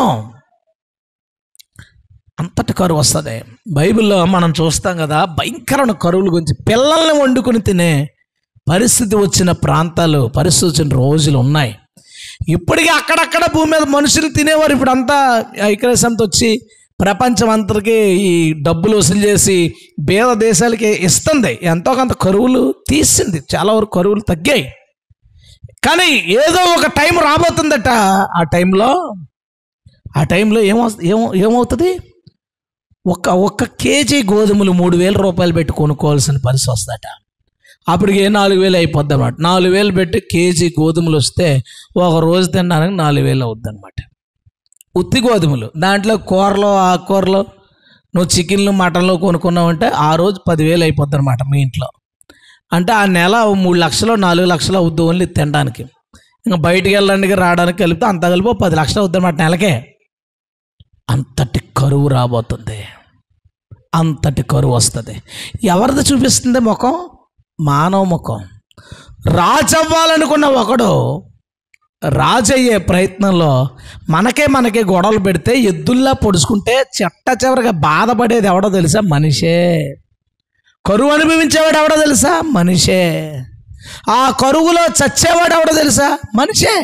అంతటి కరువు వస్తుంది బైబిల్లో మనం చూస్తాం కదా భయంకరమైన కరువుల గురించి పిల్లల్ని వండుకొని తినే పరిస్థితి వచ్చిన ప్రాంతాలు పరిస్థితి వచ్చిన రోజులు ఉన్నాయి ఇప్పటికీ అక్కడక్కడ భూమి మీద మనుషులు తినేవారు ఇప్పుడు అంతా ఐక్యరాజ్యంతో వచ్చి ప్రపంచం అంతటికి ఈ డబ్బులు వసూలు చేసి బేద దేశాలకి ఇస్తుంది ఎంతో కొంత కరువులు తీసింది చాలా వరకు కరువులు తగ్గాయి కానీ ఏదో ఒక టైం రాబోతుందట ఆ టైంలో ఆ టైంలో ఏమో ఏమో ఏమవుతుంది ఒక ఒక్క కేజీ గోధుమలు మూడు వేల రూపాయలు పెట్టి కొనుక్కోవాల్సిన పరిస్థితి వస్తుందట అప్పటికి ఏ నాలుగు వేలు అయిపోద్ది అనమాట నాలుగు వేలు పెట్టి కేజీ గోధుమలు వస్తే ఒక రోజు తినడానికి నాలుగు వేలు అవుద్ది అనమాట ఉత్తి గోధుమలు దాంట్లో కూరలో ఆకుకూరలో నువ్వు చికెన్లు మటన్లు కొనుక్కున్నావంటే ఆ రోజు పదివేలు అయిపోద్ది అనమాట మీ ఇంట్లో అంటే ఆ నెల ఓ మూడు లక్షలు నాలుగు లక్షలు అవుద్ది ఓన్లీ తినడానికి ఇంకా బయటికి వెళ్ళడానికి రావడానికి కలిపితే అంత కలిపి ఓ పది లక్షలు అవుద్ది అనమాట నెలకే అంతటి కరువు రాబోతుంది అంతటి కరువు వస్తుంది ఎవరిది చూపిస్తుంది ముఖం మానవ ముఖం రాజవ్వాలనుకున్న ఒకడు రాజయ్యే ప్రయత్నంలో మనకే మనకే గొడవలు పెడితే ఎద్దుల్లా పొడుచుకుంటే చెట్ట చివరిగా బాధపడేది ఎవడో తెలుసా మనిషే కరువు అనుభవించేవాడు ఎవడో తెలుసా మనిషే ఆ కరువులో చచ్చేవాడు ఎవడో తెలుసా మనిషే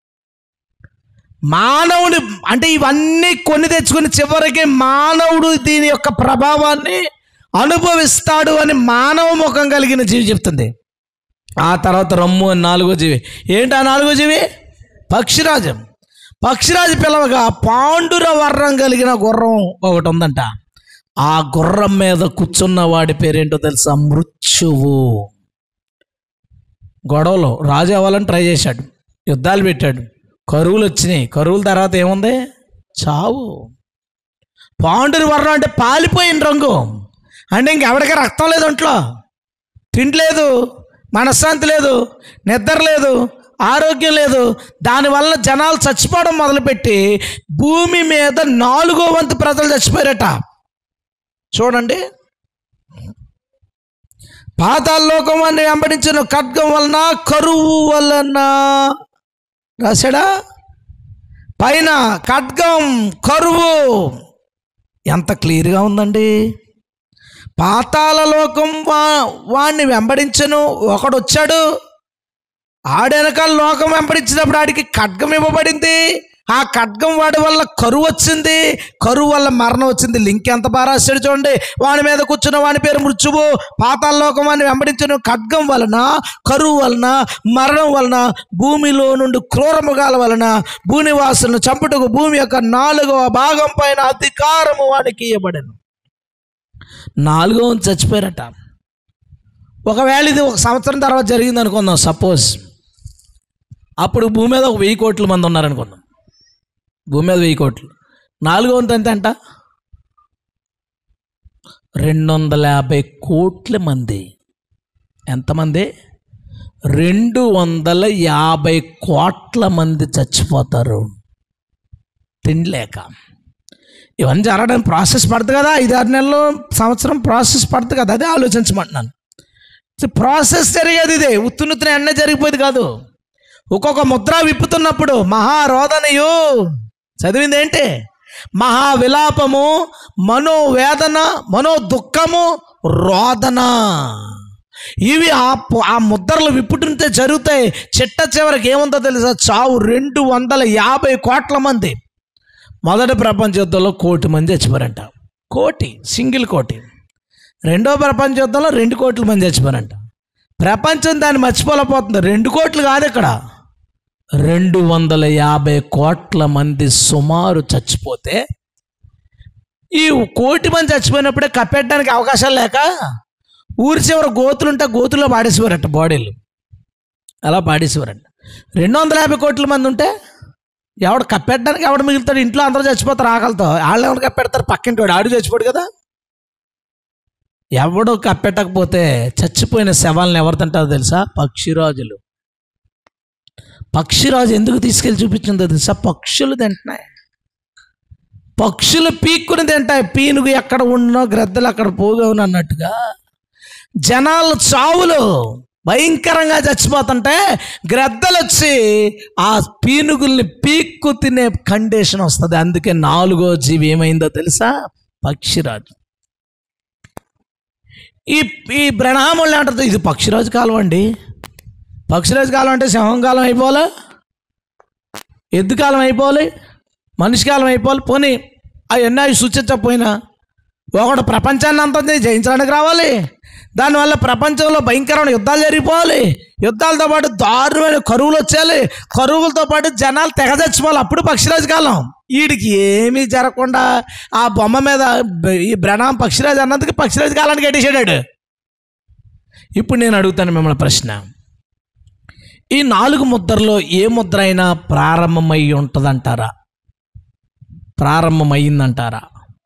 మానవుని అంటే ఇవన్నీ కొని తెచ్చుకుని చివరికి మానవుడు దీని యొక్క ప్రభావాన్ని అనుభవిస్తాడు అని మానవ ముఖం కలిగిన జీవి చెప్తుంది ఆ తర్వాత రమ్ము అని నాలుగో జీవి ఏంటి ఆ నాలుగో జీవి పక్షిరాజం పక్షిరాజు పిలవగా పాండుర వర్ణం కలిగిన గుర్రం ఒకటి ఉందంట ఆ గుర్రం మీద కూర్చున్న వాడి పేరేంటో తెలుసా మృత్యువు గొడవలు రాజు అవ్వాలని ట్రై చేశాడు యుద్ధాలు పెట్టాడు కరువులు వచ్చినాయి కరువుల తర్వాత ఏముంది చావు పాండురి వర్ణం అంటే పాలిపోయిన రంగు అంటే ఇంకెవడికి రక్తం లేదు ఒంట్లో తిండి లేదు మనశ్శాంతి లేదు నిద్ర లేదు ఆరోగ్యం లేదు దానివల్ల జనాలు చచ్చిపోవడం మొదలుపెట్టి భూమి మీద నాలుగో వంతు ప్రజలు చచ్చిపోయారట చూడండి పాతాళలోకం అని వెంబడించిన ఖడ్గం వలన కరువు వలన రాశాడా పైన ఖడ్గం కరువు ఎంత క్లియర్గా ఉందండి పాతాళ లోకం వా వాణ్ణి వెంబడించను ఒకడు వచ్చాడు ఆడెనకాల లోకం వెంబడించినప్పుడు ఆడికి ఖడ్గం ఇవ్వబడింది ఆ ఖడ్గం వాడి వల్ల కరువు వచ్చింది కరువు వల్ల మరణం వచ్చింది లింక్ ఎంత బాగా రాశాడు చూడండి వాని మీద కూర్చున్న వాని పేరు మృత్యువు పాతాళలోకం వాడిని వెంబడించిన ఖడ్గం వలన కరువు వలన మరణం వలన భూమిలో నుండి క్రూరముగాల వలన భూనివాసులను చంపుటకు భూమి యొక్క నాలుగవ భాగం పైన అధికారము వాడికి ఇవ్వబడను నాలుగో వంతు చచ్చిపోయారట ఒకవేళ ఇది ఒక సంవత్సరం తర్వాత జరిగింది అనుకుందాం సపోజ్ అప్పుడు భూమి మీద ఒక వెయ్యి కోట్ల మంది ఉన్నారనుకుందాం భూమి మీద వెయ్యి కోట్లు నాలుగో వంతు ఎంత అంట రెండు వందల యాభై కోట్ల మంది ఎంతమంది రెండు వందల యాభై కోట్ల మంది చచ్చిపోతారు తిండిలేక ఇవన్నీ జరగడానికి ప్రాసెస్ పడుతుంది కదా ఐదు ఆరు నెలలు సంవత్సరం ప్రాసెస్ పడుతుంది కదా అదే ఆలోచించమంటున్నాను ప్రాసెస్ జరిగేది ఇదే ఉత్తునుత్తున ఎన్న జరిగిపోయేది కాదు ఒక్కొక్క ముద్ర విప్పుతున్నప్పుడు మహారోదనయు చదివింది ఏంటి మహా విలాపము మనోవేదన మనో దుఃఖము రోదన ఇవి ఆ పు- ఆ ముద్రలు విప్పుతుంటే జరుగుతాయి చిట్ట చివరికి ఏముందో తెలుసా చావు రెండు వందల యాభై కోట్ల మంది మొదటి ప్రపంచ యుద్ధంలో కోటి మంది చచ్చిపోయారంట కోటి సింగిల్ కోటి రెండో ప్రపంచ యుద్ధంలో రెండు కోట్ల మంది చచ్చిపోయారంట ప్రపంచం దాన్ని మర్చిపోలేకపోతుంది రెండు కోట్లు కాదు ఇక్కడ రెండు వందల యాభై కోట్ల మంది సుమారు చచ్చిపోతే ఈ కోటి మంది చచ్చిపోయినప్పుడే కప్పెట్టడానికి అవకాశాలు లేక ఊరి చివర గోతులుంటే గోతుల్లో పాడేసేవారట బాడీలు అలా పాడేసేవారంట రెండు వందల యాభై కోట్ల మంది ఉంటే ఎవడు కప్పెట్టడానికి ఎవడు మిగులుతాడు ఇంట్లో అందరూ చచ్చిపోతారు ఆకలితో వాళ్ళు ఎవరు కప్పెడతారు పక్కింటి వాడు ఆడు చచ్చిపోడు కదా ఎవడు కప్పెట్టకపోతే చచ్చిపోయిన శవాలను ఎవరు తింటారో తెలుసా పక్షిరాజులు పక్షిరాజు ఎందుకు తీసుకెళ్ళి చూపించిందో తెలుసా పక్షులు తింటున్నాయి పక్షులు పీక్కుని తింటాయి పీనుగు ఎక్కడ ఉన్నో గ్రద్దలు అక్కడ పోగవును అన్నట్టుగా జనాలు చావులు భయంకరంగా చచ్చిపోతుంటే గ్రద్దలు వచ్చి ఆ పీనుగుల్ని పీక్కు తినే కండిషన్ వస్తుంది అందుకే నాలుగో జీవి ఏమైందో తెలుసా పక్షిరాజు ఈ ఈ బ్రణాములు ఏమంటారు ఇది పక్షిరాజు కాలం అండి పక్షిరాజు కాలం అంటే సింహం కాలం అయిపోవాలి ఎద్దు కాలం అయిపోవాలి మనిషి కాలం అయిపోవాలి పోనీ అవన్నీ అవి సూచించకపోయినా ఒకడు ప్రపంచాన్ని అంతా జయించడానికి రావాలి దానివల్ల ప్రపంచంలో భయంకరమైన యుద్ధాలు జరిగిపోవాలి యుద్ధాలతో పాటు దారుణమైన కరువులు వచ్చేయాలి కరువులతో పాటు జనాలు తెగ చచ్చిపోవాలి అప్పుడు పక్షిరాజు కాలం వీడికి ఏమీ జరగకుండా ఆ బొమ్మ మీద బ- ఈ బ్రణాం పక్షిరాజు అన్నందుకు పక్షిరాజు కాలానికి ఎట్టేసాడు ఇప్పుడు నేను అడుగుతాను మిమ్మల్ని ప్రశ్న ఈ నాలుగు ముద్రలో ఏ ముద్ర అయినా ప్రారంభమై ఉంటుందంటారా ప్రారంభమైందంటారా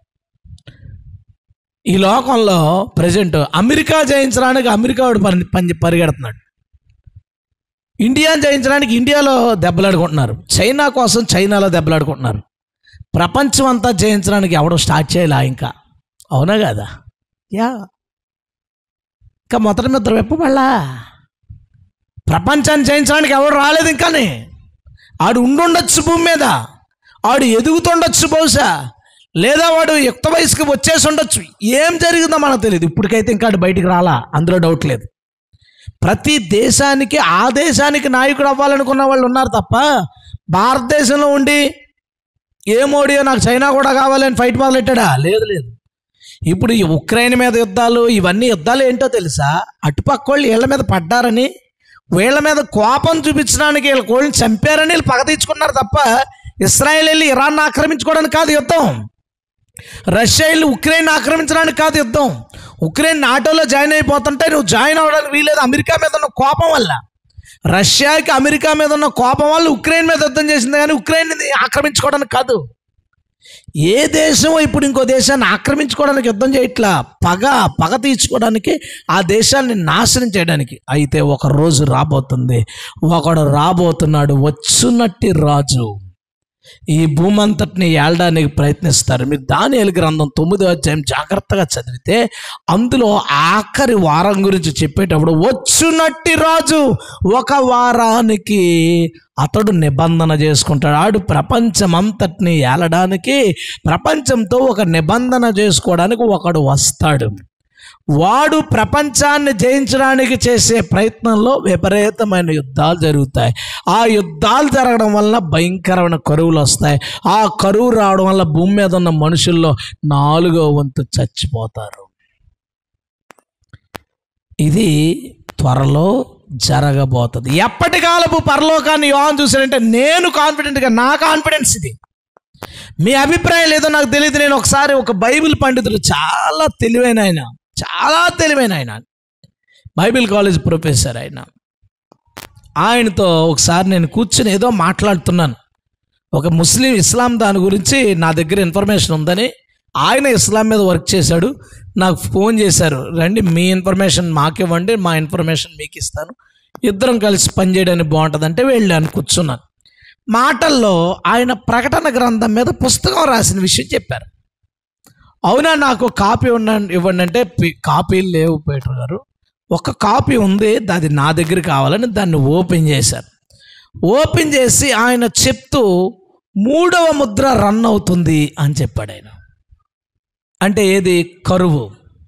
ఈ లోకంలో ప్రజెంట్ అమెరికా జయించడానికి అమెరికా వాడు పని పని పరిగెడుతున్నాడు ఇండియాని జయించడానికి ఇండియాలో దెబ్బలాడుకుంటున్నారు చైనా కోసం చైనాలో దెబ్బలాడుకుంటున్నారు ప్రపంచం అంతా జయించడానికి ఎవడో స్టార్ట్ చేయాలా ఇంకా అవునా కదా యా ఇంకా మొదటి ముద్ర విప్పబడలా ప్రపంచాన్ని జయించడానికి ఎవడు రాలేదు ఇంకాని ఆడు ఉండుండొచ్చు భూమి మీద ఆడు ఎదుగుతుండొచ్చు బహుశా లేదా వాడు యుక్త వయసుకి వచ్చేసి ఉండొచ్చు ఏం జరిగిందో మనకు తెలియదు ఇప్పటికైతే ఇంకా ఆడు బయటికి రాలా అందులో డౌట్ లేదు ప్రతి దేశానికి ఆ దేశానికి నాయకుడు అవ్వాలనుకున్న వాళ్ళు ఉన్నారు తప్ప భారతదేశంలో ఉండి ఏ మోడీయో నాకు చైనా కూడా కావాలని ఫైట్ మొదలెట్టాడా లేదు లేదు ఇప్పుడు ఈ ఉక్రెయిన్ మీద యుద్ధాలు ఇవన్నీ యుద్ధాలు ఏంటో తెలుసా అటుపక్క వాళ్ళు వీళ్ళ మీద పడ్డారని వీళ్ళ మీద కోపం చూపించడానికి వీళ్ళ కోళ్ళని చంపారని వీళ్ళు పగ తీర్చుకున్నారు తప్ప ఇస్రాయేల్ వెళ్ళి ఇరాన్ ఆక్రమించుకోవడానికి కాదు యుద్ధం రష్యా వెళ్ళి ఉక్రెయిన్ ఆక్రమించడానికి కాదు యుద్ధం ఉక్రెయిన్ నాటోలో జాయిన్ అయిపోతుంటే నువ్వు జాయిన్ అవ్వడానికి వీలేదు అమెరికా మీద ఉన్న కోపం వల్ల రష్యాకి అమెరికా మీద ఉన్న కోపం వల్ల ఉక్రెయిన్ మీద యుద్ధం చేసింది కానీ ఉక్రెయిన్ ఆక్రమించుకోవడానికి కాదు ఏ దేశం ఇప్పుడు ఇంకో దేశాన్ని ఆక్రమించుకోవడానికి యుద్ధం చేయట్లా పగ పగ తీర్చుకోవడానికి ఆ దేశాన్ని నాశనం చేయడానికి అయితే ఒక రోజు రాబోతుంది ఒకడు రాబోతున్నాడు వచ్చునట్టి రాజు ఈ భూమి అంతటిని ఏళ్ళడానికి ప్రయత్నిస్తారు మీరు దాని గ్రంథం తొమ్మిదో అధ్యాయం జాగ్రత్తగా చదివితే అందులో ఆఖరి వారం గురించి చెప్పేటప్పుడు వచ్చునట్టి రాజు ఒక వారానికి అతడు నిబంధన చేసుకుంటాడు ఆడు ప్రపంచం అంతటిని ఏలడానికి ప్రపంచంతో ఒక నిబంధన చేసుకోవడానికి ఒకడు వస్తాడు వాడు ప్రపంచాన్ని జయించడానికి చేసే ప్రయత్నంలో విపరీతమైన యుద్ధాలు జరుగుతాయి ఆ యుద్ధాలు జరగడం వల్ల భయంకరమైన కరువులు వస్తాయి ఆ కరువు రావడం వల్ల భూమి మీద ఉన్న మనుషుల్లో నాలుగో వంతు చచ్చిపోతారు ఇది త్వరలో జరగబోతుంది ఎప్పటికాలపు పరలోకాన్ని యోహన్ చూశాడంటే నేను కాన్ఫిడెంట్గా నా కాన్ఫిడెన్స్ ఇది మీ అభిప్రాయం లేదో నాకు తెలియదు నేను ఒకసారి ఒక బైబిల్ పండితుడు చాలా తెలివైన ఆయన చాలా తెలివైన ఆయన బైబిల్ కాలేజ్ ప్రొఫెసర్ ఆయన ఆయనతో ఒకసారి నేను కూర్చుని ఏదో మాట్లాడుతున్నాను ఒక ముస్లిం ఇస్లాం దాని గురించి నా దగ్గర ఇన్ఫర్మేషన్ ఉందని ఆయన ఇస్లాం మీద వర్క్ చేశాడు నాకు ఫోన్ చేశారు రండి మీ ఇన్ఫర్మేషన్ మాకు ఇవ్వండి మా ఇన్ఫర్మేషన్ మీకు ఇస్తాను ఇద్దరం కలిసి పనిచేయడానికి బాగుంటుందంటే వెళ్ళాను కూర్చున్నాను మాటల్లో ఆయన ప్రకటన గ్రంథం మీద పుస్తకం రాసిన విషయం చెప్పారు అవునా నాకు కాపీ ఉన్న ఇవ్వండి అంటే పి- కాపీలు లేవు పీటర్ గారు ఒక కాపీ ఉంది అది నా దగ్గర కావాలని దాన్ని ఓపెన్ చేశారు ఓపెన్ చేసి ఆయన చెప్తూ మూడవ ముద్ర రన్ అవుతుంది అని చెప్పాడు ఆయన అంటే ఏది కరువు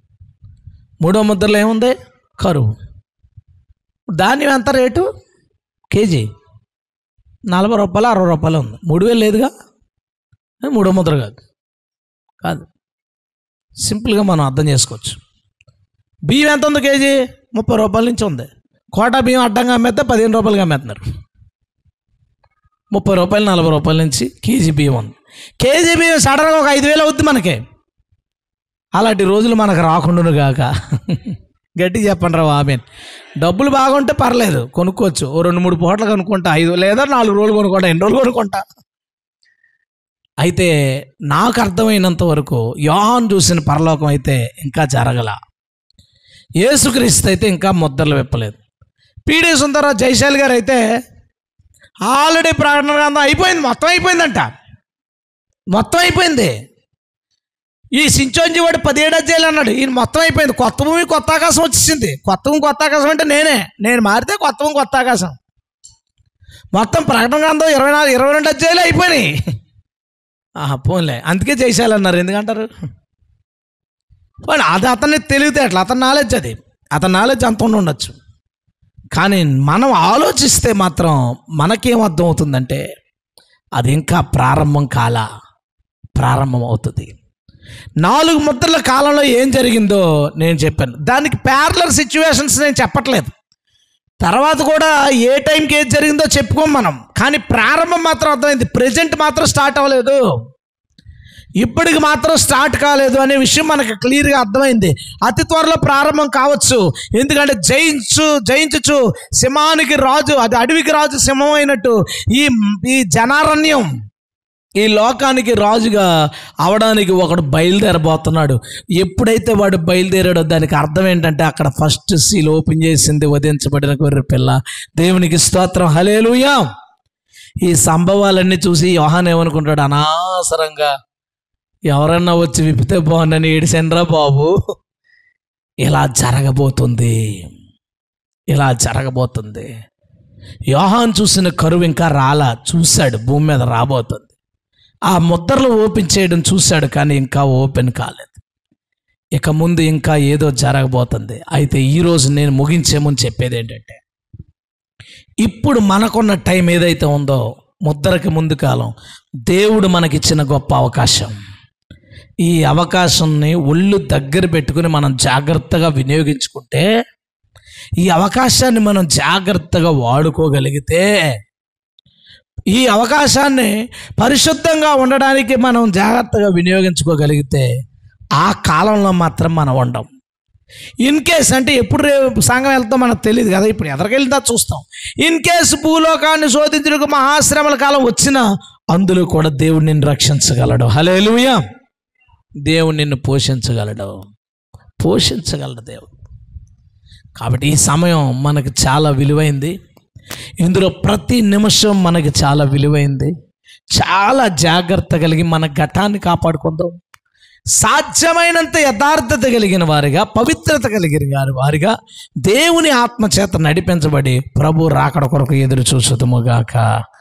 మూడవ ముద్రలో ఏముంది కరువు ధాన్యం ఎంత రేటు కేజీ నలభై రూపాయలు అరవై రూపాయలు ఉంది మూడు వేలు లేదుగా ఏ, మూడో ముద్ర కాదు కాదు సింపుల్గా మనం అర్థం చేసుకోవచ్చు బియ్యం ఎంత ఉంది కేజీ ముప్పై రూపాయల నుంచి ఉంది కోట బియ్యం అడ్డంగా అమ్మేస్తే పదిహేను రూపాయలుగా అమ్మేస్తున్నారు ముప్పై రూపాయలు నలభై రూపాయల నుంచి కేజీ బియ్యం ఉంది కేజీ బియ్యం సడన్గా ఒక ఐదు వేలు అవుద్ది మనకి అలాంటి రోజులు మనకు రాకుండాను గాక గట్టి చెప్పండి రా ఆమె డబ్బులు బాగుంటే పర్లేదు కొనుక్కోవచ్చు ఓ రెండు మూడు పూటలు కొనుక్కుంటా ఐదు లేదా నాలుగు రోజులు కొనుక్కుంటా ఎన్ని రోజులు కొనుక్కుంటా అయితే నాకు అర్థమైనంత వరకు యోహాన్ చూసిన పరలోకం అయితే ఇంకా జరగల యేసుక్రీస్తు అయితే ఇంకా ముద్రలు విప్పలేదు పీడి సుందరరావు జైశాలి గారు అయితే ఆల్రెడీ ప్రకటన గ్రంథం అయిపోయింది మొత్తం అయిపోయిందంట మొత్తం అయిపోయింది ఈ సించోంజి వాడు పదిహేడు అధ్యాయులు అన్నాడు ఈయన మొత్తం అయిపోయింది కొత్త భూమి కొత్త ఆకాశం వచ్చేసింది కొత్త భూమి కొత్త ఆకాశం అంటే నేనే నేను మారితే కొత్త భూమి కొత్త ఆకాశం మొత్తం ప్రకటన గ్రంథం ఇరవై నాలుగు ఇరవై రెండు అధ్యాయులు అయిపోయినాయి ఆహా పోన్లే అందుకే చేసేయాలన్నారు ఎందుకంటారు పోనీ అది అతన్ని తెలివితే అట్లా అతని నాలెడ్జ్ అది అతని నాలెడ్జ్ అంత ఉండి ఉండొచ్చు కానీ మనం ఆలోచిస్తే మాత్రం మనకేం అర్థం అవుతుందంటే అది ఇంకా ప్రారంభం కాల ప్రారంభం అవుతుంది నాలుగు ముద్రల కాలంలో ఏం జరిగిందో నేను చెప్పాను దానికి ప్యారలర్ సిచ్యువేషన్స్ నేను చెప్పట్లేదు తర్వాత కూడా ఏ టైంకి ఏది జరిగిందో చెప్పుకోం మనం కానీ ప్రారంభం మాత్రం అర్థమైంది ప్రజెంట్ మాత్రం స్టార్ట్ అవ్వలేదు ఇప్పటికి మాత్రం స్టార్ట్ కాలేదు అనే విషయం మనకు క్లియర్గా అర్థమైంది అతి త్వరలో ప్రారంభం కావచ్చు ఎందుకంటే జయించు జయించుచు సింహానికి రాజు అది అడవికి రాజు సింహం అయినట్టు ఈ ఈ జనారణ్యం ఈ లోకానికి రాజుగా అవడానికి ఒకడు బయలుదేరబోతున్నాడు ఎప్పుడైతే వాడు బయలుదేరాడో దానికి అర్థం ఏంటంటే అక్కడ ఫస్ట్ సీల్ ఓపెన్ చేసింది వధించబడిన గొర్రె పిల్ల దేవునికి స్తోత్రం హలేలుయా ఈ సంభవాలన్నీ చూసి యోహాన్ ఏమనుకుంటాడు అనవసరంగా ఎవరన్నా వచ్చి విప్పితే బాగుండని ఏడిసెనరా బాబు ఇలా జరగబోతుంది ఇలా జరగబోతుంది యోహాన్ చూసిన కరువు ఇంకా రాలా చూశాడు భూమి మీద రాబోతుంది ఆ ముద్రలు ఓపెన్ చేయడం చూశాడు కానీ ఇంకా ఓపెన్ కాలేదు ఇక ముందు ఇంకా ఏదో జరగబోతుంది అయితే ఈరోజు నేను ముగించే ముందు చెప్పేది ఏంటంటే ఇప్పుడు మనకున్న టైం ఏదైతే ఉందో ముద్రకి ముందు కాలం దేవుడు మనకిచ్చిన గొప్ప అవకాశం ఈ అవకాశాన్ని ఒళ్ళు దగ్గర పెట్టుకుని మనం జాగ్రత్తగా వినియోగించుకుంటే ఈ అవకాశాన్ని మనం జాగ్రత్తగా వాడుకోగలిగితే ఈ అవకాశాన్ని పరిశుద్ధంగా ఉండడానికి మనం జాగ్రత్తగా వినియోగించుకోగలిగితే ఆ కాలంలో మాత్రం మనం ఉండం ఇన్ కేస్ అంటే ఎప్పుడు రేపు సంఘం వెళ్తాం మనకు తెలియదు కదా ఇప్పుడు ఎదరికెళ్తా చూస్తాం ఇన్ కేస్ భూలోకాన్ని శోధించుటకు మహాశ్రమల కాలం వచ్చినా అందులో కూడా దేవుడు నిన్ను రక్షించగలడు హలేలుయా దేవుడు నిన్ను పోషించగలడు పోషించగలడు దేవుడు కాబట్టి ఈ సమయం మనకు చాలా విలువైంది ఇందులో ప్రతి నిమిషం మనకి చాలా విలువైంది చాలా జాగ్రత్త కలిగి మన ఘటాన్ని కాపాడుకుందాం సాధ్యమైనంత యథార్థత కలిగిన వారిగా పవిత్రత కలిగిన వారి వారిగా దేవుని ఆత్మ చేత నడిపించబడి ప్రభు రాకడ కొరకు ఎదురు చూసుదుముగాక